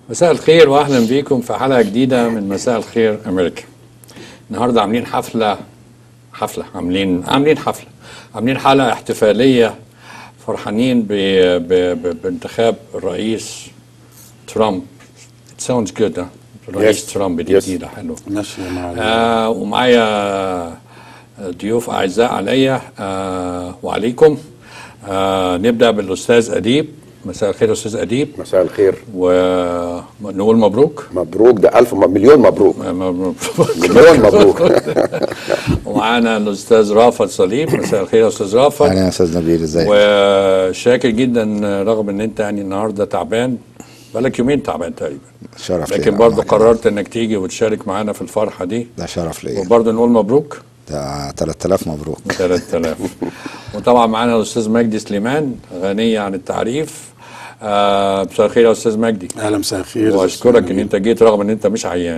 مساء الخير واهلا بيكم في حلقه جديده من مساء الخير امريكا. النهارده عاملين حفله حفله عاملين عاملين حفله عاملين حلقه احتفاليه فرحانين ب... ب... ب... بانتخاب الرئيس ترامب. It sounds good ها؟ الرئيس Yes. ترامب دي Yes. جديده حلوه. ماشي مع آه ومعايا ضيوف اعزاء عليا آه وعليكم آه نبدا بالاستاذ اديب مساء الخير يا استاذ اديب مساء الخير ونقول مبروك مبروك ده ألف م- مليون مبروك مبروك مليون مبروك ومعانا الاستاذ رافت صليب مساء الخير يا استاذ رافت اهلا يا استاذ نبيل ازيك وشاكر جدا رغم ان انت يعني النهارده تعبان بقالك يومين تعبان تقريبا شرف ليا لكن برضه والله. قررت انك تيجي وتشارك معانا في الفرحه دي ده شرف ليا وبرضه نقول مبروك ده 3000 مبروك 3000 وطبعا معانا الاستاذ مجدي سليمان غنية عن التعريف آه مساء الخير يا استاذ مجدي اهلا مساء الخير واشكرك ان انت جيت رغم ان انت مش عيان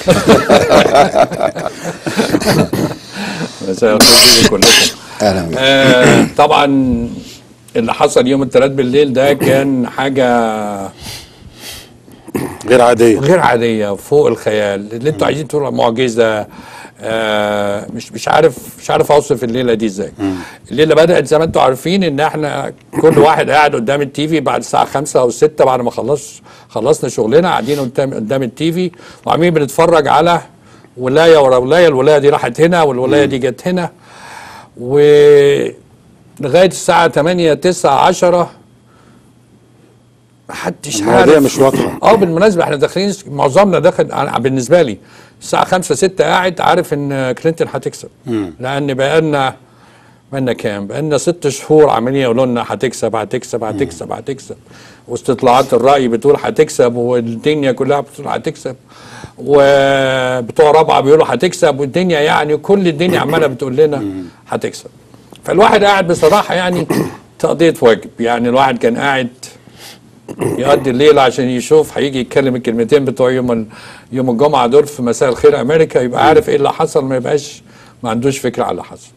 مساء الخير ليكم كلكم اهلا بيك آه طبعا اللي حصل يوم الثلاث بالليل ده كان حاجه غير عاديه غير عاديه فوق الخيال اللي انتوا عايزين تقولوا معجزه آه مش مش عارف مش عارف اوصف الليله دي ازاي الليله بدات زي ما انتوا عارفين ان احنا كل واحد قاعد قدام التيفي بعد الساعه 5 او 6 بعد ما خلص خلصنا شغلنا قاعدين قدام قدام التيفي وعمالين بنتفرج على ولايه ورا ولايه الولايه دي راحت هنا والولايه دي جت هنا و لغايه الساعه 8 9 10 محدش المواضيع عارف مش واضحه اه بالمناسبه احنا داخلين معظمنا داخل أنا بالنسبه لي الساعه 5 6 قاعد عارف ان كلينتون هتكسب لان بقالنا بقالنا كام؟ بقالنا ست شهور عمالين يقولوا لنا هتكسب هتكسب هتكسب هتكسب واستطلاعات الراي بتقول هتكسب والدنيا كلها بتقول هتكسب وبتوع رابعه بيقولوا هتكسب والدنيا يعني كل الدنيا عماله بتقول لنا هتكسب فالواحد قاعد بصراحه يعني تقضيه واجب يعني الواحد كان قاعد يقضي الليل عشان يشوف هيجي يتكلم الكلمتين بتوع يوم ال- يوم الجمعه دول في مساء الخير امريكا يبقى عارف ايه اللي حصل ما يبقاش ما عندوش فكره على اللي حصل.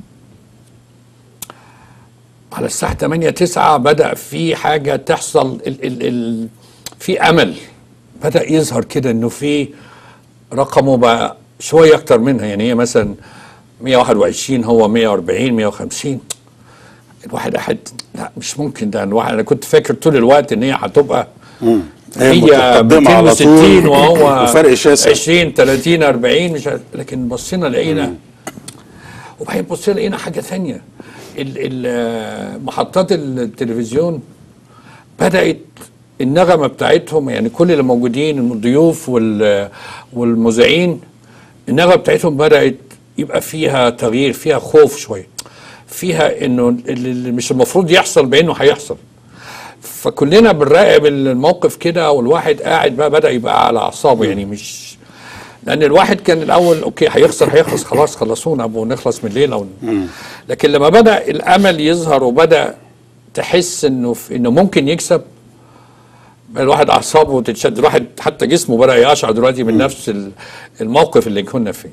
على الساعه 8 9 بدا في حاجه تحصل ال ال ال في امل بدا يظهر كده انه في رقمه بقى شويه اكتر منها يعني هي مثلا 121 هو 140 150 الواحد قاعد لا مش ممكن ده الواحد انا كنت فاكر طول الوقت ان هي هتبقى هي هي متقدمة على 260 طول وهو وفرق شاسع 20 30 40 مش عارف لكن بصينا لقينا وبعدين بصينا لقينا حاجه ثانيه ال- ال- محطات التلفزيون بدات النغمه بتاعتهم يعني كل اللي موجودين الضيوف وال- والمذيعين النغمه بتاعتهم بدات يبقى فيها تغيير فيها خوف شويه فيها انه اللي مش المفروض يحصل بانه هيحصل فكلنا بنراقب الموقف كده والواحد قاعد بقى بدا يبقى على اعصابه يعني مش لان الواحد كان الاول اوكي هيخسر هيخلص خلاص خلصونا ابو نخلص من الليله ون... لكن لما بدا الامل يظهر وبدا تحس انه في انه ممكن يكسب بقى الواحد اعصابه تتشد الواحد حتى جسمه بدا يقشعر دلوقتي من نفس ال- الموقف اللي كنا فيه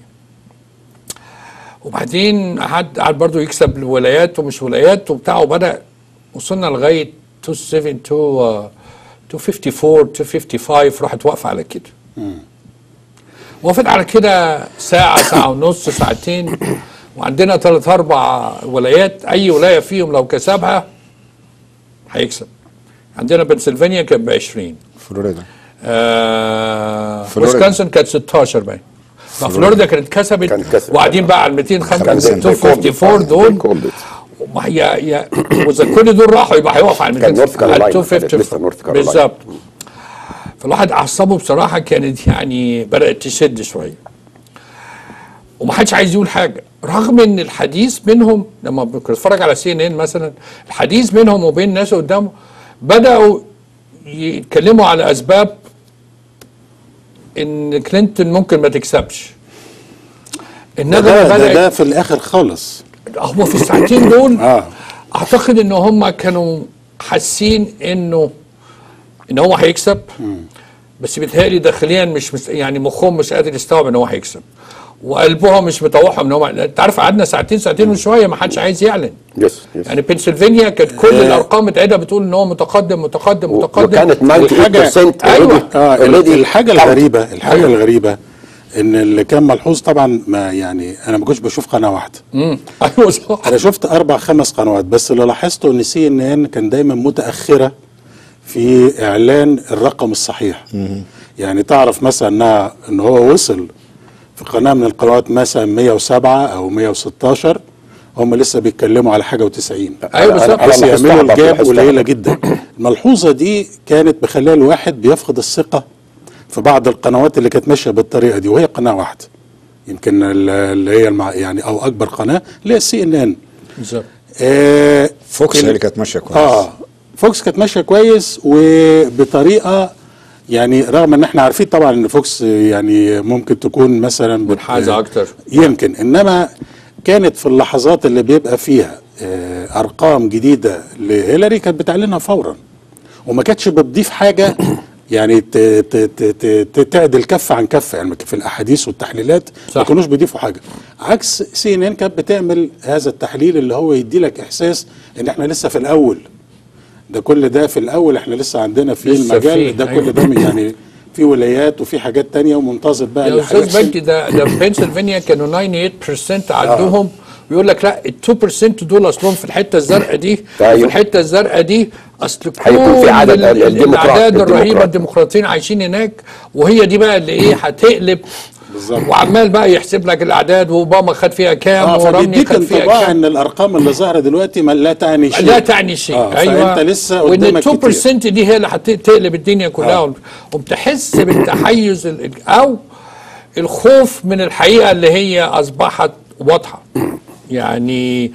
وبعدين قعد قعد برضه يكسب الولايات ومش ولايات وبتاع وبدا وصلنا لغايه 272 آه، 254 255 راحت واقفه على كده وقفت على كده ساعه ساعه ونص ساعتين وعندنا ثلاث اربع ولايات اي ولايه فيهم لو كسبها هيكسب عندنا بنسلفانيا كانت ب 20 فلوريدا آه فلوريدا. ويسكونسن كانت 16 باين ما فلوريدا كانت كسبت كانت كسبت. وقاعدين بقى على 205 خمسة. 254 دول كومبت. ما هي هي واذا كل دول راحوا يبقى هيقف على كان 200 نورث كارولاينا، على كانت 250 لسه نورث كارولاينا. بالظبط فالواحد اعصابه بصراحه كانت يعني بدات تشد شويه ومحدش عايز يقول حاجه رغم ان الحديث بينهم لما كنت بتفرج على سي ان ان مثلا الحديث بينهم وبين الناس قدامه بداوا يتكلموا على اسباب ان كلينتون ممكن ما تكسبش ده, النغمه ده, ده, بدات ده في الاخر خالص هم في الساعتين دول اه اعتقد ان هم كانوا حاسين انه ان هو هيكسب بس بيتهيألي داخليا مش مس يعني مخهم مش قادر يستوعب ان هو هيكسب وقلبهم مش مطوعهم ان هم انت عارف قعدنا ساعتين ساعتين وشويه ما حدش عايز يعلن يس يس يعني بنسلفانيا كانت كل الارقام بتاعتها بتقول ان هو متقدم متقدم و- متقدم وكانت 98% أيوة. already- اه already الحاجه counted. الغريبه الحاجه الغريبه ان اللي كان ملحوظ طبعا ما يعني انا ما كنتش بشوف قناه واحده مم. ايوه صح انا شفت اربع خمس قنوات بس اللي لاحظته ان سي ان ان كان دايما متاخره في اعلان الرقم الصحيح يعني تعرف مثلا انها ان هو وصل في قناه من القنوات مثلا 107 او 116 هم لسه بيتكلموا على حاجه و90 ايوه بالظبط أنا بس لاحظتها يعملوا برضه، الجاب لاحظتها. قليله جدا الملحوظه دي كانت مخليه الواحد بيفقد الثقه في بعض القنوات اللي كانت ماشيه بالطريقه دي وهي قناه واحده يمكن ال- اللي هي المع... يعني او اكبر قناه اللي هي السي ان ان بالظبط آه فوكس ال- هي اللي كانت ماشيه كويس اه فوكس كانت ماشيه كويس وبطريقه يعني رغم ان احنا عارفين طبعا ان فوكس يعني ممكن تكون مثلا بت- منحازة أكتر. يمكن انما كانت في اللحظات اللي بيبقى فيها آه ارقام جديده لهيلاري كانت بتعلنها فورا وما كانتش بتضيف حاجه يعني ت- ت- ت- ت- تعدل كف عن كف يعني في الاحاديث والتحليلات صح. ما كانوش بيضيفوا حاجه عكس سي ان ان كانت بتعمل هذا التحليل اللي هو يدي لك احساس ان احنا لسه في الاول ده كل ده في الاول احنا لسه عندنا في لسه المجال فيه، ده أيوة. كل ده من- يعني في ولايات وفي حاجات تانية ومنتظر بقى يا اللي استاذ هيحصل. بنكي ده ده في بنسلفانيا كانوا 98% عندهم ويقول لك لا ال 2% دول اصلهم في الحته الزرقاء دي أيوة. وفي الحته الزرقاء دي اصل كل هيكون في عدد ال- ال- الديمقراط- الاعداد الرهيبه الديمقراط. الديمقراطيين عايشين هناك وهي دي بقى اللي ايه هتقلب بالظبط. وعمال بقى يحسب لك الاعداد واوباما خد فيها كام اه ورامني فبيديك خد فيها انطباع كام ان الارقام اللي ظاهره دلوقتي ما لا تعني شيء لا تعني شيء آه ايوه فانت لسه وان ال قدامك 2% كتير دي هي اللي هتقلب الدنيا كلها آه. وبتحس بالتحيز ال- او الخوف من الحقيقه اللي هي اصبحت واضحه يعني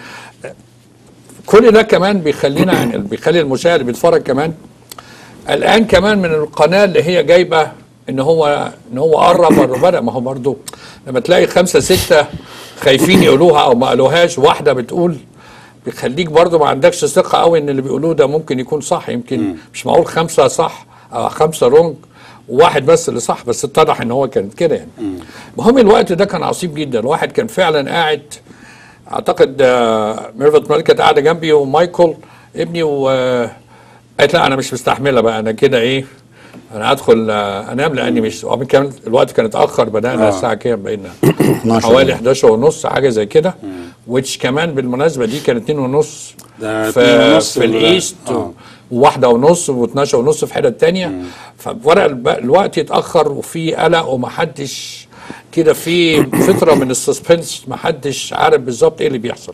كل ده كمان بيخلينا يعني بيخلي المشاهد اللي بيتفرج كمان الان كمان من القناه اللي هي جايبه ان هو ان هو قرب ولا بدا ما هو برضه لما تلاقي خمسه سته خايفين يقولوها او ما قالوهاش واحده بتقول بيخليك برضه ما عندكش ثقه قوي ان اللي بيقولوه ده ممكن يكون صح يمكن مش معقول خمسه صح او خمسه رونج وواحد بس اللي صح بس اتضح ان هو كانت كده يعني المهم الوقت ده كان عصيب جدا الواحد كان فعلا قاعد اعتقد آه، ميرفت مالك كانت قاعده جنبي ومايكل ابني و آه، قالت لا انا مش مستحمله بقى انا كده ايه انا هدخل آه، انام لاني مش وبعدين كمان الوقت كان اتاخر بدانا آه. الساعه كام بقينا 12 حوالي 11 ونص حاجه زي كده ويتش كمان بالمناسبه دي كانت 2 ونص ده في, 2 ونص في ولا- الايست آه. وواحدة ونص و12 ونص في حتة تانية فورق الب- الوقت يتأخر وفي قلق ومحدش كده في فترة من السسبنس محدش عارف بالظبط ايه اللي بيحصل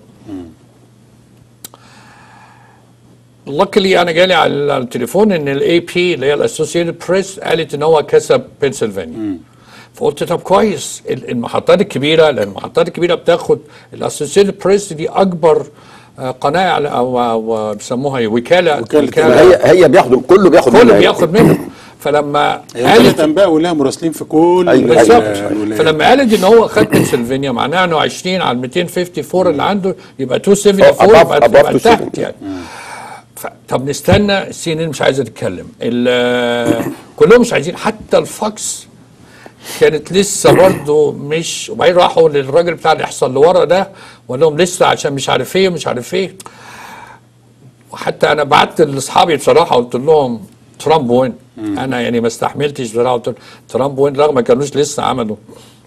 لكلي انا جالي على على التليفون ان الاي بي اللي هي الاسوسييتد بريس قالت ان هو كسب بنسلفانيا فقلت طب كويس ال- المحطات الكبيره لان المحطات الكبيره بتاخد الاسوسييتد بريس دي اكبر آه، قناه على- او او بيسموها إيه؟ وكاله وكالة هي هي بياخد كله بياخد كله منها. بياخد منه فلما هي ثلاث قالت انباء ولها مراسلين في كل أيوة. ال- بالظبط الولايات. فلما قالت ان هو خد بنسلفانيا معناها انه 20 على 254 اللي عنده يبقى أو 274 above- يبقى, above يبقى 270. تحت يعني ف- طب نستنى السي ان مش عايزه تتكلم ال- كلهم مش عايزين حتى الفاكس كانت لسه برضه مش وبعدين راحوا للراجل بتاع الاحصاء اللي ورا ده وقال لهم لسه عشان مش عارف ايه ومش عارف ايه وحتى انا بعت لاصحابي بصراحه قلت لهم ترامب وين انا يعني ما استحملتش بصراحه قلت لهم ترامب وين رغم ما كانوش لسه عملوا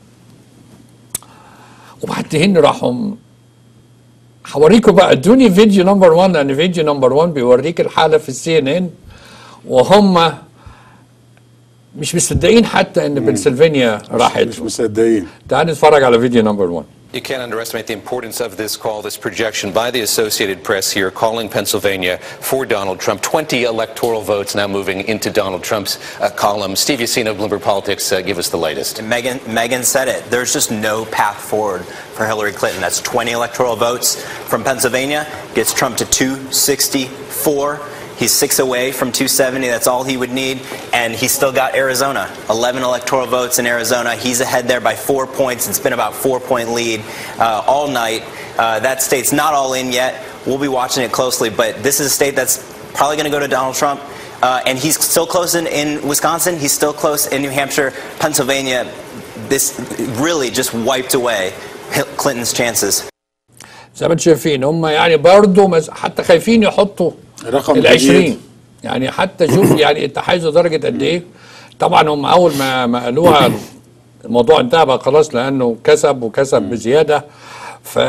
وبعدين راحوا هوريكم بقى ادوني فيديو نمبر 1 لان فيديو نمبر 1 بيوريك الحاله في السي ان ان وهم مش مصدقين حتى ان بنسلفانيا راحت مش مصدقين تعال نتفرج على فيديو نمبر 1 You can't underestimate the importance of this call, this projection by the Associated Press here calling Pennsylvania for Donald Trump. 20 electoral votes now moving into Donald Trump's uh, column. Steve Yacine of Bloomberg Politics, uh, give us the latest. And Megan, Megan said it. There's just no path forward for Hillary Clinton. That's 20 electoral votes from Pennsylvania, gets Trump to 264. He's six away from 270. That's all he would need. And he's still got Arizona. 11 electoral votes in Arizona. He's ahead there by four points. It's been about four point lead uh, all night. Uh, that state's not all in yet. We'll be watching it closely. But this is a state that's probably going to go to Donald Trump. Uh, and he's still close in, in Wisconsin. He's still close in New Hampshire. Pennsylvania, this really just wiped away Hil- Clinton's chances. زي ما انتم شايفين هم يعني برضه مز... حتى خايفين يحطوا رقم ال 20 جديد. يعني حتى شوف يعني التحيز درجه قد ايه طبعا هم اول ما ما قالوها الموضوع انتهى بقى خلاص لانه كسب وكسب بزياده ف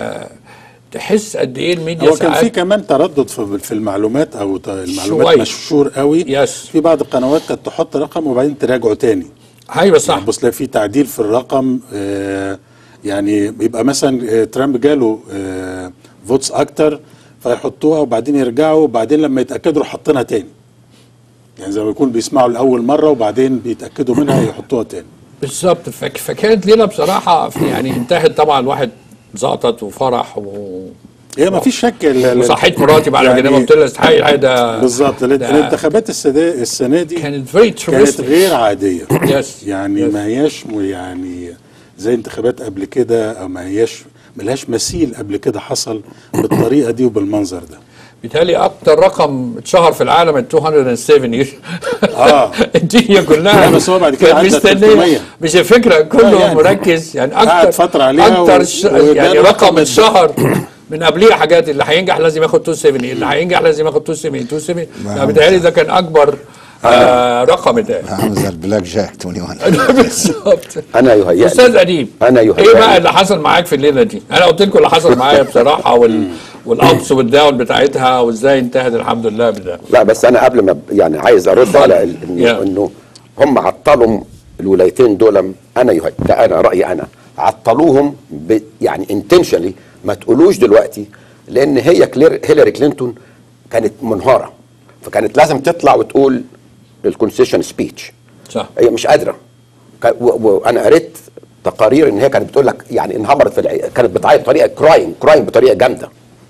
تحس قد ايه الميديا هو كان في ساعات كمان تردد في في المعلومات او ت- المعلومات شوية. مشهور قوي يس. في بعض القنوات كانت تحط رقم وبعدين تراجعه تاني ايوه صح يعني بص تلاقي في تعديل في الرقم آه، يعني بيبقى مثلا آه، ترامب جاله آه، فوتس اكتر فيحطوها وبعدين يرجعوا وبعدين لما يتاكدوا يروحوا حاطينها تاني يعني زي ما يكون بيسمعوا لاول مره وبعدين بيتاكدوا منها يحطوها تاني بالظبط فك... فكانت ليله بصراحه في- يعني انتهت طبعا الواحد زقطت وفرح و... هي ما فيش شك ال- ال- وصحيت مراتي بعد يعني- كده قلت لها استحي الحقيقة ده بالظبط ال- ده الانتخابات السنه السنه دي كانت فيري كانت غير عاديه Yes. يعني Yes. ما هياش م- يعني زي انتخابات قبل كده او ما هياش ملهاش مثيل قبل كده حصل بالطريقه دي وبالمنظر ده بالتالي اكتر رقم اتشهر في العالم ال 207 آه. الدنيا كلها لا، بس هو بعد كده كانت عدى مستنية. 300. مش الفكره كله يعني مركز يعني قعد اكتر فترة عليها اكتر و- ش... وده يعني الرقم رقم ال- اتشهر من قبليه حاجات اللي هينجح لازم ياخد 270 اللي هينجح لازم ياخد 270 270 يعني بيتهيألي ده كان اكبر آه رقم اتقال عامل زي البلاك جاك 21 بالظبط انا يهيألي استاذ اديب أنا ايه يهيألي. بقى اللي حصل معاك في الليله دي انا قلت لكم اللي حصل معايا بصراحه وال والابس والداون بتاعتها وازاي انتهت الحمد لله بده لا بس انا قبل ما ب- يعني عايز ارد على ال- انه Yeah. انه هم عطلوا الولايتين دول انا يهي ده انا رايي انا عطلوهم ب يعني انتشنالي ما تقولوش دلوقتي لان هي كلير هيلاري كلينتون كانت منهاره فكانت لازم تطلع وتقول الكونسيشن سبيتش صح هي مش قادره ك- و- وانا قريت تقارير ان هي كانت بتقول لك يعني انهمرت في العي... كانت بتعيط بطريقه كرايم كرايم بطريقه جامده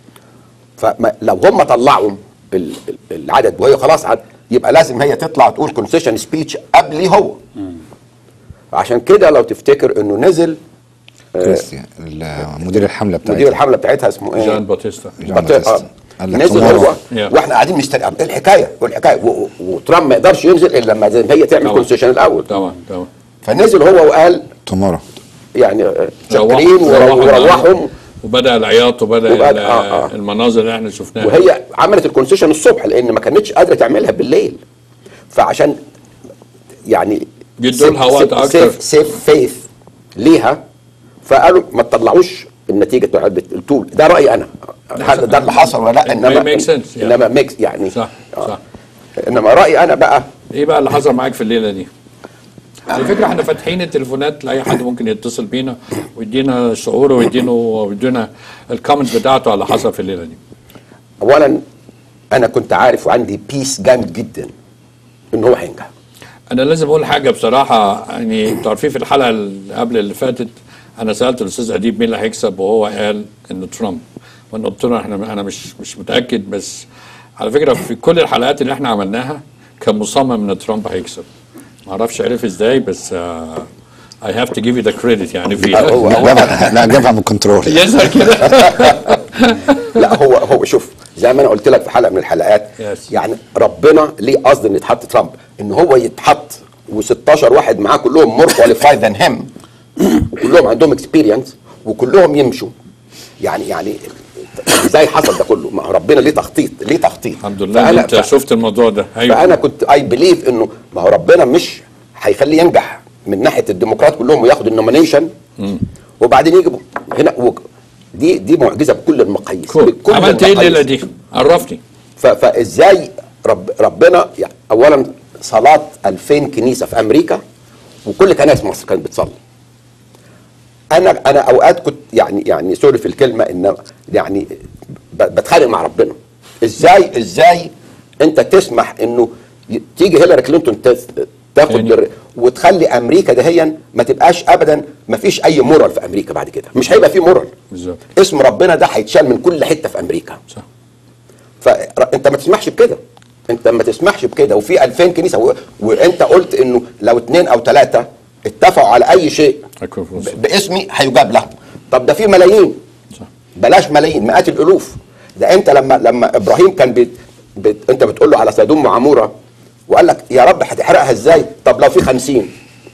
فلو هم طلعوا ال- ال- العدد وهي خلاص عد يبقى لازم هي تطلع تقول كونسيشن سبيتش قبل هو عشان كده لو تفتكر انه نزل كريستيان ال- مدير الحمله بتاعتها مدير الحمله بتاعتها اسمه ايه؟ جان باتيستا جان بط- باتيستا. آه. قال لك نزل tomorrow. هو Yeah. واحنا قاعدين مستني ايه الحكايه والحكايه و- و- وترامب ما يقدرش ينزل الا لما زي ما هي تعمل طبعا. كونسيشن الاول طبعا طبعا فنزل هو وقال تومورو يعني آه، شاكرين روحوا- روحوا وروحهم وبدا العياط وبدا وبدأ- ال- آه، آه. المناظر اللي احنا شفناها وهي عملت الكونسيشن الصبح لان ما كانتش قادره تعملها بالليل فعشان يعني يدوا لها وقت أكتر. سيف, سيف فيث ليها فقالوا ما تطلعوش النتيجه بتاع الطول ده رايي انا هل ده اللي حصل ولا لا It انما may make sense, yeah. انما ميكس يعني صح آه. صح انما رايي انا بقى ايه بقى اللي حصل معاك في الليله دي؟ على فكره احنا فاتحين التليفونات لاي حد ممكن يتصل بينا ويدينا شعوره ويدينا ويدينا الكومنت بتاعته على اللي حصل في الليله دي. اولا انا كنت عارف وعندي بيس جامد جدا ان هو هينجح انا لازم اقول حاجه بصراحه يعني انتوا عارفين في الحلقه اللي قبل اللي فاتت انا سالت الاستاذ اديب مين اللي هيكسب وهو قال انه ترامب وانا قلت له احنا انا مش مش متاكد بس على فكره في كل الحلقات اللي احنا عملناها كان مصمم ان ترامب هيكسب ما اعرفش عرف ازاي بس اي هاف تو جيف يو ذا كريدت يعني فيها هو- هو- جابها لا جابها من الكنترول يظهر كده لا هو هو شوف زي ما انا قلت لك في حلقه من الحلقات Yes. يعني ربنا ليه قصد ان يتحط ترامب ان هو يتحط و16 واحد معاه كلهم مور كواليفايد ذان هيم وكلهم عندهم اكسبيرينس وكلهم يمشوا يعني يعني ازاي حصل ده كله ما هو ربنا ليه تخطيط ليه تخطيط الحمد لله إن انت ف- شفت الموضوع ده ايوه فانا كنت اي بليف انه ما هو ربنا مش هيخليه ينجح من ناحيه الديمقراط كلهم وياخد النومينيشن وبعدين يجيبوا هنا و- دي دي معجزه بكل المقاييس كول بكل عملت ايه الليله المقاييس. دي؟ عرفني ف- فازاي رب ربنا يعني اولا صلاه 2000 كنيسه في امريكا وكل كنائس مصر كانت بتصلي انا انا اوقات كنت يعني يعني سوري في الكلمه ان يعني ب- بتخانق مع ربنا ازاي ازاي انت تسمح انه ي- تيجي هيلاري كلينتون تاخ- تاخد يعني- بر وتخلي امريكا دهيا ما تبقاش ابدا ما فيش اي مورال في امريكا بعد كده مش هيبقى في مورال بالظبط اسم ربنا ده هيتشال من كل حته في امريكا صح فانت ما تسمحش بكده انت ما تسمحش بكده وفي 2000 كنيسه و... وانت قلت انه لو اثنين او ثلاثه اتفقوا على اي شيء هيكون في ب... باسمي هيجاب لهم طب ده في ملايين صح بلاش ملايين مئات الالوف ده انت لما لما ابراهيم كان بت... بت... انت بتقول له على سدوم وعموره وقال لك يا رب هتحرقها ازاي طب لو في خمسين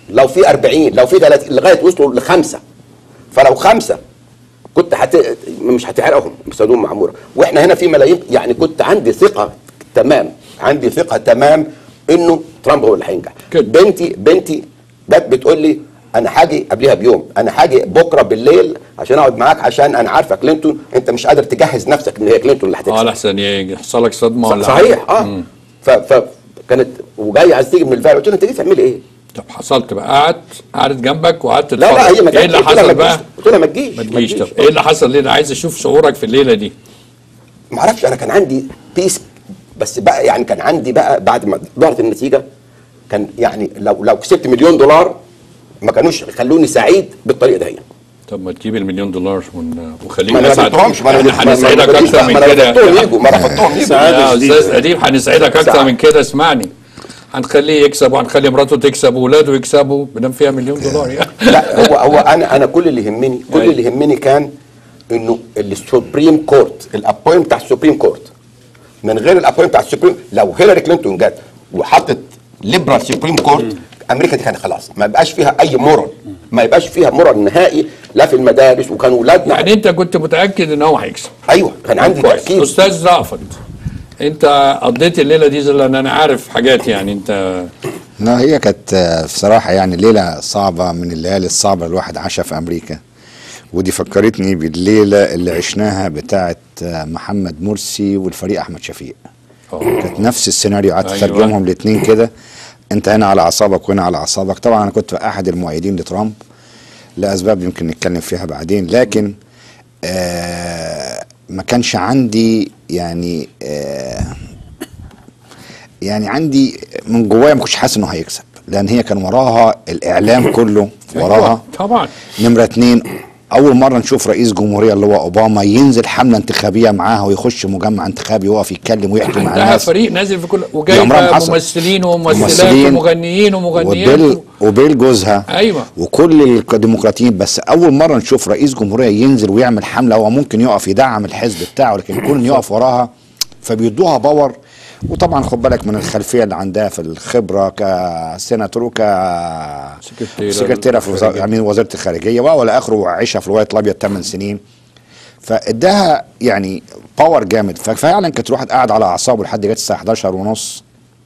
لو في 40 لو في 30 لغايه وصلوا لخمسه فلو خمسه كنت حت... مش هتحرقهم بصدوم معموره واحنا هنا في ملايين يعني كنت عندي ثقه تمام عندي ثقه تمام انه ترامب هو اللي هينجح كده. بنتي بنتي جت بتقول لي انا هاجي قبلها بيوم انا هاجي بكره بالليل عشان اقعد معاك عشان انا عارفه كلينتون انت مش قادر تجهز نفسك ان هي كلينتون اللي اه هتكسب لحسن يحصل لك صدمه ولا صحيح حاجة. اه ف... ف... كانت وجايه عايز تيجي من الفعل قلت لها انت جاي تعملي ايه؟ طب حصلت بقى قعدت قعدت جنبك وقعدت لا لا هي ما ايه اللي جاتش. قلت لها حصل ما بقى؟ تجيش. قلت لها ما تجيش ما تجيش طب ايه اللي حصل ليه؟ انا عايز اشوف شعورك في الليله دي ما اعرفش انا كان عندي بيس بس بقى يعني كان عندي بقى بعد ما ظهرت النتيجه كان يعني لو لو كسبت مليون دولار ما كانوش يخلوني سعيد بالطريقه دي طب ما تجيب المليون دولار ون- وخليك ما انا ما نسعد جبتهمش ما انا احنا هنسعدك اكتر من ما انا كده رفضتهم يجوا ما رفضتهم يجوا سعادة يا شديدة. استاذ اديب هنسعدك اكتر سعادة. من كده اسمعني هنخليه يكسب وهنخلي مراته تكسب واولاده يكسبوا بدل فيها مليون دولار يعني لا هو هو انا انا كل اللي يهمني كل أيوة. اللي يهمني كان انه السوبريم كورت الابوينت بتاع السوبريم كورت من غير الابوينت بتاع السوبريم لو هيلاري كلينتون جت وحطت ليبرال سوبريم كورت امريكا دي كانت خلاص ما يبقاش فيها اي مورال ما يبقاش فيها مورال نهائي لا في المدارس وكان ولادنا يعني انت كنت متاكد ان هو هيكسب ايوه كان عندي كويس تاكيد استاذ رأفت انت قضيت الليله دي زي لان انا عارف حاجات يعني انت لا هي كانت آه، بصراحة يعني ليلة صعبة من الليالي الصعبة الواحد عاشها في أمريكا ودي فكرتني بالليلة اللي عشناها بتاعت آه، محمد مرسي والفريق أحمد شفيق كانت نفس السيناريو قعدت أيوة. اترجمهم الاثنين كده انت هنا على اعصابك وهنا على اعصابك طبعا انا كنت احد المؤيدين لترامب لاسباب يمكن نتكلم فيها بعدين لكن آه ما كانش عندي يعني آه يعني عندي من جوايا ما كنتش حاسس انه هيكسب لان هي كان وراها الاعلام كله وراها أيوة، طبعا نمرة اتنين أول مرة نشوف رئيس جمهورية اللي هو أوباما ينزل حملة انتخابية معاها ويخش مجمع انتخابي يقف يتكلم ويحكي مع عندها الناس فريق نازل في كل دي وجايبه عمرها ما حصلت. ممثلين وممثلات ممثلين ومغنيين ومغنيات وبيل و... وبيل جوزها أيوة. وكل الديمقراطيين بس اول مره نشوف رئيس جمهوريه ينزل ويعمل حمله هو ممكن يقف يدعم الحزب بتاعه لكن يكون يقف وراها فبيدوها باور وطبعا خد بالك من الخلفيه اللي عندها في الخبره كسيناتور وك سكرتيرة سكرتيره في وزاره يعني وزاره الخارجيه والى اخره وعيشها في الولايات الابيض 8 سنين فاداها يعني باور جامد ففعلا كانت الواحد قاعد على اعصابه لحد جت الساعه 11 ونص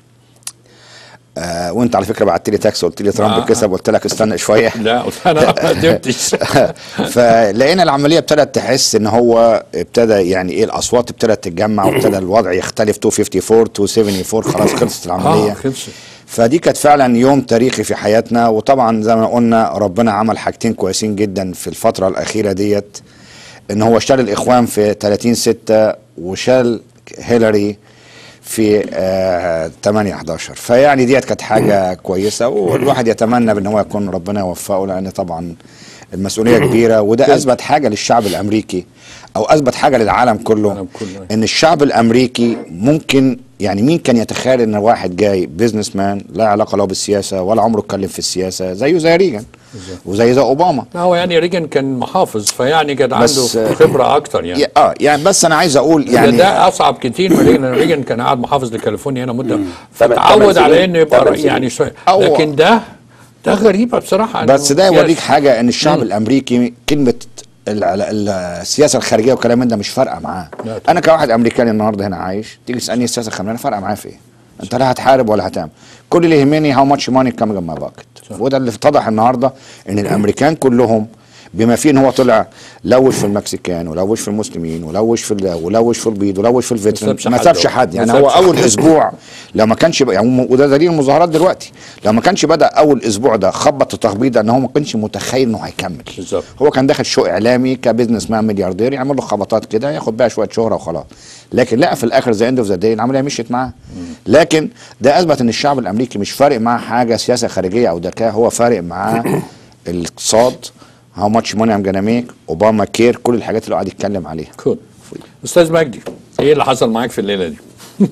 آه وانت على فكره بعت لي تاكس قلت لي ترامب آه. كسب قلت لك استنى شويه لا انا ما قدمتش فلقينا العمليه ابتدت تحس ان هو ابتدى يعني ايه الاصوات ابتدت تتجمع وابتدى الوضع يختلف 254 274 خلاص خلصت العمليه اه خلصت فدي كانت فعلا يوم تاريخي في حياتنا وطبعا زي ما قلنا ربنا عمل حاجتين كويسين جدا في الفتره الاخيره ديت ان هو شال الاخوان في 30 6 وشال هيلاري في آه 8 11 فيعني ديت كانت حاجه كويسه والواحد يتمنى بان هو يكون ربنا يوفقه لان طبعا المسؤوليه كبيره وده اثبت حاجه للشعب الامريكي او اثبت حاجه للعالم كله العالم كله. ان الشعب الامريكي ممكن يعني مين كان يتخيل ان واحد جاي بيزنس مان لا علاقه له بالسياسه ولا عمره اتكلم في السياسه زيه زي ريجن وزي زي اوباما لا هو يعني ريجن كان محافظ فيعني كان بس، عنده آه، خبره اكتر يعني يا- اه يعني بس انا عايز اقول يعني يعني ده اصعب كتير من ريجن ريجن كان قاعد محافظ لكاليفورنيا هنا مده تمن- فتعود تمن على سنين. انه يبقى تمن رأي- سنين. يعني شويه أو- لكن ده ده غريبه بصراحه بس إنه ده يس. يوريك حاجه ان الشعب مم. الامريكي كلمه ال- ال- ال- السياسه الخارجيه والكلام من ده مش فارقه معاه لا طبعا. انا كواحد امريكاني النهارده هنا عايش تيجي تسالني السياسه الخارجيه فارقه معايا في ايه انت لا هتحارب ولا هتعمل كل اللي يهمني هاو ماتش ماني كامينج ماي باكت وده اللي اتضح النهارده ان الامريكان كلهم بما فيه ان هو طلع لوش في المكسيكان ولوش في المسلمين ولوش في ال- ولوش في البيض ولوش في الفيترن سابش ما حد سابش هو. حد ما يعني هو سابش اول حد. اسبوع لو ما كانش بقى- يعني وده دليل المظاهرات دلوقتي لو ما كانش بدا اول اسبوع ده خبط وتخبيط ان هو ما كانش متخيل انه هيكمل بالظبط. هو كان داخل شو اعلامي كبزنس مان ملياردير يعمل له خبطات كده ياخد بيها شويه شهره وخلاص لكن لا في الاخر زي اند اوف ذا داي العمليه مشيت معاه لكن ده اثبت ان الشعب الامريكي مش فارق معاه حاجه سياسه خارجيه او ذكاء هو فارق معاه الاقتصاد هاو ماتش ماني ام جانا ميك اوباما كير كل الحاجات اللي قاعد يتكلم عليها كول استاذ مجدي ايه اللي حصل معاك في الليله دي؟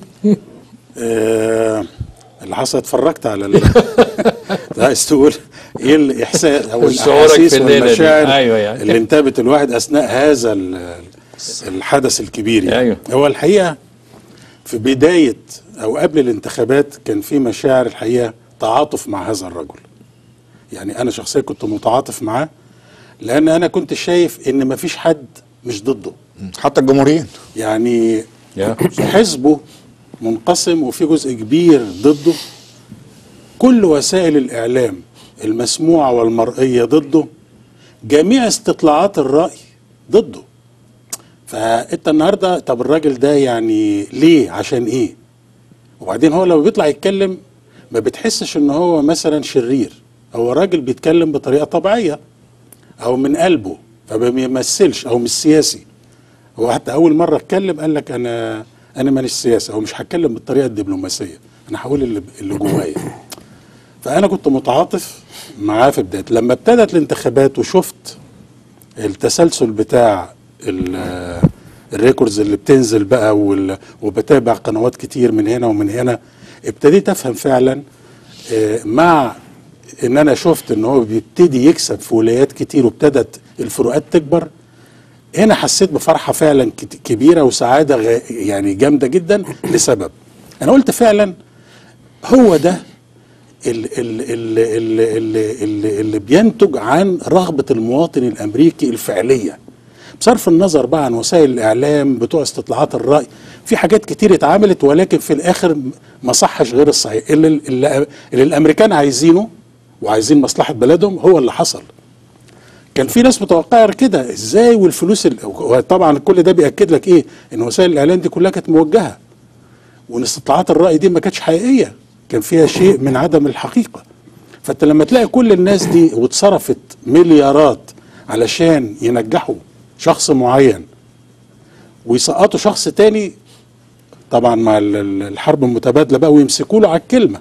آه اللي حصل اتفرجت على ال... عايز تقول ايه الاحساس او شعورك الاحاسيس في الليلة دي. والمشاعر أيوة يعني. اللي انتابت الواحد اثناء هذا ال- الحدث الكبير يعني. أيوة. هو الحقيقه في بدايه او قبل الانتخابات كان في مشاعر الحقيقه تعاطف مع هذا الرجل يعني انا شخصيا كنت متعاطف معاه لان انا كنت شايف ان مفيش حد مش ضده حتى الجمهوريين يعني يا. حزبه منقسم وفي جزء كبير ضده كل وسائل الإعلام المسموعة والمرئية ضده جميع استطلاعات الرأي ضده فأنت النهاردة طب الراجل ده يعني ليه عشان إيه وبعدين هو لما بيطلع يتكلم ما بتحسش ان هو مثلا شرير هو راجل بيتكلم بطريقة طبيعية او من قلبه فما بيمثلش او مش سياسي هو حتى اول مره اتكلم قال لك انا انا مانيش سياسي او مش هتكلم بالطريقه الدبلوماسيه انا هقول اللي, اللي جوايا فانا كنت متعاطف معاه في بدايته لما ابتدت الانتخابات وشفت التسلسل بتاع ال- الريكوردز اللي بتنزل بقى وال- وبتابع قنوات كتير من هنا ومن هنا ابتديت افهم فعلا آه، مع ان انا شفت ان هو بيبتدي يكسب في ولايات كتير وابتدت الفروقات تكبر هنا حسيت بفرحه فعلا كت- كبيره وسعاده غ- يعني جامده جدا لسبب انا قلت فعلا هو ده اللي, اللي, اللي, اللي, اللي, اللي بينتج عن رغبه المواطن الامريكي الفعليه بصرف النظر بقى عن وسائل الاعلام بتوع استطلاعات الراي في حاجات كتير اتعملت ولكن في الاخر ما صحش غير الصحيح اللي, اللي, اللي الامريكان عايزينه وعايزين مصلحه بلدهم هو اللي حصل كان في ناس متوقعه كده ازاي والفلوس ال... وطبعا كل ده بياكد لك ايه ان وسائل الاعلام دي كلها كانت موجهه وان استطلاعات الراي دي ما كانتش حقيقيه كان فيها شيء من عدم الحقيقه فانت لما تلاقي كل الناس دي واتصرفت مليارات علشان ينجحوا شخص معين ويسقطوا شخص تاني طبعا مع ال- ال- الحرب المتبادله بقى ويمسكوا له على الكلمه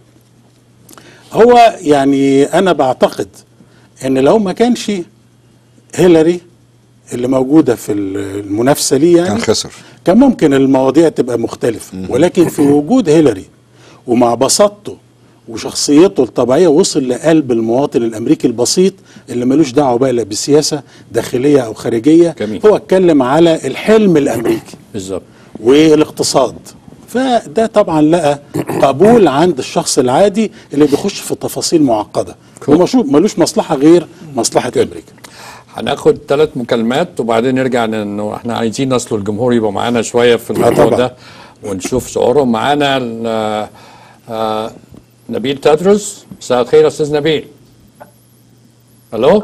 هو يعني انا بعتقد ان لو ما كانش هيلاري اللي موجوده في المنافسه ليه يعني كان خسر كان ممكن المواضيع تبقى مختلفة ولكن في وجود هيلاري ومع بساطته وشخصيته الطبيعية وصل لقلب المواطن الأمريكي البسيط اللي ملوش دعوة بقى لا بسياسة داخلية أو خارجية جميل. هو اتكلم على الحلم الأمريكي بالظبط والاقتصاد فده طبعا لقى قبول عند الشخص العادي اللي بيخش في تفاصيل معقدة ومشو- ملوش مصلحة غير مصلحة أمريكا هناخد ثلاث مكالمات وبعدين نرجع انه احنا عايزين نصل الجمهور يبقى معانا شويه في الموضوع طبعا. ده ونشوف شعورهم معانا ال- آه، نبيل تدرس مساء الخير يا استاذ نبيل الو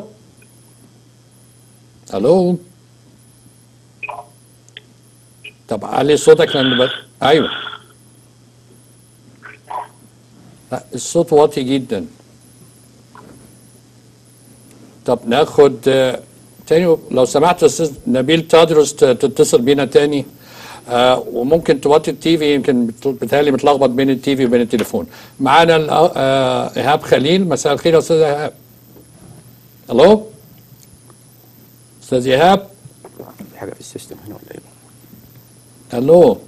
الو طب علي صوتك لان ب... ايوه لا الصوت واطي جدا طب ناخد آه، تاني لو سمحت يا استاذ نبيل تدرس ت- تتصل بينا تاني آه وممكن توطي التي في يمكن بت- بتهيألي متلخبط بين التي في وبين التليفون معانا الأ- آه ايهاب خليل مساء الخير يا استاذ ايهاب الو استاذ ايهاب في حاجه في السيستم هنا ولا ايه؟ الو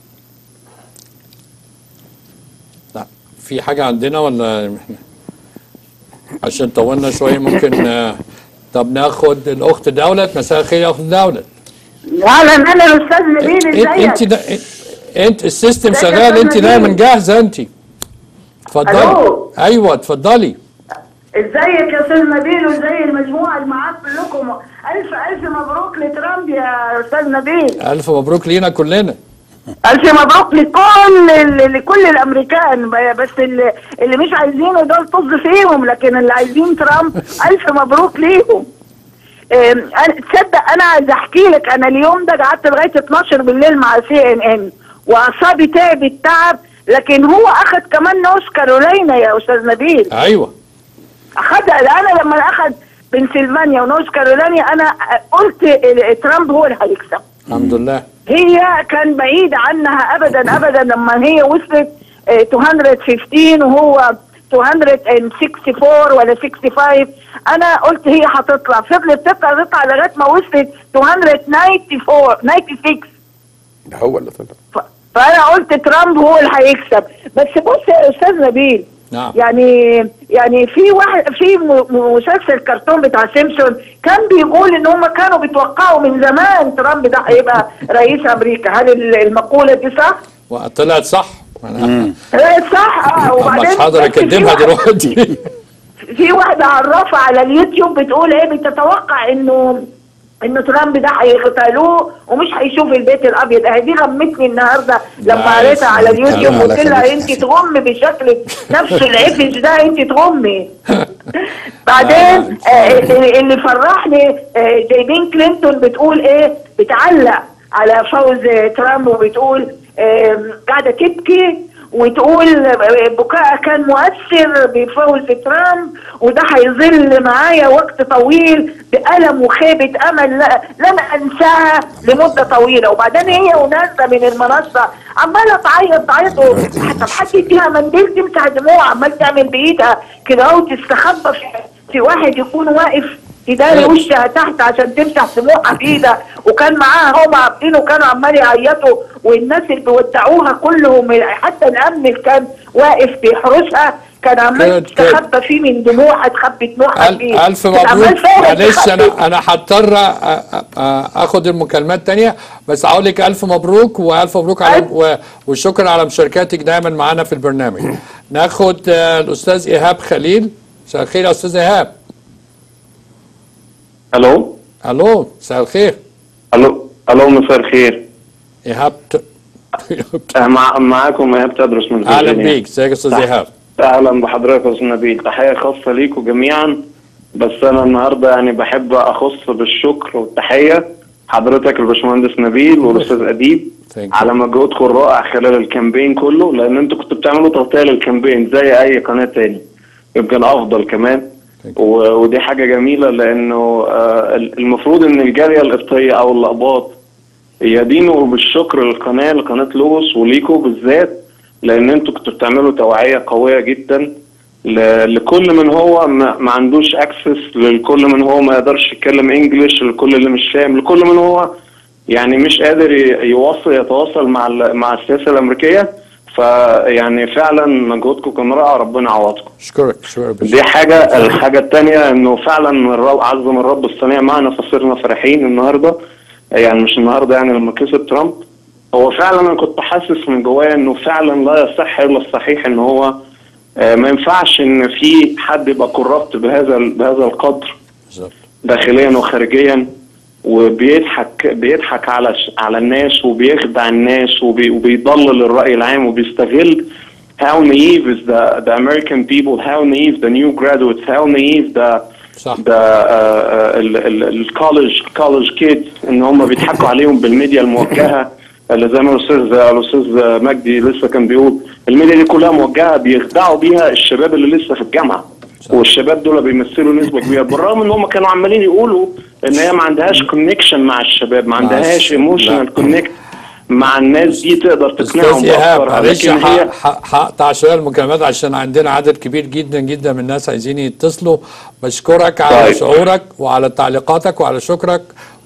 لا في حاجة عندنا ولا عشان طولنا شوية ممكن آه، طب ناخد الأخت دولت مساء الخير يا أخت دولت اهلا انا الاستاذ نبيل انت انت ازيك دا انت السيستم ازيك يا شغال انت أستاذ دايما نبيل؟ جاهزة انت اتفضلي ألو. ايوه اتفضلي ازيك يا استاذ نبيل وازي المجموعه اللي معاك كلكم الف الف مبروك لترامب يا استاذ نبيل الف مبروك لينا كلنا الف مبروك لكل ال- لكل الامريكان ب- بس اللي, اللي مش عايزينه دول طز فيهم لكن اللي عايزين ترامب الف مبروك ليهم أم، أنا- تصدق انا عايز احكي لك انا اليوم ده قعدت لغايه 12 بالليل مع سي ان ان واعصابي تعبت تعب لكن هو اخذ كمان نورث كارولينا يا استاذ نبيل ايوه اخذ انا لما اخذ بنسلفانيا ونورث كارولينا انا قلت ال- ترامب هو اللي هيكسب الحمد لله هي كان بعيد عنها ابدا ابدا لما هي وصلت آه، 215 وهو 264 ولا 65 انا قلت هي هتطلع فضلت تطلع تطلع لغايه ما وصلت 294 96 ده هو اللي طلع ف- فانا قلت ترامب هو اللي هيكسب بس بص يا استاذ نبيل نعم. يعني يعني في واحد في م- مسلسل كرتون بتاع سيمسون كان بيقول ان هم كانوا بيتوقعوا من زمان ترامب ده هيبقى رئيس امريكا هل ال- المقوله دي صح؟ وطلعت صح أنا إيه صح اه محمد وبعدين حاضر بس في اكدبها واحد- دلوقتي في واحده عرافه على اليوتيوب بتقول ايه بتتوقع انه انه ترامب ده هيغتالوه ومش هيشوف البيت الابيض اهي دي غمتني النهارده لما لا، قريتها على اليوتيوب لا، لا، قلت لها خليك انت تحسن. تغمي بشكل نفس العفش ده انت تغمي بعدين آه اللي اللي فرحني آه جايبين كلينتون بتقول ايه بتعلق على فوز آه، ترامب وبتقول آه قاعده تبكي وتقول آه، بكاء كان مؤثر بفوز ترامب وده هيظل معايا وقت طويل بألم وخيبة أمل لا- لن أنساها لمدة طويلة وبعدين هي ونازلة من المنصة عمالة تعيط تعيط و- طب حد يديها منديل تمسح دموع عمال تعمل بإيدها كده أهو تستخبى في, في واحد يكون واقف يداري وشها تحت عشان تمسح دموعها بايدها وكان معاها هم عاملين وكانوا عمال يعيطوا والناس اللي بيودعوها كلهم حتى الامن اللي كان واقف بيحرسها كان عمال كده- كده. تستخبى فيه من دموعها تخبي دموعها أل- فيه ألف كان عمال مبروك فارق معلش تخبي. أنا أنا هضطر أ- أ- أ- آخد المكالمات تانية بس هقول لك ألف مبروك وألف مبروك على ألف. و- والشكر على مشاركتك دايما معانا في البرنامج ناخد آه، الأستاذ إيهاب خليل مساء الخير يا أستاذ إيهاب الو ألو مساء الخير الو الو مساء الخير إيهاب ت... آه، مع معاكم ايهاب تدرس من أهلا فيرجينيا. بيك ازيك يا أستاذ إيهاب اهلا بحضرتك يا استاذ نبيل تحيه خاصه ليكم جميعا بس انا النهارده يعني بحب اخص بالشكر والتحيه حضرتك الباشمهندس نبيل والاستاذ اديب Thank you. على مجهودكم الرائع خلال الكامبين كله لان انتوا كنتوا بتعملوا تغطيه للكامبين زي اي قناه تاني يمكن افضل كمان Thank you. و- ودي حاجه جميله لانه آه، المفروض ان الجاليه القبطيه او الاقباط يدينوا بالشكر للقناه لقناه لوس وليكو بالذات لان انتوا كنتوا بتعملوا توعيه قويه جدا ل- لكل من هو ما, ما عندوش اكسس لكل من هو ما يقدرش يتكلم انجلش لكل اللي مش فاهم لكل من هو يعني مش قادر ي- يوصل يتواصل مع ال- مع السياسه الامريكيه فيعني فعلا مجهودكم كان رائع ربنا يعوضكم أشكرك أشكرك دي حاجة الحاجة التانية انه فعلا الرب عظم الرب الصنيع معنا فصرنا فرحين النهاردة يعني مش النهاردة يعني لما كسب ترامب هو فعلا انا كنت حاسس من جوايا انه فعلا لا يصح الا الصحيح ان هو آه، ما ينفعش ان في حد يبقى كوربت بهذا ال- بهذا القدر بالظبط داخليا وخارجيا وبيضحك بيضحك على ش- على الناس وبيخدع الناس وبي وبيضلل الرأي العام وبيستغل how naive is the the American people how naive the new graduates how naive the صح. the الكولج كولج كيدز ان هم بيضحكوا عليهم بالميديا الموجهه اللي زي ما الاستاذ الاستاذ مجدي لسه كان بيقول الميديا دي كلها موجهه بيخدعوا بيها الشباب اللي لسه في الجامعه والشباب دول بيمثلوا نسبه كبيره بالرغم ان هم كانوا عمالين يقولوا ان هي ما عندهاش كونكشن مع الشباب ما عندهاش لا. ايموشنال كونكت مع الناس دي تقدر تقنعهم استاذ ايهاب بافكارها معلش لكن هي ح- ح- هقطع شويه المكالمات عشان عندنا عدد كبير جدا جدا من الناس عايزين يتصلوا بشكرك على طيب. شعورك وعلى تعليقاتك وعلى شكرك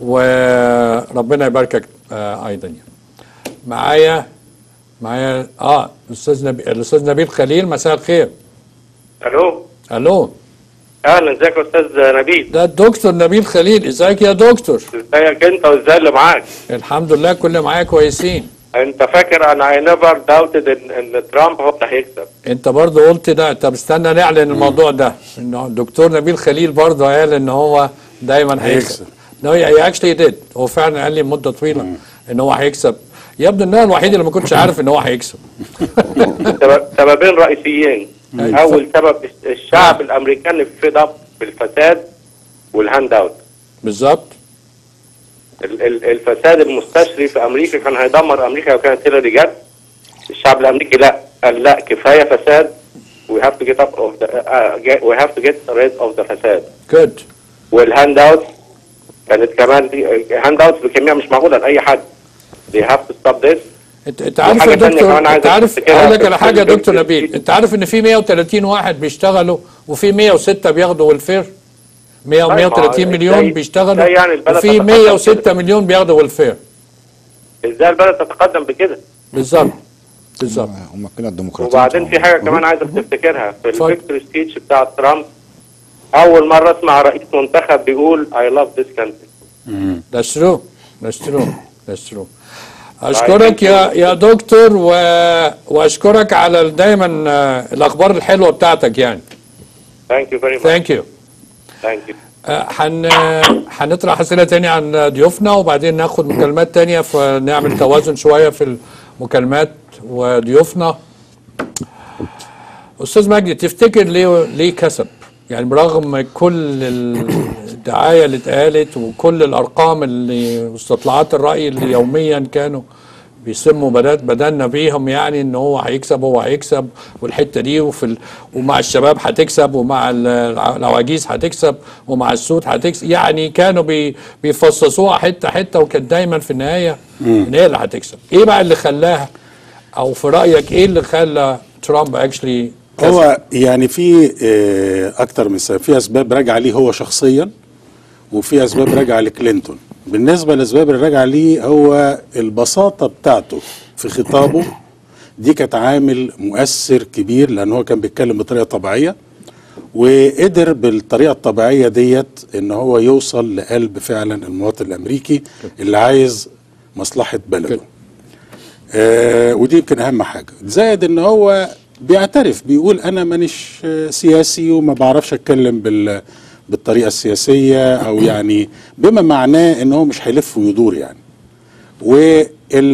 وربنا يباركك آه ايضا يعني. معايا معايا اه الاستاذ نبيل الاستاذ نبيل خليل مساء الخير الو الو اهلا ازيك يا استاذ نبيل ده الدكتور نبيل خليل ازيك يا دكتور ازيك انت وازاي اللي معاك الحمد لله كل معايا كويسين انت فاكر انا اي نيفر داوتد ان ان ترامب هو اللي هيكسب انت برضه قلت ده طب استنى نعلن الموضوع ده انه الدكتور نبيل خليل برضه قال ان هو دايما هيكسب نو هي اكشلي ديد هو فعلا قال لي مده طويله ان هو هيكسب يبدو ان انا الوحيد اللي ما كنتش عارف ان هو هيكسب سبب- سببين رئيسيين أيوة. اول سبب الشعب الامريكاني فيد اب بالفساد والهاند اوت بالظبط ال- ال- الفساد المستشري في امريكا كان هيدمر امريكا لو كانت هيلاري جت الشعب الامريكي لا قال لا كفايه فساد we have to get up of the uh, get, we have to get rid of the فساد جود والهاند اوت كانت كمان دي هاند اوت بكميه مش معقوله لاي حد they have to stop this انت انت عارف يا وحاجة تانية دكتور كمان عايز انت عارف أفتكرها اقول لك في على حاجه يا الفيلم دكتور في- نبيل انت عارف ان في 130 واحد بيشتغلوا وفي 106 بياخدوا ويلفير 100 و طيب، 130 ما هو مليون ازاي- بيشتغلوا ازاي يعني البلد وفي تتقدم 106 كده؟ مليون بياخدوا ويلفير ازاي البلد تتقدم بكده بالظبط بالظبط هم كده الديمقراطيين وبعدين بتوعهم. في حاجه كمان عايزك تفتكرها في اتفضل. الفيكتوري سبيتش بتاع ترامب اول مره اسمع رئيس منتخب بيقول I love this country That's true. That's true. That's true. أشكرك يا يا دكتور و... وأشكرك على ال- دايما آه، الأخبار الحلوة بتاعتك يعني. Thank you very much. ثانك يو Thank you. هن هنطرح اسئله تانية عن ضيوفنا وبعدين ناخد مكالمات تانية فنعمل توازن شويه في المكالمات وضيوفنا استاذ مجدي تفتكر ليه ليه كسب يعني برغم كل الدعايه اللي اتقالت وكل الارقام اللي واستطلاعات الراي اللي يوميا كانوا بيسموا بدات بدلنا بيهم يعني ان هو هيكسب هو هيكسب والحته دي وفي ال... ومع الشباب هتكسب ومع ال- العواجيز هتكسب ومع السود هتكسب يعني كانوا بي... بيفصصوها حته حته وكانت دايما في النهايه ان هي اللي هتكسب ايه بقى اللي خلاها او في رايك ايه اللي خلى ترامب اكشلي هو يعني في آه، اكتر من سبب في اسباب راجعه ليه هو شخصيا وفي اسباب راجعه لكلينتون بالنسبه للاسباب اللي راجعه ليه هو البساطه بتاعته في خطابه دي كانت عامل مؤثر كبير لان هو كان بيتكلم بطريقه طبيعيه وقدر بالطريقه الطبيعيه ديت ان هو يوصل لقلب فعلا المواطن الامريكي اللي عايز مصلحه بلده آه ودي يمكن اهم حاجه زائد ان هو بيعترف بيقول انا مانيش آه، سياسي وما بعرفش اتكلم بال بالطريقه السياسيه او يعني بما معناه ان هو مش هيلف ويدور يعني وال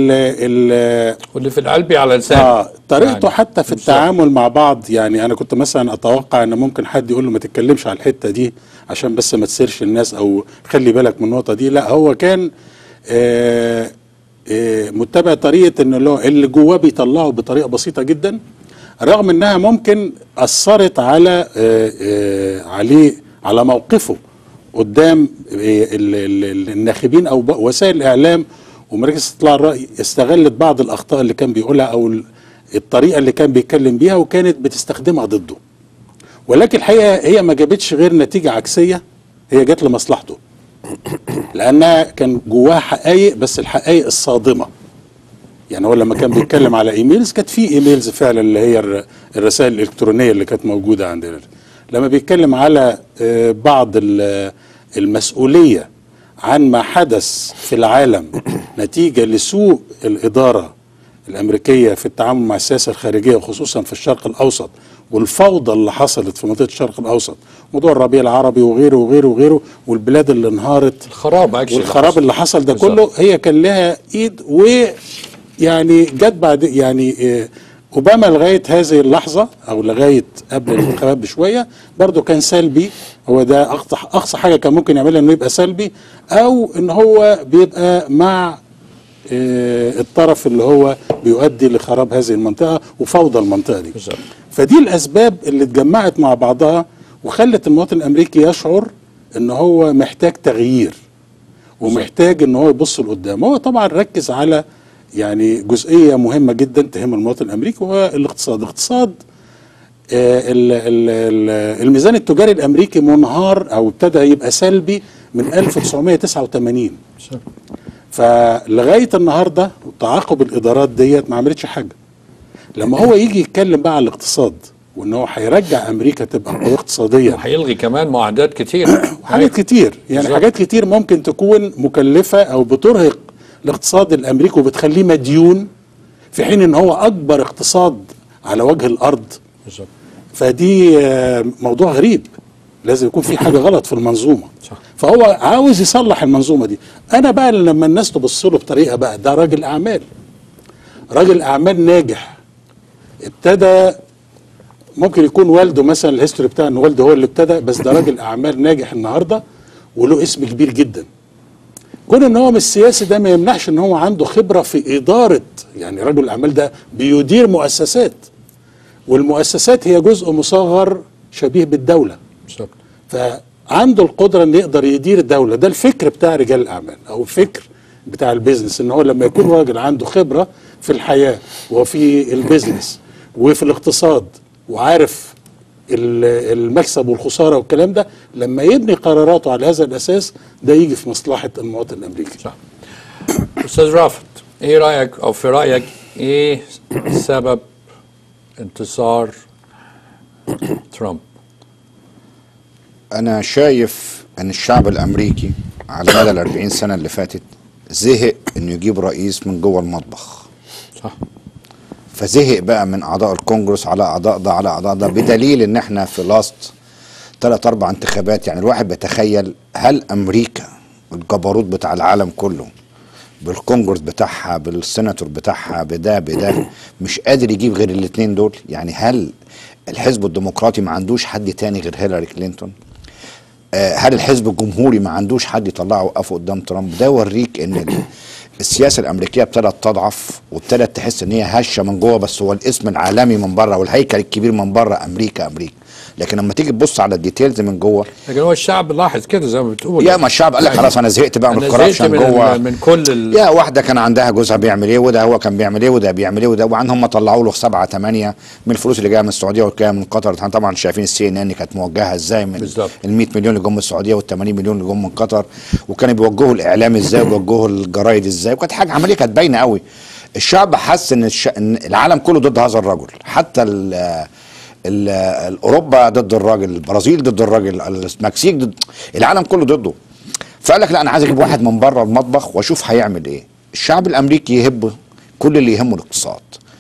ال واللي في القلب على لسانه اه طريقته يعني حتى في بالظبط. التعامل مع بعض يعني انا كنت مثلا اتوقع ان ممكن حد يقول له ما تتكلمش على الحته دي عشان بس ما تسيرش الناس او خلي بالك من النقطه دي لا هو كان آه آه متبع طريقه ان اللي هو اللي جواه بيطلعه بطريقه بسيطه جدا رغم انها ممكن اثرت على آه آه عليه على موقفه قدام آه ال- ال- ال- الناخبين او ب- وسائل الاعلام ومراكز استطلاع الراي استغلت بعض الاخطاء اللي كان بيقولها او ال- الطريقه اللي كان بيتكلم بيها وكانت بتستخدمها ضده ولكن الحقيقه هي ما جابتش غير نتيجه عكسيه هي جت لمصلحته لانها كان جواها حقائق بس الحقائق الصادمه يعني هو لما كان بيتكلم على ايميلز كانت في ايميلز فعلا اللي هي الر- الرسائل الالكترونيه اللي كانت موجوده عندنا لما بيتكلم على آه، بعض ال- المسؤوليه عن ما حدث في العالم نتيجه لسوء الاداره الامريكيه في التعامل مع السياسه الخارجيه وخصوصا في الشرق الاوسط والفوضى اللي حصلت في منطقه الشرق الاوسط موضوع الربيع العربي وغيره وغيره وغيره والبلاد اللي انهارت الخراب اكشلي والخراب اللي حصل ده بالظبط. كله هي كان لها ايد ويعني جت بعد يعني آه، اوباما لغايه هذه اللحظه او لغايه قبل الانتخابات بشويه برضه كان سلبي هو ده اقصى اقصى حاجه كان ممكن يعملها انه يبقى سلبي او ان هو بيبقى مع آه، الطرف اللي هو بيؤدي لخراب هذه المنطقه وفوضى المنطقه دي بالظبط. فدي الاسباب اللي اتجمعت مع بعضها وخلت المواطن الامريكي يشعر ان هو محتاج تغيير ومحتاج ان هو يبص لقدام هو طبعا ركز على يعني جزئيه مهمه جدا تهم المواطن الامريكي وهو الاقتصاد الاقتصاد آه، ال- ال- ال- الميزان التجاري الامريكي منهار او ابتدى يبقى سلبي من 1989 فلغايه النهارده تعاقب الادارات ديت ما عملتش حاجه لما هو يجي يتكلم بقى على الاقتصاد وان هو هيرجع امريكا تبقى قويه اقتصاديا هيلغي كمان معاهدات كتير حاجات كتير يعني بالظبط. حاجات كتير ممكن تكون مكلفة أو بترهق الاقتصاد الأمريكي وبتخليه مديون في حين إن هو أكبر اقتصاد على وجه الأرض بالظبط فدي آه، موضوع غريب لازم يكون في حاجة غلط في المنظومة صح. فهو عاوز يصلح المنظومة دي أنا بقى لما الناس تبص له بطريقة بقى ده راجل أعمال راجل أعمال ناجح ابتدى ممكن يكون والده مثلا الهيستوري بتاع ان والده هو اللي ابتدى بس ده راجل اعمال ناجح النهارده وله اسم كبير جدا كون ان هو مش سياسي ده ما يمنعش ان هو عنده خبره في اداره يعني رجل الاعمال ده بيدير مؤسسات والمؤسسات هي جزء مصغر شبيه بالدوله بالظبط فعنده القدره ان يقدر يدير الدوله ده الفكر بتاع رجال الاعمال او الفكر بتاع البيزنس ان هو لما يكون راجل عنده خبره في الحياه وفي البيزنس وفي الاقتصاد وعارف ال- المكسب والخساره والكلام ده لما يبني قراراته على هذا الاساس ده يجي في مصلحه المواطن الامريكي صح استاذ رافت ايه رايك او في رايك ايه سبب انتصار ترامب انا شايف ان الشعب الامريكي على مدى ال 40 سنه اللي فاتت زهق انه يجيب رئيس من جوه المطبخ صح فزهق بقى من اعضاء الكونجرس على اعضاء ده على اعضاء ده بدليل ان احنا في لاست ثلاث اربع انتخابات يعني الواحد بيتخيل هل امريكا الجبروت بتاع العالم كله بالكونجرس بتاعها بالسيناتور بتاعها بده بده مش قادر يجيب غير الاثنين دول يعني هل الحزب الديمقراطي ما عندوش حد تاني غير هيلاري كلينتون آه، هل الحزب الجمهوري ما عندوش حد يطلعه وقفه قدام ترامب ده يوريك ان ال- السياسه الامريكيه ابتدت تضعف وابتدت تحس ان هي هشه من جوه بس هو الاسم العالمي من بره والهيكل الكبير من بره امريكا امريكا لكن لما تيجي تبص على الديتيلز من جوه لكن هو الشعب لاحظ كده زي ما بتقول يا ما الشعب قال لك خلاص انا زهقت بقى من أنا زهقت الكوربشن من جوه ال- من كل ال... يا واحده كان عندها جوزها بيعمل ايه وده هو كان بيعمل ايه وده بيعمل ايه وده وبعدين هم طلعوا له سبعة ثمانية من الفلوس اللي جايه من السعوديه والجايه من قطر احنا طبعا شايفين السي ان ان كانت موجهه ازاي من بالظبط. ال 100 مليون اللي جم من السعوديه وال 80 مليون اللي جم من قطر وكانوا بيوجهوا الاعلام ازاي وبيوجهوا الجرايد ازاي وكانت حاجه عمليه كانت باينه قوي الشعب حس ان, الش... إن العالم كله ضد هذا الرجل حتى ال... ال... ال- اوروبا ضد الراجل البرازيل ضد الراجل المكسيك ضد العالم كله ضده فقال لك لا انا عايز اجيب واحد من بره المطبخ واشوف هيعمل ايه الشعب الامريكي يهب كل اللي يهمه الاقتصاد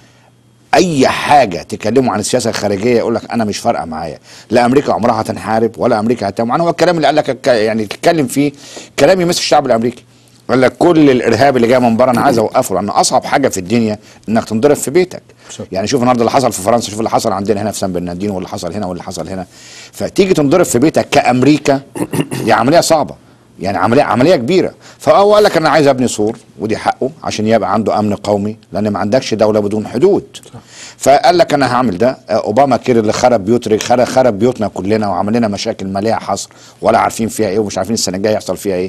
اي حاجه تكلمه عن السياسه الخارجيه يقول لك انا مش فارقه معايا لا امريكا عمرها هتنحارب ولا امريكا هتعمل انا هو الكلام اللي قال لك الك- يعني تتكلم فيه كلام يمس الشعب الامريكي قال لك كل الارهاب اللي جاي من بره انا عايز اوقفه لان اصعب حاجه في الدنيا انك تنضرب في بيتك صح. يعني شوف النهارده اللي حصل في فرنسا شوف اللي حصل عندنا هنا في سان برناردينو واللي حصل هنا واللي حصل هنا فتيجي تنضرب في بيتك كامريكا دي عمليه صعبه يعني عمليه عمليه كبيره فهو قال لك انا عايز ابني سور ودي حقه عشان يبقى عنده امن قومي لان ما عندكش دوله بدون حدود فقال لك انا هعمل ده آه، اوباما كير اللي خرب بيوت خرب, خرب بيوتنا كلنا وعمل لنا مشاكل ماليه حصر ولا عارفين فيها ايه ومش عارفين السنه الجايه يحصل فيها ايه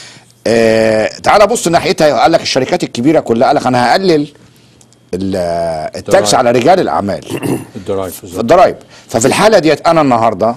آه تعال بص ناحيتها قال لك الشركات الكبيره كلها قال لك انا هقلل ال- التاكس ضرائب. على رجال الاعمال الضرايب في بالظبط. الضرايب ففي الحاله ديت انا النهارده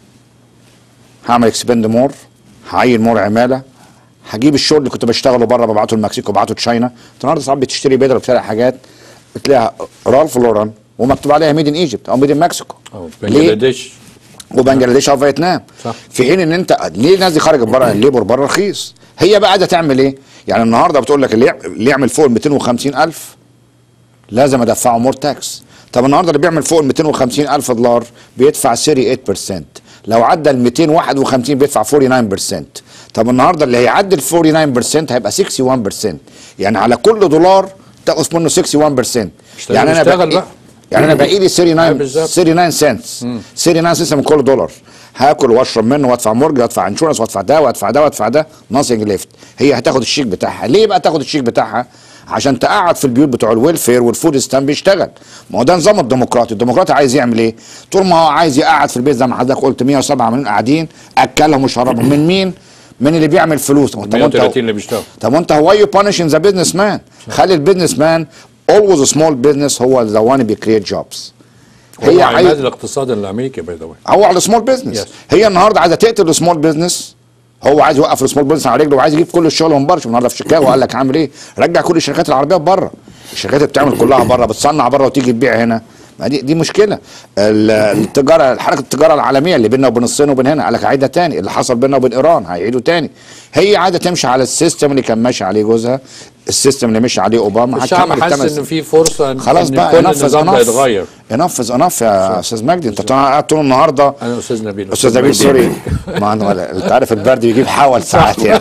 هعمل اكسبند مور هعين مور عماله هجيب الشغل اللي كنت بشتغله بره ببعته المكسيك وببعته تشاينا انت النهارده ساعات بتشتري بدل وبتلاقي حاجات بتلاقيها رالف لوران ومكتوب عليها ميد ان ايجيبت او ميد ان مكسيكو أو ليه؟ بنجلاديش وبنجلاديش او فيتنام صح. في حين ان انت ليه الناس دي خرجت بره الليبر بره رخيص هي بقى قاعده تعمل ايه يعني النهارده بتقول لك اللي يع- اللي يعمل فوق ال 250 الف لازم ادفعه مور تاكس طب النهارده اللي بيعمل فوق ال 250 الف دولار بيدفع سيري 8% لو عدى ال 251 بيدفع 49% طب النهارده اللي هيعدي ال 49% هيبقى 61% يعني على كل دولار تاخد منه 61% يعني انا يشتغل بقى بقى. يعني انا باقي لي 39 بالظبط. 39 سنتس 39 سنتس من كل دولار هاكل واشرب منه وادفع مورج وادفع انشورنس وادفع ده وادفع ده وادفع ده ناثينج ليفت هي هتاخد الشيك بتاعها ليه بقى تاخد الشيك بتاعها عشان تقعد في البيوت بتوع الويلفير والفود ستامب بيشتغل ما هو ده نظام الديمقراطي الديمقراطي عايز يعمل ايه طول ما هو عايز يقعد في البيت زي ما حضرتك قلت 107 مليون قاعدين اكلهم وشربهم من مين من اللي بيعمل فلوس طب وانت 130 اللي بيشتغل طب وانت هو يو بانشنج ذا بزنس مان خلي البزنس مان اولويز سمول بزنس هو ذا وان بيكريت جوبز هي هي عماد عايز الاقتصاد الامريكي باي ذا هو على السمول بزنس Yes. هي النهارده عايزه تقتل السمول بزنس هو عايز يوقف السمول بزنس على رجله وعايز يجيب كل الشغل من بره شوف النهارده في شيكاغو قال لك عامل ايه رجع كل الشركات العربيه بره الشركات اللي بتعمل كلها بره بتصنع بره وتيجي تبيع هنا ما دي دي مشكله ال- التجاره حركه التجاره العالميه اللي بيننا وبين الصين وبين هنا قال لك عايده تاني اللي حصل بيننا وبين ايران هيعيدوا تاني هي عايزه تمشي على السيستم اللي كان ماشي عليه جوزها السيستم اللي مشي عليه اوباما الشعب هتكمل حاسس الثمان ان في فرصه ان خلاص إن بقى كل ينفذ النظام ده انف يتغير ينفذ انف يا استاذ مجدي انت طبعا قاعد طول النهارده انا استاذ نبيل استاذ نبيل سوري ما عنده ولا انت عارف البرد بيجيب حول ساعات يعني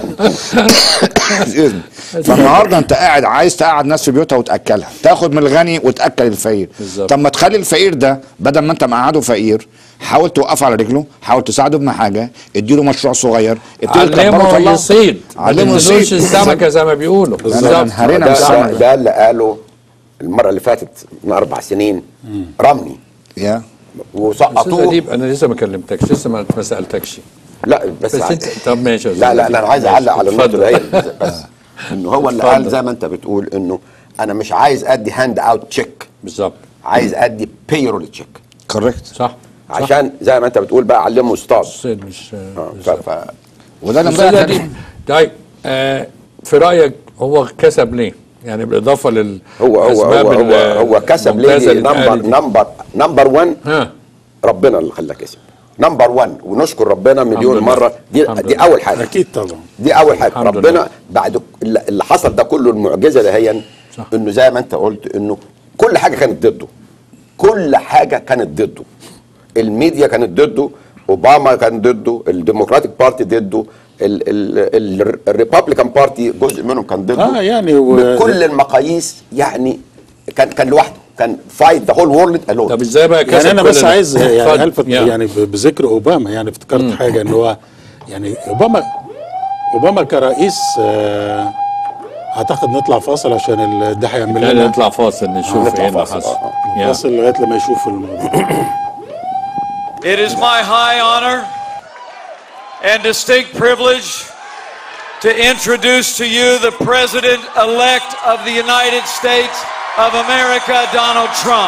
Excuse me. فالنهارده انت قاعد عايز تقعد ناس في بيوتها وتاكلها تاخد من الغني وتاكل الفقير بالظبط. طب ما تخلي الفقير ده بدل ما انت مقعده فقير حاول توقفه على رجله حاول تساعده بحاجه اديله مشروع صغير ابتدي تكبره علمه وطلعه. يصيد علمه ما تدوش يصيد السمكه زي ما بيقولوا بالظبط. بالظبط انهارينا ده, من ده, السمك. ده اللي قاله المره اللي فاتت من اربع سنين رمني يا استاذ وسقطوه اديب انا لسه ما كلمتكش لسه ما ما سالتكش لا بس, بس ع- انت طب ماشي يا لا أستاذ لا أديب. انا عايز ماشي. اعلق على النقطه اتفضل. دي بس انه هو اللي اتفضل. قال زي ما انت بتقول انه انا مش عايز ادي هاند اوت تشيك بالظبط عايز ادي بيرول تشيك كوريكت صح عشان زي ما انت بتقول بقى علمه استاذ الصيد مش آه، ف- بالظبط. ف- وده اللي استاذ مضايق اديب طيب آه في رايك هو كسب ليه؟ يعني بالاضافه لل هو هو هو ال- هو, هو كسب ليه الممتازة اللي نمبر اتقالت دي. نمبر نمبر 1 ها ربنا اللي خلاه كسب نمبر 1 ونشكر ربنا مليون لله. مره دي الحمد دي لله. اول حاجه اكيد طبعا دي اول حاجه الحمد ربنا لله. بعد اللي اللي حصل ده كله المعجزه ده هي صح. انه زي ما انت قلت انه كل حاجه كانت ضده كل حاجه كانت ضده الميديا كانت ضده اوباما كان ضده الديموكراتيك بارتي ضده الريبابليكان بارتي جزء منهم كان ضده اه يعني و... بكل المقاييس يعني كان كان لوحده كان فايت ذا هول وورلد الون طب ازاي بقى كسب يعني انا كل بس ده؟ عايز يعني اتفضل. الفت يا. يعني ب- بذكر اوباما يعني افتكرت حاجه ان هو يعني اوباما اوباما كرئيس آه، اعتقد نطلع فاصل عشان ال- ده هيعمل لا لنا نطلع فاصل نشوف نطلع ايه اللي فاصل. حصل آه، يا. فاصل لغايه لما يشوف الموضوع It is my high honor and distinct privilege to introduce to you the President elect of the United States of America, Donald Trump.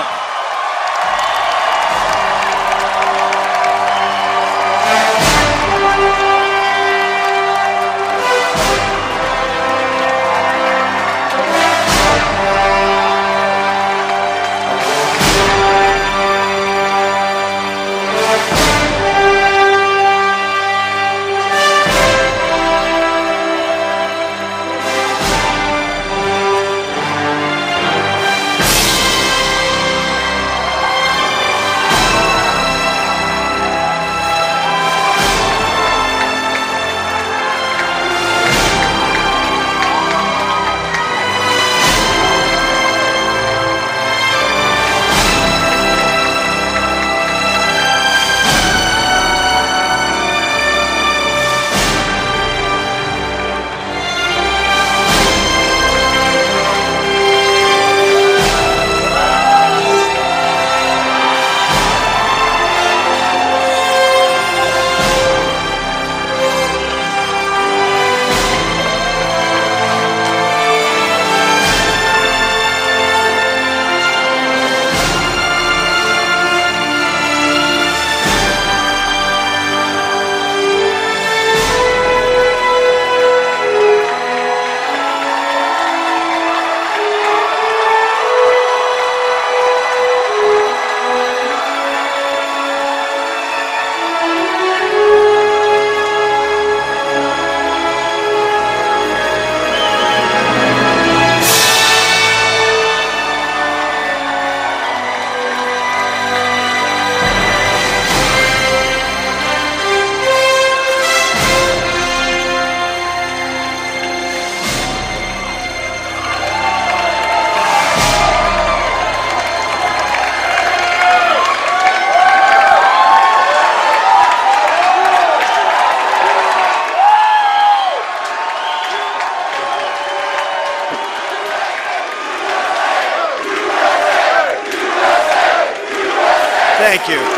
Thank you.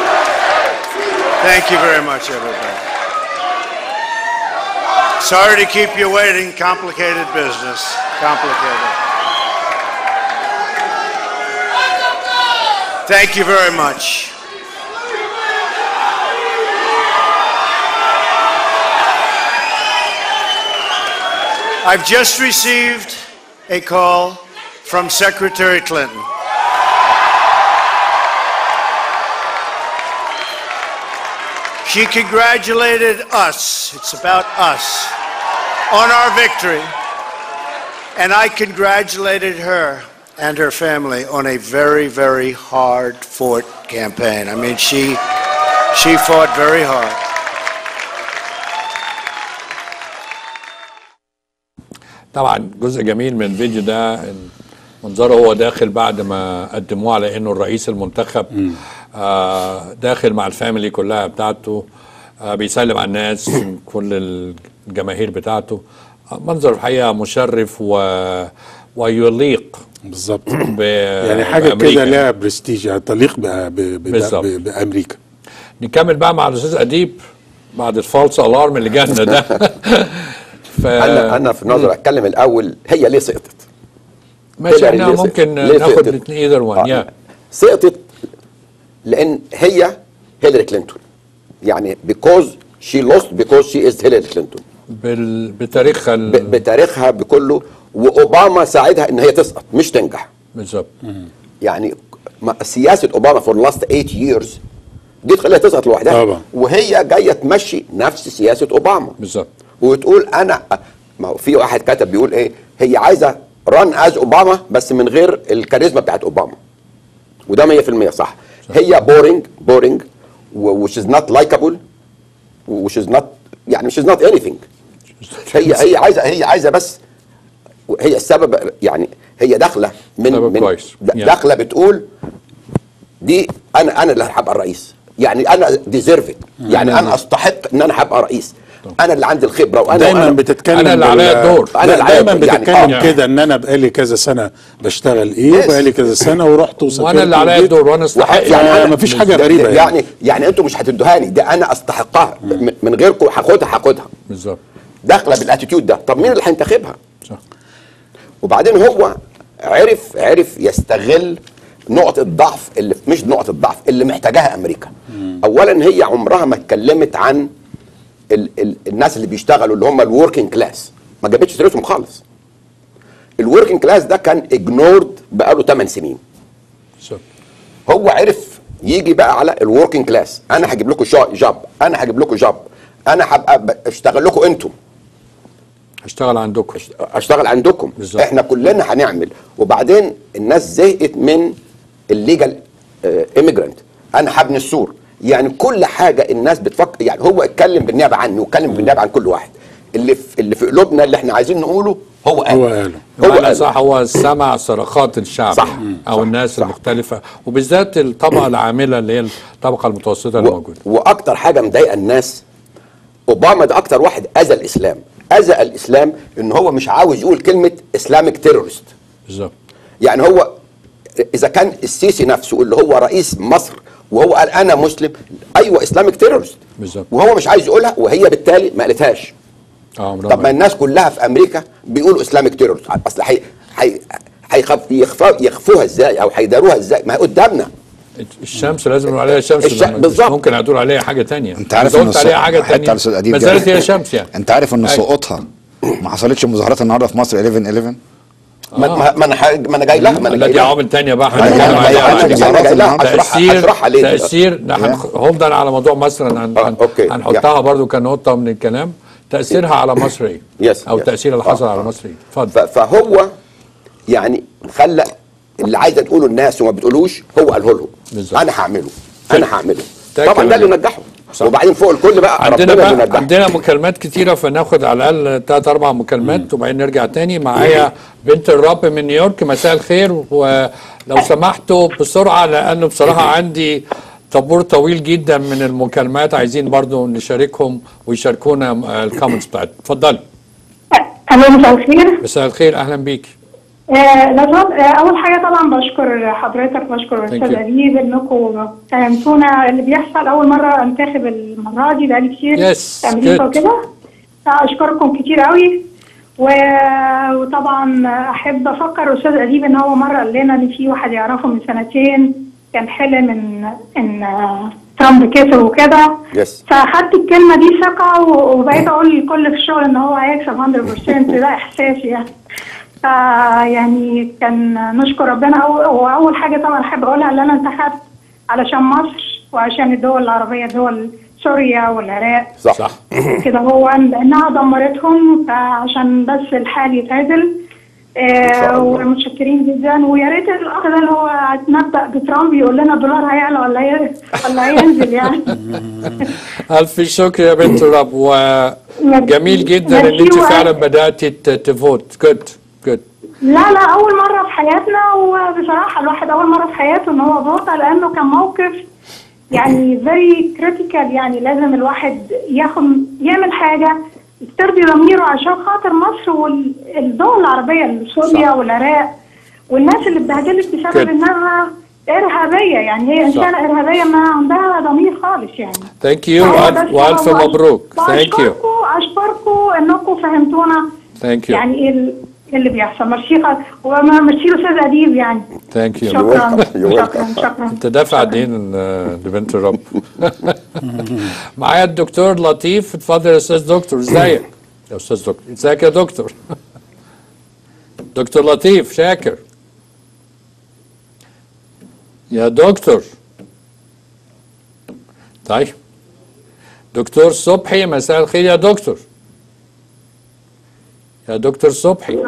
Thank you very much, everybody. Sorry to keep you waiting. Complicated business. Complicated. Thank you very much. I've just received a call from Secretary Clinton. She congratulated us, it's about us, on our victory. And I congratulated her and her family on a very, very hard fought campaign. I mean, she, she fought very hard. طبعا جزء جميل من الفيديو ده منظره هو داخل بعد ما قدموه على انه الرئيس المنتخب آه داخل مع الفاميلي كلها بتاعته آه بيسلم على الناس كل الجماهير بتاعته آه منظر الحقيقه مشرف و ويليق بالظبط ب يعني حاجه بأمريكا. كده لها برستيج يعني تليق ب- ب- ب- بالظبط. ب- بامريكا نكمل بقى مع الاستاذ اديب بعد الفالس الارم اللي جالنا ده ف... انا انا في نظري اتكلم الاول هي ليه سقطت ماشي هيلاري احنا ليه سقطت؟ ممكن ليه ناخد سقطت؟ الاثنين ايذر وان آه، يا سقطت لان هي هيلاري كلينتون يعني because she lost because she is هيلاري كلينتون بال... بتاريخها ال... ب- بتاريخها بكله واوباما ساعدها ان هي تسقط مش تنجح بالظبط يعني ما- سياسه اوباما فور لاست 8 years دي تخليها تسقط لوحدها طبعا. وهي جايه تمشي نفس سياسه اوباما بالظبط وتقول انا ما هو في واحد كتب بيقول ايه هي عايزه ران از اوباما بس من غير الكاريزما بتاعت اوباما وده 100% صح هي بورينج بورينج which is not likable which is not يعني which is not anything هي هي عايزه هي عايزه بس هي السبب يعني هي داخله من سبب من كويس. د- يعني. داخله بتقول دي انا انا اللي هبقى الرئيس يعني انا ديزيرف يعني انا استحق ان انا هبقى رئيس انا اللي عندي الخبره وانا دايما وأنا بتتكلم أنا اللي بال- عليا الدور. أنا لا اللي عليا دايما الدور. يعني بتتكلم آه. كده ان انا بقالي كذا سنه بشتغل ايه Yes. وبقالي كذا سنه ورحت وسافرت وانا اللي عليا وجيت. الدور وانا استحق يعني يعني أنا- مفيش حاجه غريبه يعني, يعني يعني انتوا مش هتدوهاني ده انا استحقها من- من غيركم هاخدها هاخدها بالظبط داخله بالاتيتيود ده طب مين اللي هينتخبها صح وبعدين هو عرف عرف يستغل نقطة الضعف اللي مش نقطة الضعف اللي محتاجاها أمريكا. أولا هي عمرها ما اتكلمت عن ال ال الناس اللي بيشتغلوا اللي هم الوركينج كلاس ما جابتش سيرتهم خالص. الوركينج كلاس ده كان اجنورد بقاله 8 سنين. بالظبط هو عرف يجي بقى على الوركينج كلاس انا هجيب لكم شا- جاب انا هجيب لكم جاب انا هبقى ب- اشتغل لكم انتم هشتغل عندكم اشتغل عندكم بالظبط. احنا كلنا هنعمل وبعدين الناس زهقت من الليجال ايميجرانت انا هبني السور يعني كل حاجه الناس بتفكر يعني هو اتكلم بالنيابه عني واتكلم بالنيابه عن كل واحد اللي في اللي في قلوبنا اللي احنا عايزين نقوله هو قال هو قاله. هو بمعنى قال صح هو سمع صراخات الشعب صح. يعني، او صح. الناس صح. المختلفه وبالذات الطبقه العامله اللي هي الطبقه المتوسطه اللي و- موجوده واكتر حاجه مضايقه الناس اوباما ده اكتر واحد اذى الاسلام اذى الاسلام ان هو مش عاوز يقول كلمه اسلامك تيرورست بالظبط يعني هو اذا كان السيسي نفسه اللي هو رئيس مصر وهو قال انا مسلم ايوه اسلامك تيرورست بالظبط وهو مش عايز يقولها وهي بالتالي ما قالتهاش اه طب ما برافو الناس كلها في امريكا بيقولوا اسلامك تيرورست اصل حي حي هيخف يخفى يخفوها ازاي او هيداروها ازاي ما هي قدامنا الشمس لازم نقول عليها شمس الش- لما- مش بالظبط. ممكن هتقول عليها حاجه تانية انت عارف إذا ان قلت عليها الص- حاجه حتى تانية الاستاذ اديب ما جاب- زالت هي شمس يعني انت عارف ان أيوة. سقوطها ما حصلتش مظاهرات النهارده في مصر 11 11 ما, ما, ما انا ح- ما انا جاي لها ما انا لا جاي دي لها عوامل تانية بقى أنا- هنتكلم أنا- عليها أنا- بعد أنا كده. جاي لها أشرح- تأثير أشرحها ليه تأثير ده هنخ- هنفضل على موضوع مصر هن- هن- أوكي. هنحطها برضو كنقطة من الكلام تأثيرها على مصر ايه؟ يس، أو يس. التأثير اللي حصل آه. على مصر ايه؟ اتفضل ف- فهو يعني خلى اللي عايزه تقوله الناس وما بتقولوش هو قاله لهم بالظبط. انا هعمله انا هعمله تأكد طبعا ده اللي عليه. نجحه صح. وبعدين فوق الكل بقى عندنا ربنا اللي بقى نجحه عندنا مكالمات كتيرة فناخد على الأقل تلات أربع مكالمات وبعدين نرجع تاني معايا بنت الرب من نيويورك مساء الخير ولو سمحتوا بسرعة لأنه بصراحة عندي طابور طويل جدا من المكالمات عايزين برضو نشاركهم ويشاركونا آه، الكومنتس بتاعتهم اتفضلي الو مساء الخير مساء الخير أهلا بيك آه لازم آه اول حاجه طبعا بشكر حضرتك بشكر Thank الاستاذ you. اديب انكم فهمتونا اللي بيحصل اول مره انتخب المره دي بقالي كتير Yes, في امريكا good. وكده اشكركم كتير قوي و- وطبعا احب افكر استاذ اديب ان هو مره قال لنا ان في واحد يعرفه من سنتين كان حلم ان ان آه، ترامب كسب وكده يس فاخدت الكلمه دي ثقه و- وبقيت اقول للكل في الشغل ان هو هيكسب 100% ده احساسي يعني فا يعني كان نشكر ربنا أو- واول حاجه طبعا احب اقولها ان انا انتخبت علشان مصر وعشان الدول العربيه دول سوريا والعراق صح, صح. كده هو لانها دمرتهم فعشان بس الحال يتعدل آه ومتشكرين جدا ويا ريت الاخ ده اللي هو نبدا بترامب يقول لنا الدولار هيعلى ولا ي- ولا هينزل يعني ألف شكر يا بنت الرب وجميل جدا إن أنت فعلا بدأت تفوت جود جود لا لا اول مره في حياتنا وبصراحه الواحد اول مره في حياته ان هو فوت لانه كان موقف يعني فيري كريتيكال يعني لازم الواحد ياخد يعمل حاجه ترضي ضميره عشان خاطر مصر والدول العربيه سوريا والعراق والناس اللي اتبهدلت بسبب كده. انها ارهابيه يعني هي صح. انسانه ارهابيه ما عندها ضمير خالص يعني ثانك يو فهو بس وألف هو- مبروك ثانك يو واشكركم اشكركم انكم فهمتونا ثانك يو يعني ايه ال- اللي بيحصل ميرسي خ- وما ميرسي استاذ اديب يعني ثانك يو شكرا شكرا شكرا انت دافع دين ل- لبنت الرب معايا الدكتور لطيف اتفضل يا استاذ دكتور ازيك يا استاذ دكتور ازيك يا دكتور دكتور لطيف شاكر يا دكتور طيب دكتور صبحي مساء الخير يا دكتور يا دكتور صبحي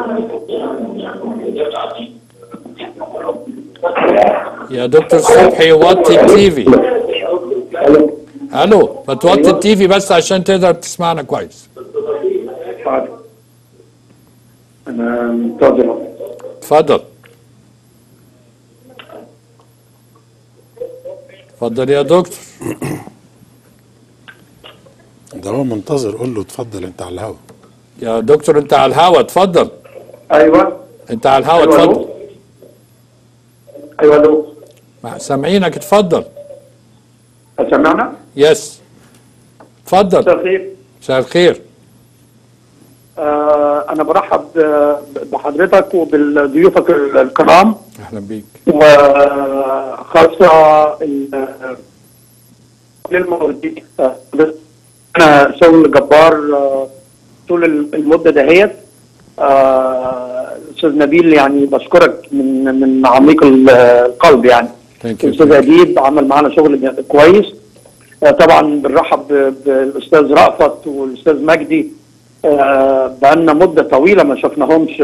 يا دكتور صبحي وطي التي في الو ما توطي أيوة. التيفي بس عشان تقدر تسمعنا كويس حاضر. انا منتظر اتفضل اتفضل يا دكتور ده هو منتظر قول له اتفضل انت على الهوا يا دكتور انت على الهوا اتفضل ايوه انت على الهوا أيوة، اتفضل ألو. ايوه الو مع- سامعينك اتفضل سمعنا؟ يس اتفضل مساء الخير مساء الخير آه انا برحب آه، بحضرتك وبضيوفك ال- الكرام اهلا بيك وخاصه ال- كل الموردين آه، انا شغل جبار آه، طول المده دهيت آه، استاذ نبيل يعني بشكرك من من عميق ال- القلب يعني Thank you. الاستاذ اديب عمل معانا شغل كويس آه، طبعا بنرحب ب- بالاستاذ رأفت والاستاذ مجدي آه، بقالنا مده طويله ما شفناهمش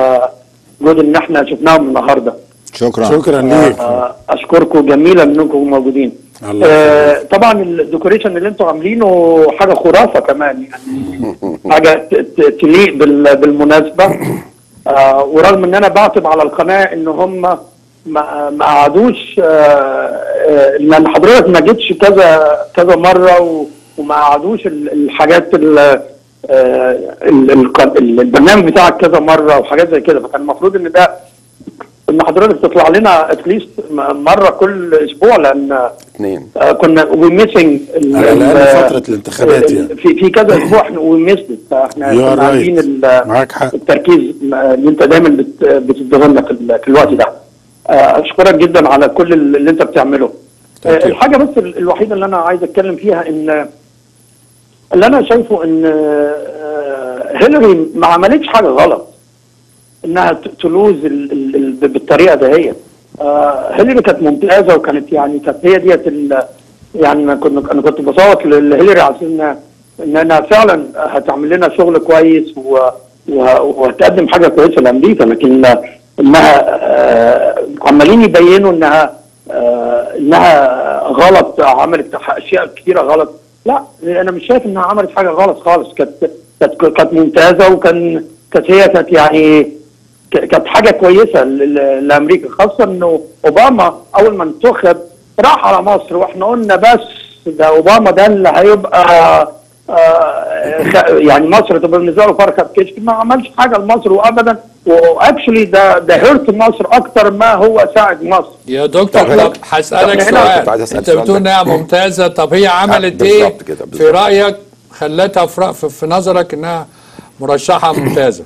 فجود ان احنا شفناهم النهارده شكرا شكرا ليك آه، اشكركم جميله انكم موجودين الله آه، طبعا الديكوريشن اللي انتم عاملينه حاجه خرافه كمان يعني حاجه ت- ت- تليق بال- بالمناسبه آه، ورغم ان انا بعتب على القناه ان هم ما ما قعدوش آه، آه، لان حضرتك ما جيتش كذا كذا مره و- وما قعدوش ال- الحاجات ال- آه، ال- ال- البرنامج بتاعك كذا مره وحاجات زي كده فكان المفروض ان ده ان حضرتك تطلع لنا اتليست مره كل اسبوع لان اثنين آه، كنا وي ميسنج على الأقل فترة الانتخابات يعني. في في كذا اسبوع احنا وي ميسد فاحنا You are كنا عايزين right. ال- معاك حق التركيز اللي انت دايما بت- بتديه لنا في ال- في الوقت ده آه، اشكرك جدا على كل اللي انت بتعمله Thank آه، you. الحاجه بس ال- الوحيده اللي انا عايز اتكلم فيها ان اللي انا شايفه ان آه، هيلاري ما عملتش حاجه غلط انها ت- تلوز ال- ال- ال- بالطريقه دهيت آه، هيلاري كانت ممتازه وكانت يعني كانت هي ديت ال- يعني انا كنت انا كنت بصوت ل- لهيلاري على اساس انها ان انا فعلا هتعمل لنا شغل كويس و- و- وهتقدم حاجه كويسه لامريكا لكن انها آه، عمالين يبينوا انها آه، انها غلط عملت اشياء كثيره غلط لا انا مش شايف انها عملت حاجه غلط خالص كانت كانت كانت ممتازه وكان كانت هي كانت يعني ك- كانت حاجه كويسه ل- ل- لامريكا خاصه انه اوباما اول ما انتخب راح على مصر واحنا قلنا بس ده اوباما ده اللي هيبقى آه، خ- يعني مصر تبقى بالنسبه له فرخه بكشك ما عملش حاجه لمصر وابدا واكشلي ده ده هيرت مصر اكتر ما هو ساعد مصر يا دكتور طب هنا- طب هسألك طب هنا- كنت عايز سؤال أسأل انت السؤال بتقول ده. انها ممتازة طب هي عملت بالظبط ايه كده، في بالظبط. رأيك خلتها في, رأ- في, في نظرك انها مرشحة ممتازة